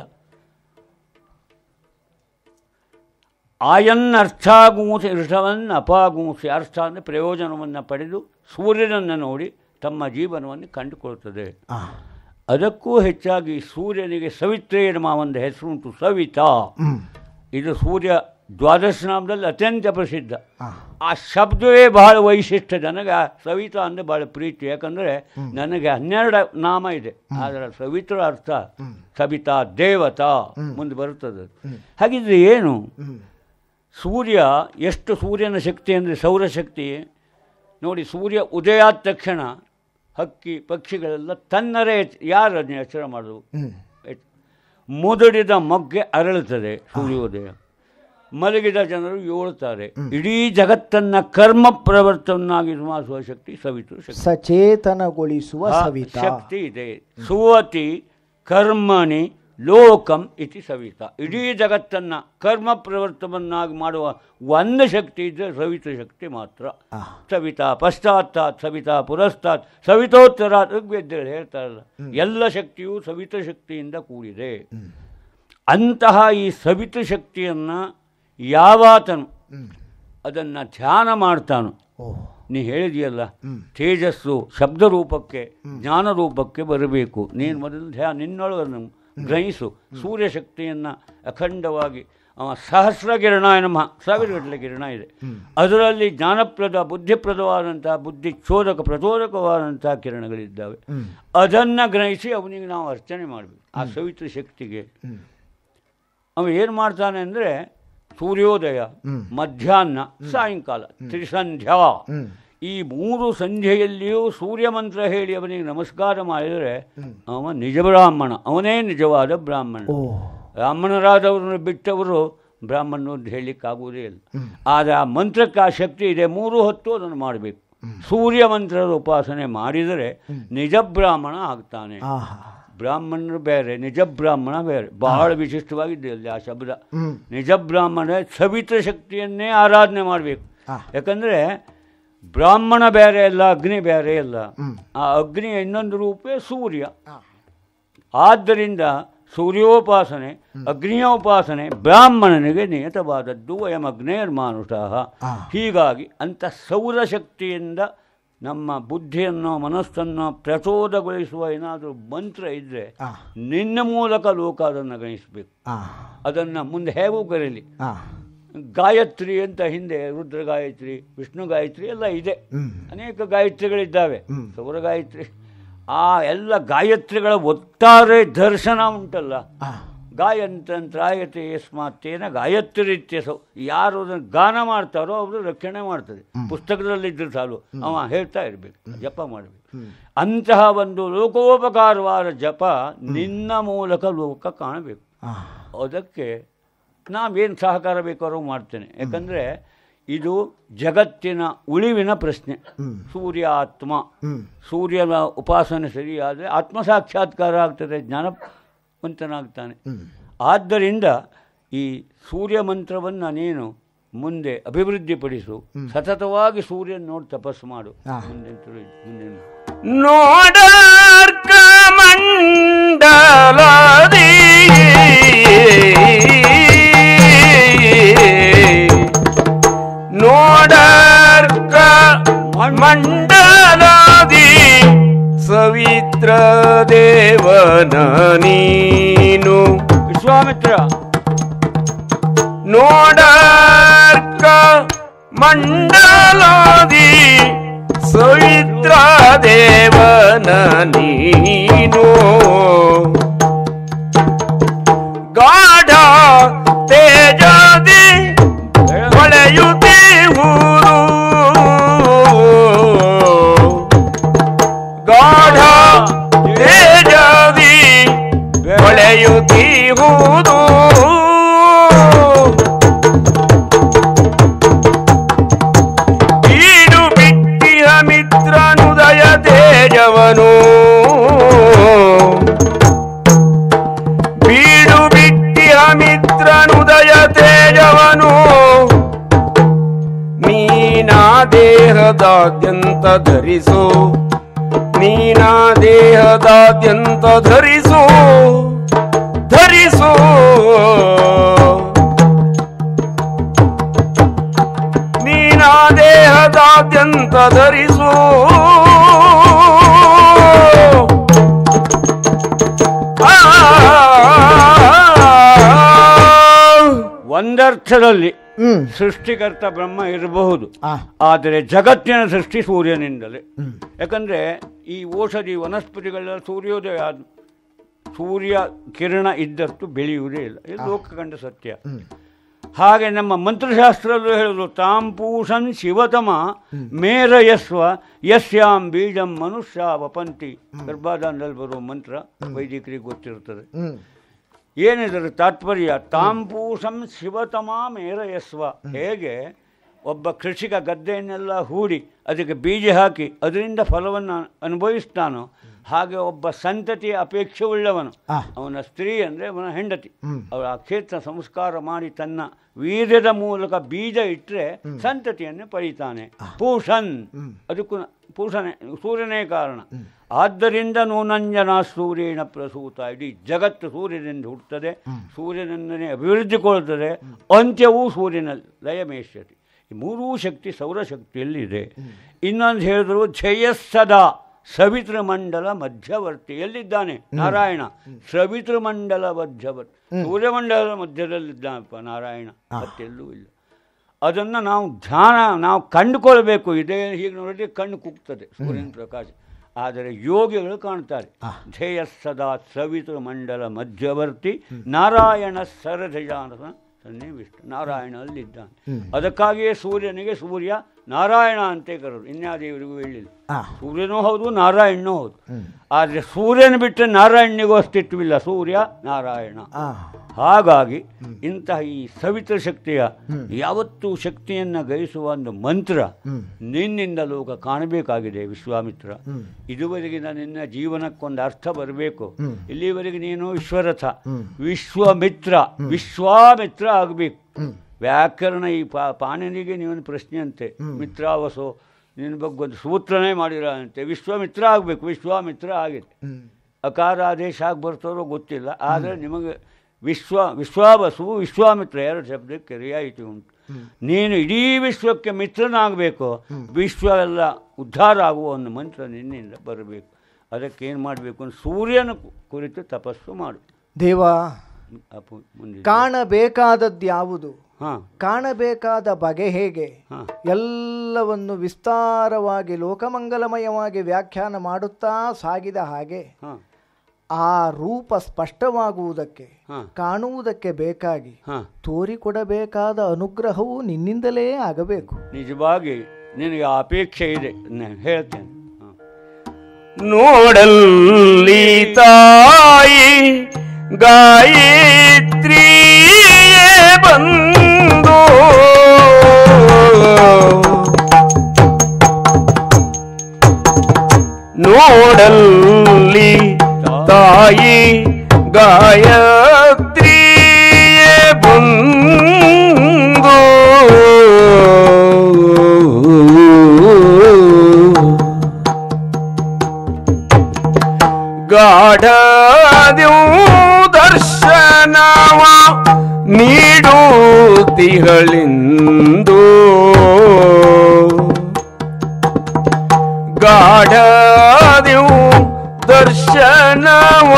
ಆಯನ್ ಅರ್ಥಾಗೂಸಿ ಋಷವನ್ ಅಪಾಗೂಸಿ ಅರ್ಥ ಅಂದರೆ ಪ್ರಯೋಜನವನ್ನು ಪಡೆದು ಸೂರ್ಯನನ್ನು ನೋಡಿ ತಮ್ಮ ಜೀವನವನ್ನು ಕಂಡುಕೊಳ್ತದೆ ಆ ಅದಕ್ಕೂ ಹೆಚ್ಚಾಗಿ ಸೂರ್ಯನಿಗೆ ಸವಿತ್ರೇಯಮ ಒಂದು ಹೆಸರುಂಟು ಸವಿತಾ ಹ್ಮ್ ಇದು ಸೂರ್ಯ ದ್ವಾದಶ ನಾಮದಲ್ಲಿ ಅತ್ಯಂತ ಪ್ರಸಿದ್ಧ ಆ ಆ ಶಬ್ದವೇ ಬಹಳ ವೈಶಿಷ್ಟ್ಯ ನನಗೆ ಆ ಸವಿತಾ ಅಂದರೆ ಬಹಳ ಪ್ರೀತಿ ಯಾಕಂದರೆ ನನಗೆ ಹನ್ನೆರಡು ನಾಮ ಇದೆ ಅದರ ಸವಿತ್ರ ಅರ್ಥ ಸವಿತಾ ದೇವತಾ ಮುಂದೆ ಬರುತ್ತದೆ ಹಾಗಿದ್ರೆ ಏನು ಹ್ಮ್ ಸೂರ್ಯ ಎಷ್ಟು ಸೂರ್ಯನ ಶಕ್ತಿ ಅಂದರೆ ಸೌರಶಕ್ತಿ ನೋಡಿ ಸೂರ್ಯ ಉದಯಾದ ತಕ್ಷಣ ಹಕ್ಕಿ ಪಕ್ಷಿಗಳೆಲ್ಲ ತನ್ನರೇ ಎಚ್- ಯಾರನ್ನು ಎಚ್ಚರ ಮಾಡೋದು ಹ್ಮ್ ಎಚ್- ಮುದುಡಿದ ಮೊಗ್ಗೆ ಅರಳುತ್ತದೆ ಸೂರ್ಯೋದಯ ಮಲಗಿದ ಜನರು ಏಳ್ತಾರೆ ಇಡೀ ಜಗತ್ತನ್ನ ಕರ್ಮ ಪ್ರವರ್ತವನ್ನಾಗಿ ಮಾಡಿಸುವ ಶಕ್ತಿ ಸವಿತು ಶಕ್ತಿ ಸಚೇತನಗೊಳಿಸುವ ಆ ಸವಿತ ಶಕ್ತಿ ಇದೆ ಸುವತಿ ಕರ್ಮಣಿ ಲೋಕಂ ಇತಿ ಸವಿತ ಇಡೀ ಜಗತ್ತನ್ನ ಕರ್ಮ ಪ್ರವರ್ತವನ್ನಾಗಿ ಮಾಡುವ ಒಂದು ಶಕ್ತಿ ಇದ್ದರೆ ಸವಿತ ಶಕ್ತಿ ಮಾತ್ರ ಆ ಸವಿತಾ ಪಶ್ಚಾತ್ತಾತ್ ಸವಿತಾ ಪುರಸ್ತಾತ್ ಸವಿತೋತ್ತರ ಋಗ್ವೇದ್ಯಗಳು ಹೇಳ್ತಾರಲ್ಲ ಎಲ್ಲ ಶಕ್ತಿಯು ಸವಿತ ಶಕ್ತಿಯಿಂದ ಕೂಡಿದೆ ಅಂತಹ ಈ ಸವಿತ ಶಕ್ತಿಯನ್ನು ಯಾವಾತನು ಅದನ್ನು ಧ್ಯಾನ ಮಾಡ್ತಾನೋ ಓ ನೀ ಹೇಳಿದೆಯಲ್ಲ ತೇಜಸ್ಸು ಶಬ್ದ ರೂಪಕ್ಕೆ ಜ್ಞಾನ ರೂಪಕ್ಕೆ ಬರಬೇಕು ನೀನು ಮೊದಲು ಧ್ಯಾನ ನಿನ್ನೊಳಗನ್ನು ಗ್ರಹಿಸು ಸೂರ್ಯಶಕ್ತಿಯನ್ನು ಅಖಂಡವಾಗಿ ಅವ ಸಹಸ್ರ ಕಿರಣ ನಮಃ ಸಾವಿರಗಟ್ಟಲೆ ಕಿರಣ ಇದೆ ಅದರಲ್ಲಿ ಜ್ಞಾನಪ್ರದ ಬುದ್ಧಿಪ್ರದವಾದಂತಹ ಬುದ್ಧಿ ಚೋದಕ ಪ್ರಚೋದಕವಾದಂತಹ ಕಿರಣಗಳಿದ್ದಾವೆ ಅದನ್ನು ಗ್ರಹಿಸಿ ಅವನಿಗೆ ನಾವು ಅರ್ಚನೆ ಮಾಡಬೇಕು ಆ ಸವಿತ ಶಕ್ತಿಗೆ ಅವ ಏನು ಮಾಡ್ತಾನೆ ಅಂದರೆ ಸೂರ್ಯೋದಯ ಮಧ್ಯಾಹ್ನ ಸಾಯಂಕಾಲ ತ್ರಿಸಂಧ್ಯಾ ಈ ಮೂರು ಸಂಧ್ಯೆಯಲ್ಲಿಯೂ ಸೂರ್ಯ ಮಂತ್ರ ಹೇಳಿ ಅವನಿಗೆ ನಮಸ್ಕಾರ ಮಾಡಿದರೆ ಅವ ನಿಜ ಬ್ರಾಹ್ಮಣ ಅವನೇ ನಿಜವಾದ ಬ್ರಾಹ್ಮಣ ಓ ಬ್ರಾಹ್ಮಣರಾದವರನ್ನು ಬಿಟ್ಟವರು ಬ್ರಾಹ್ಮಣರು ಅಂತ ಹೇಳಲಿಕ್ಕಾಗುವುದೇ ಇಲ್ಲ ಆದರೆ ಆ ಮಂತ್ರಕ್ಕೆ ಆ ಶಕ್ತಿ ಇದೆ ಮೂರು ಹೊತ್ತು ಅದನ್ನು ಮಾಡಬೇಕು ಸೂರ್ಯ ಮಂತ್ರದ ಉಪಾಸನೆ ಮಾಡಿದರೆ ನಿಜ ಬ್ರಾಹ್ಮಣ ಆಗ್ತಾನೆ ಆಹಾ ಬ್ರಾಹ್ಮಣರು ಬೇರೆ ನಿಜ ಬ್ರಾಹ್ಮಣ ಬೇರೆ ಬಹಳ ವಿಶಿಷ್ಟವಾಗಿದೆ ಅಲ್ಲಿ ಆ ಶಬ್ದ ನಿಜ ಬ್ರಾಹ್ಮಣ ಸವಿತ್ರ ಶಕ್ತಿಯನ್ನೇ ಆರಾಧನೆ ಮಾಡಬೇಕು ಆ. ಯಾಕಂದರೆ ಬ್ರಾಹ್ಮಣ ಬೇರೆ ಅಲ್ಲ ಅಗ್ನಿ ಬೇರೆ ಅಲ್ಲ ಆ ಅಗ್ನಿಯ ಇನ್ನೊಂದು ರೂಪವೇ ಸೂರ್ಯ ಆದ್ದರಿಂದ ಸೂರ್ಯೋಪಾಸನೆ ಅಗ್ನಿಯೋಪಾಸನೆ ಬ್ರಾಹ್ಮಣನಿಗೆ ನಿಯತವಾದದ್ದು ವಯಂ ಅಗ್ನೇರ್ಮಾನುಷಃ ಹೀಗಾಗಿ ಅಂಥ ಸೌರಶಕ್ತಿಯಿಂದ ನಮ್ಮ ಬುದ್ಧಿಯನ್ನು ಮನಸ್ಸನ್ನು ಪ್ರಚೋದಗೊಳಿಸುವ ಏನಾದರೂ ಮಂತ್ರ ಇದ್ದರೆ ಆ. ನಿನ್ನ ಮೂಲಕ ಲೋಕ ಅದನ್ನು ಗಣಿಸಬೇಕು ಆ ಅದನ್ನು ಮುಂದೆ ಹೇಗೂ ಕರೀಲಿ ಆ ಗಾಯತ್ರಿ ಅಂತ ಹಿಂದೆ ರುದ್ರ ಗಾಯತ್ರಿ ವಿಷ್ಣು ಗಾಯತ್ರಿ ಎಲ್ಲ ಇದೆ ಹ್ಮ್. ಅನೇಕ ಗಾಯತ್ರಿಗಳಿದ್ದಾವೆ ಸೌರ ಗಾಯತ್ರಿ ಆ ಎಲ್ಲ ಗಾಯತ್ರಿಗಳ ಒಟ್ಟಾರೆ ದರ್ಶನ ಉಂಟಲ್ಲ ಆ ಗಾಯಂತ್ರಾಯತೆ ಯಸ್ಮಾತ್ತೇನ ಗಾಯತ್ರಿತ್ಯಸೌ ಯಾರು ಅದನ್ನು ಗಾನ ಮಾಡ್ತಾರೋ ಅವರು ರಕ್ಷಣೆ ಮಾಡ್ತದೆ ಪುಸ್ತಕದಲ್ಲಿ ಇದ್ರೆ ಸಾಲು ಅವ ಹೇಳ್ತಾ ಇರಬೇಕು ಜಪ ಮಾಡಬೇಕು ಅಂತಹ ಒಂದು ಲೋಕೋಪಕಾರವಾದ ಜಪ ನಿನ್ನ ಮೂಲಕ ಲೋಕ ಕಾಣಬೇಕು ಆ ಅದಕ್ಕೆ ನಾವೇನು ಸಹಕಾರ ಬೇಕಾದ್ರೂ ಮಾಡ್ತೇನೆ ಯಾಕಂದರೆ ಇದು ಜಗತ್ತಿನ ಉಳಿವಿನ ಪ್ರಶ್ನೆ ಸೂರ್ಯ ಆತ್ಮ ಸೂರ್ಯನ ಉಪಾಸನೆ ಸರಿಯಾದರೆ ಆತ್ಮ ಸಾಕ್ಷಾತ್ಕಾರ ಆಗ್ತದೆ ಜ್ಞಾನವಂತನಾಗ್ತಾನೆ ಆದ್ದರಿಂದ ಈ ಸೂರ್ಯ ಮಂತ್ರವನ್ನು ನೀನು ಮುಂದೆ ಅಭಿವೃದ್ಧಿಪಡಿಸು ಸತತವಾಗಿ ಸೂರ್ಯನ ನೋಡಿ ತಪಸ್ಸು ಮಾಡು ಹಾ. ಮುಂದಿನ ತಿರು- ಮುಂದಿನ ನೋಡರ್ಕ ಮಂಡಲದಿ ನೋಡರ್ಕ ಮಂಡಲದಿ ಸವಿತ್ರ ದೇವನ ನೀನು ವಿಶ್ವಾಮಿತ್ರ ನೋಡರ್ಕ ಮಂಡಲಾದಿ ಸವಿತ್ರ ದೇವನ ನೀನು ಗಾಢ ತೇಜದಿ ಹೊಳೆಯುತ್ತೀಹುದು ಗಾಢ ತೇಜದಿ ಹೊಳೆಯುತ್ತೀಹುದು ಬೀಡು ಬಿಟ್ಟಿಹ ಮಿತ್ರನುದಯ ತೇಜವನು ಬೀಡು ಬಿಟ್ಟಿಹ ಮಿತ್ರನುದಯ ತೇಜವನು ನೀನಾ ದೇಹದಾದ್ಯಂತ ಧರಿಸು ನೀನಾ ದೇಹದಾದ್ಯಂತ ಧರಿಸು ಧರಿಸು ನೀನಾ ದೇಹದಾದ್ಯಂತ ಧರಿಸು ಒಂದರ್ಥದಲ್ಲಿ ಹ್ಮ್ ಸೃಷ್ಟಿಕರ್ತ ಬ್ರಹ್ಮ ಇರಬಹುದು ಆ ಆದರೆ ಜಗತ್ತಿನ ಸೃಷ್ಟಿ ಸೂರ್ಯನಿಂದಲೇ ಯಾಕಂದರೆ ಈ ಔಷಧಿ ವನಸ್ಪತಿಗಳೆಲ್ಲ ಸೂರ್ಯೋದಯ ಆದ ಸೂರ್ಯ ಕಿರಣ ಇದ್ದಷ್ಟು ಬೆಳೆಯುವುದೇ ಇಲ್ಲ ಇದು ಲೋಕ ಕಂಡ ಸತ್ಯ ಹಾಗೆ ನಮ್ಮ ಮಂತ್ರಶಾಸ್ತ್ರದಲ್ಲೂ ಹೇಳಿದ್ರು ತಾಂಪೂಷನ್ ಶಿವತಮ ಮೇರಯಸ್ವ ಯಸ್ಯಾಂ ಬೀಜಂ ಮನುಷ್ಯ ವಪಂತಿ ಗರ್ಭಾಧಾನದಲ್ಲಿ ಬರುವ ಮಂತ್ರ ವೈದಿಕರಿಗೆ ಗೊತ್ತಿರ್ತದೆ ಹ್ಮ್ ಏನಿದರ ತಾತ್ಪರ್ಯ ತಾಂಪೂಷಂ ಶಿವತಮ ಮೇರಯಸ್ವ ಹೇಗೆ ಒಬ್ಬ ಕೃಷಿಕ ಗದ್ದೆಯನ್ನೆಲ್ಲ ಹೂಡಿ ಅದಕ್ಕೆ ಬೀಜ ಹಾಕಿ ಅದರಿಂದ ಫಲವನ್ನು ಅನುಭವಿಸ್ತಾನೋ ಹಾಗೆ ಒಬ್ಬ ಸಂತತಿಯ ಅಪೇಕ್ಷೆ ಉಳ್ಳವನು ಆ. ಅವನ ಸ್ತ್ರೀ ಅಂದರೆ ಅವನ ಹೆಂಡತಿ ಅವಳ ಆ ಕ್ಷೇತ್ರ ಸಂಸ್ಕಾರ ಮಾಡಿ ತನ್ನ ವೀರ್ಯದ ಮೂಲಕ ಬೀಜ ಇಟ್ಟರೆ ಸಂತತಿಯನ್ನು ಪಡೀತಾನೆ ಪೂಷನ್ ಅದಕ್ಕೂ ಪೂಷಣೆ ಸೂರ್ಯನೇ ಕಾರಣ ಆದ್ದರಿಂದ ನೂನಂಜನ ಸೂರ್ಯನ ಪ್ರಸೂತ ಇಡೀ ಜಗತ್ತು ಸೂರ್ಯನಿಂದ ಹುಟ್ಟುತ್ತದೆ ಸೂರ್ಯನಿಂದಲೇ ಅಭಿವೃದ್ಧಿಗೊಳ್ಳುತ್ತದೆ ಅಂತ್ಯವೂ ಸೂರ್ಯನ ಲಯಮೇಶ್ಯತಿ ಈ ಮೂರೂ ಶಕ್ತಿ ಸೌರಶಕ್ತಿಯಲ್ಲಿದೆ ಇನ್ನೊಂದು ಹೇಳಿದ್ರು ಜಯಸ್ಸದ ಸವಿತೃಮಂಡಲ ಮಧ್ಯವರ್ತಿ ಎಲ್ಲಿದ್ದಾನೆ ನಾರಾಯಣ ಸವಿತೃಮಂಡಲ ಮಧ್ಯವರ್ತಿ ಸೂರ್ಯಮಂಡಲದ ಮಧ್ಯದಲ್ಲಿದ್ದಾನಪ್ಪ ನಾರಾಯಣ ಮತ್ತೆಲ್ಲೂ ಇಲ್ಲ ಅದನ್ನು ನಾವು ಧ್ಯಾನ ನಾವು ಕಂಡುಕೊಳ್ಬೇಕು ಇದೇ ಹೀಗೆ ನೋಡಿದ್ರೆ ಕಣ್ಣು ಕುಗ್ತದೆ ಸೂರ್ಯನ ಪ್ರಕಾಶ ಆದರೆ ಯೋಗಿಗಳು ಕಾಣ್ತಾರೆ ಧ್ಯೇಯ ಸದಾ ಸವಿತೃ ಮಂಡಲ ಮಧ್ಯವರ್ತಿ ನಾರಾಯಣ ಸರಜಾನ ಸನ್ನಿವಿಷ್ಟ ನಾರಾಯಣ ಅಲ್ಲಿದ್ದಾನೆ ಅದಕ್ಕಾಗಿಯೇ ಸೂರ್ಯನಿಗೆ ಸೂರ್ಯ ನಾರಾಯಣ ಅಂತೇ ಕರೋದು ಇನ್ಯಾದೇವರಿಗೂ ಹೇಳಿಲ್ಲ ಆ, ಸೂರ್ಯನೂ ಹೌದು ನಾರಾಯಣನೂ ಹೌದು ಆದರೆ ಸೂರ್ಯನ ಬಿಟ್ಟರೆ ನಾರಾಯಣನಿಗೂ ಅಸ್ತಿತ್ವವಿಲ್ಲ ಸೂರ್ಯ ನಾರಾಯಣ ಆ, ಹಾಗಾಗಿ ಇಂತಹ ಈ ಸವಿತ್ರ ಶಕ್ತಿಯ ಯಾವತ್ತೂ ಶಕ್ತಿಯನ್ನು ಗೈಸುವ ಒಂದು ಮಂತ್ರ ನಿನ್ನಿಂದ ಲೋಕ ಕಾಣಬೇಕಾಗಿದೆ ವಿಶ್ವಾಮಿತ್ರ ಇದುವರೆಗಿನ ನಿನ್ನ ಜೀವನಕ್ಕೊಂದು ಅರ್ಥ ಬರಬೇಕು ಇಲ್ಲಿವರೆಗೆ ನೀನು ವಿಶ್ವರಥ ವಿಶ್ವಮಿತ್ರ ವಿಶ್ವಾಮಿತ್ರ ಆಗಬೇಕು ವ್ಯಾಕರಣ ಈ ಪಾ ಪಾಣಿನಿಗೆ ನೀವೊಂದು ಪ್ರಶ್ನೆ ಅಂತೆ ಮಿತ್ರಾವಸೋ ನಿನ್ನ ಬಗ್ಗೆ ಒಂದು ಸೂತ್ರನೇ ಮಾಡಿರ ಅಂತೆ ವಿಶ್ವಾಮಿತ್ರ ಆಗಬೇಕು ವಿಶ್ವಾಮಿತ್ರ ಆಗಿದೆ ಅಕಾರ ಆದೇಶ ಆಗಿ ಬರ್ತಾರೋ ಗೊತ್ತಿಲ್ಲ ಆದರೆ ನಿಮಗೆ ವಿಶ್ವ ವಿಶ್ವಾವಸು ವಿಶ್ವಾಮಿತ್ರ ಎರಡು ಶಬ್ದಕ್ಕೆ ರಿಯಾಯಿತಿ ಉಂಟು ನೀನು ಇಡೀ ವಿಶ್ವಕ್ಕೆ ಮಿತ್ರನಾಗಬೇಕು ವಿಶ್ವ ಎಲ್ಲ ಉದ್ಧಾರ ಆಗುವ ಒಂದು ಮಂತ್ರ ನಿನ್ನಿಂದ ಬರಬೇಕು ಅದಕ್ಕೆ ಏನು ಮಾಡಬೇಕು ಅಂದ್ರೆ ಸೂರ್ಯನ ಕು- ಕುರಿತು ತಪಸ್ಸು ಮಾಡು ದೇವ ಅಪ್ಪು ಮುಂದೆ ಕಾಣಬೇಕಾದದ್ದು ಯಾವುದು ಹಾಂ ಕಾಣಬೇಕಾದ ಬಗೆ ಹೇಗೆ ಹಾಂ ಎಲ್ಲವನ್ನು ವಿಸ್ತಾರವಾಗಿ ಲೋಕಮಂಗಲಮಯವಾಗಿ ವ್ಯಾಖ್ಯಾನ ಮಾಡುತ್ತಾ ಸಾಗಿದ ಹಾಗೆ ಹಾಂ ಆ ರೂಪ ಸ್ಪಷ್ಟವಾಗುವುದಕ್ಕೆ ಹಾಂ ಕಾಣುವುದಕ್ಕೆ ಬೇಕಾಗಿ ಹಾಂ ತೋರಿಕೊಡಬೇಕಾದ ಅನುಗ್ರಹವು ನಿನ್ನಿಂದಲೇ ಆಗಬೇಕು ನಿಜವಾಗಿ ನಿನಗೆ ಆ ಅಪೇಕ್ಷೆ ಇದೆ ನಾನು ಹೇಳ್ತೇನೆ ಹಾಂ ನೋಡಲ್ಲಿ ತಾಯಿ ಗಾಯತ್ರಿಯೇ ಬಂದು ನೋಡಲ್ಲಿ ತಾಯಿ ಗಾಯತ್ರಿಯೇ ಬಂದು ಗಾಢದ್ಯೂ ದರ್ಶನವ ನೀಡುತ್ತಿಗಳಿಂದು ಗಾಢದ್ಯೂ ದರ್ಶನವ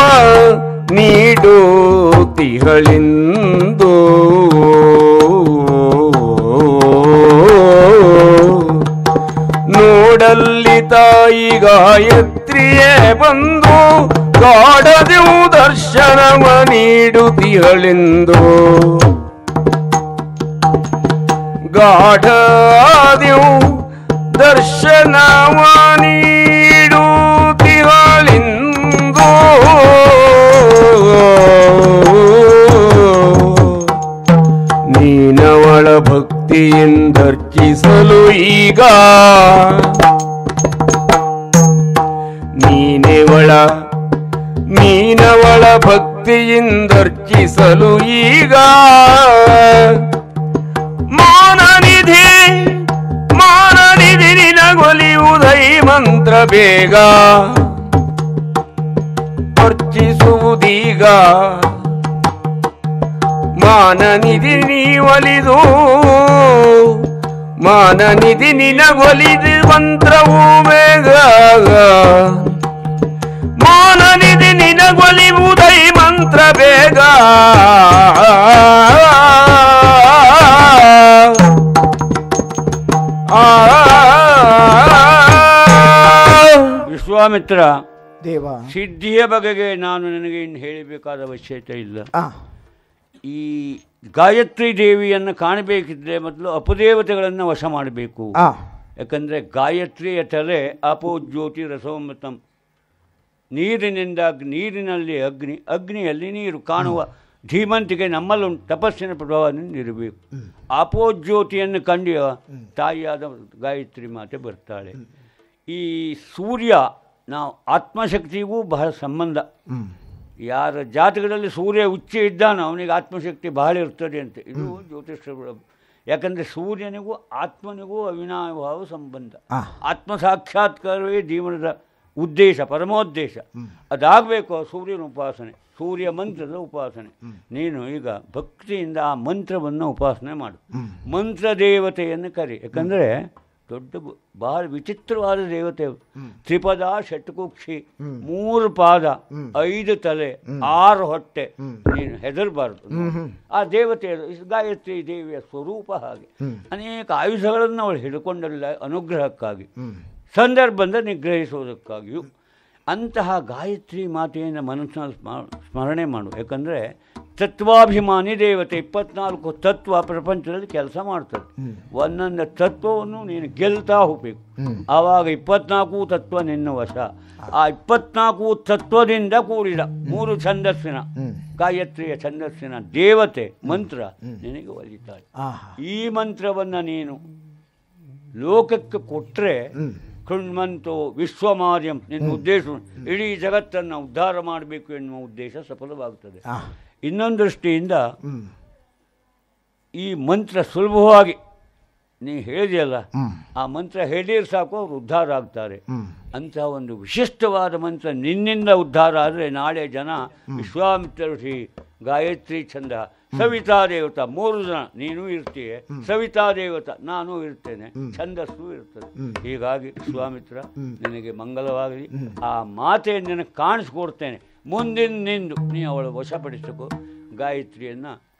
ನೀಡುತ್ತಿಗಳಿಂದು ನೋಡಲ್ಲಿ ತಾಯಿ ಗಾಯತ್ರಿಯೇ ಬಂದು ಗಾಢದೆವು ದರ್ಶನವ ನೀಡುತ್ತಿಹಳೆಂದು ಗಾಢದೆವು ದರ್ಶನವ ನೀಡುತ್ತಿಹಳೆಂದು ನೀನವಳ ಭಕ್ತಿಯಿಂದರ್ಚಿಸಲು ಈಗ ನೀನೆವಳ ನೀನವಳ ಭಕ್ತಿಯಿಂದರ್ಚಿಸಲು ಈಗ ಮಾನನಿಧಿ ಮಾನನಿಧಿ ನಿನಗೊಲಿಯುವುದೈ ಮಂತ್ರ ಬೇಗ ಅರ್ಚಿಸುವುದೀಗ ಮಾನನಿಧಿ ನೀ ಒಲಿದು ಮಾನನಿಧಿ ನಿನಗೊಲಿದು ಮಂತ್ರವು ಬೇಗ ಮಾನನಿಧಿ ನಿನಗೊಲಿವುದೈ ಮಂತ್ರ ಬೇಗ ವಿಶ್ವಾಮಿತ್ರ ದೇವ ಸಿದ್ಧಿಯ ಬಗೆಗೆ ನಾನು ನಿನಗೆ ಇನ್ನು ಹೇಳಬೇಕಾದ ಅವಶ್ಯಕತೆ ಇಲ್ಲ ಆ ಈ ಗಾಯತ್ರಿ ದೇವಿಯನ್ನು ಕಾಣಬೇಕಿದ್ರೆ ಮೊದಲು ಅಪದೇವತೆಗಳನ್ನು ವಶ ಮಾಡಬೇಕು ಆ ಯಾಕಂದರೆ ಗಾಯತ್ರಿಯ ತಲೆ ಅಪೋ ಜ್ಯೋತಿ ರಸೋಮತಂ ನೀರಿನಿಂದ ಅಗ್- ನೀರಿನಲ್ಲಿ ಅಗ್ನಿ ಅಗ್ನಿಯಲ್ಲಿ ನೀರು ಕಾಣುವ ಧೀಮಂತಿಗೆ ನಮ್ಮಲ್ಲುಂಟು ತಪಸ್ಸಿನ ಪ್ರಭಾವದಿಂದ ಇರಬೇಕು ಅಪೋಜ್ಯೋತಿಯನ್ನು ಕಂಡಿಯ ತಾಯಿಯಾದ ಗಾಯತ್ರಿ ಮಾತೆ ಬರ್ತಾಳೆ ಈ ಸೂರ್ಯ ನಾವು ಆತ್ಮಶಕ್ತಿಗೂ ಬಹಳ ಸಂಬಂಧ ಯಾರ ಜಾತಕದಲ್ಲಿ ಸೂರ್ಯ ಉಚ್ಚ ಇದ್ದಾನೋ ಅವನಿಗೆ ಆತ್ಮಶಕ್ತಿ ಬಹಳ ಇರ್ತದೆ ಅಂತ ಇದು ಜ್ಯೋತಿಷ್ಯ ಯಾಕಂದರೆ ಸೂರ್ಯನಿಗೂ ಆತ್ಮನಿಗೂ ಅವಿನಾಭಾವ ಸಂಬಂಧ ಆ. ಆತ್ಮ ಸಾಕ್ಷಾತ್ಕಾರವೇ ಜೀವನದ ಉದ್ದೇಶ ಪರಮೋದ್ದೇಶ ಅದಾಗಬೇಕು ಸೂರ್ಯನ ಉಪಾಸನೆ ಸೂರ್ಯ ಮಂತ್ರದ ಉಪಾಸನೆ ನೀನು ಈಗ ಭಕ್ತಿಯಿಂದ ಆ ಮಂತ್ರವನ್ನು ಉಪಾಸನೆ ಮಾಡು ಮಂತ್ರ ದೇವತೆಯನ್ನು ಕರಿ ಯಾಕಂದರೆ ದೊಡ್ಡ ಬ- ಬಹಳ ವಿಚಿತ್ರವಾದ ದೇವತೆ ಅವ್ರು. ತ್ರಿಪದ ಷಟ್ಕುಕ್ಷಿ ಮೂರು ಪಾದ ಐದು ತಲೆ ಆರು ಹೊಟ್ಟೆ ನೀನು ಹೆದರಬಾರ್ದು ಆ ದೇವತೆ ಗಾಯತ್ರಿ ದೇವಿಯ ಸ್ವರೂಪ ಹಾಗೆ ಅನೇಕ ಆಯುಧಗಳನ್ನು ಅವಳು ಹಿಡ್ಕೊಂಡಲ್ಲ ಅನುಗ್ರಹಕ್ಕಾಗಿ ಸಂದರ್ಭದಿಂದ ನಿಗ್ರಹಿಸುವುದಕ್ಕಾಗಿಯೂ ಅಂತಹ ಗಾಯತ್ರಿ ಮಾತೆಯನ್ನು ಮನಸ್ಸಿನಲ್ಲಿ ಸ್ಮ- ಸ್ಮರಣೆ ಮಾಡು ಯಾಕಂದರೆ ತತ್ವಾಭಿಮಾನಿ ದೇವತೆ ಇಪ್ಪತ್ನಾಲ್ಕು ತತ್ವ ಪ್ರಪಂಚದಲ್ಲಿ ಕೆಲಸ ಮಾಡ್ತದೆ ಒಂದೊಂದು ತತ್ವವನ್ನು ನೀನು ಗೆಲ್ತಾ ಹೋಗ್ಬೇಕು ಆವಾಗ ಇಪ್ಪತ್ನಾಲ್ಕು ತತ್ವ ನಿನ್ನ ವಶ ಆ ಇಪ್ಪತ್ನಾಲ್ಕು ತತ್ವದಿಂದ ಕೂಡಿದ ಮೂರು ಛಂದಸ್ಸಿನ ಗಾಯತ್ರಿಯ ಛಂದಸ್ಸಿನ ದೇವತೆ ಮಂತ್ರ ನಿನಗೆ ಒಲಿತಾಳೆ ಆಹಾ ಈ ಮಂತ್ರವನ್ನು ನೀನು ಲೋಕಕ್ಕೆ ಕೊಟ್ಟರೆ ಕೃಣ್ಮಂತು ವಿಶ್ವಮಾರ್ಯಂ ನಿನ್ನ ಉದ್ದೇಶ ಇಡೀ ಜಗತ್ತನ್ನು ಉದ್ಧಾರ ಮಾಡಬೇಕು ಎನ್ನುವ ಉದ್ದೇಶ ಸಫಲವಾಗುತ್ತದೆ ಆ, ಇನ್ನೊಂದು ದೃಷ್ಟಿಯಿಂದ ಹ್ಮ್ ಈ ಮಂತ್ರ ಸುಲಭವಾಗಿ ನೀ ಹೇಳಿದೆಯಲ್ಲ ಹ್ಮ್ ಆ ಮಂತ್ರ ಹೇಳಿದ್ರೆ ಸಾಕು ಅವರು ಉದ್ಧಾರ ಆಗ್ತಾರೆ ಹ್ಮ್ ಅಂತ ಒಂದು ವಿಶಿಷ್ಟವಾದ ಮಂತ್ರ ನಿನ್ನಿಂದ ಉದ್ಧಾರ ಆದರೆ ನಾಳೆ ಜನ ವಿಶ್ವಾಮಿತ್ರ ಋಷಿ ಗಾಯತ್ರಿ ಛಂದ ಸವಿತಾ ದೇವತ ಮೂರು ಜನ ನೀನು ಇರ್ತೀಯ ಸವಿತಾ ದೇವತ ನಾನು ಇರ್ತೇನೆ ಛಂದಸ್ಸು ಇರ್ತದೆ ಹೀಗಾಗಿ ವಿಶ್ವಾಮಿತ್ರ ನಿನಗೆ ಮಂಗಲವಾಗಲಿ ಆ ಮಾತೆ ನಿನಗೆ ಕಾಣಿಸ್ಕೊಡ್ತೇನೆ ಮುಂದಿನ ನಿಂದು ನೀ ಅವಳ ವಶಪಡಿಸಬೇಕು ಗಾಯತ್ರಿಯನ್ನು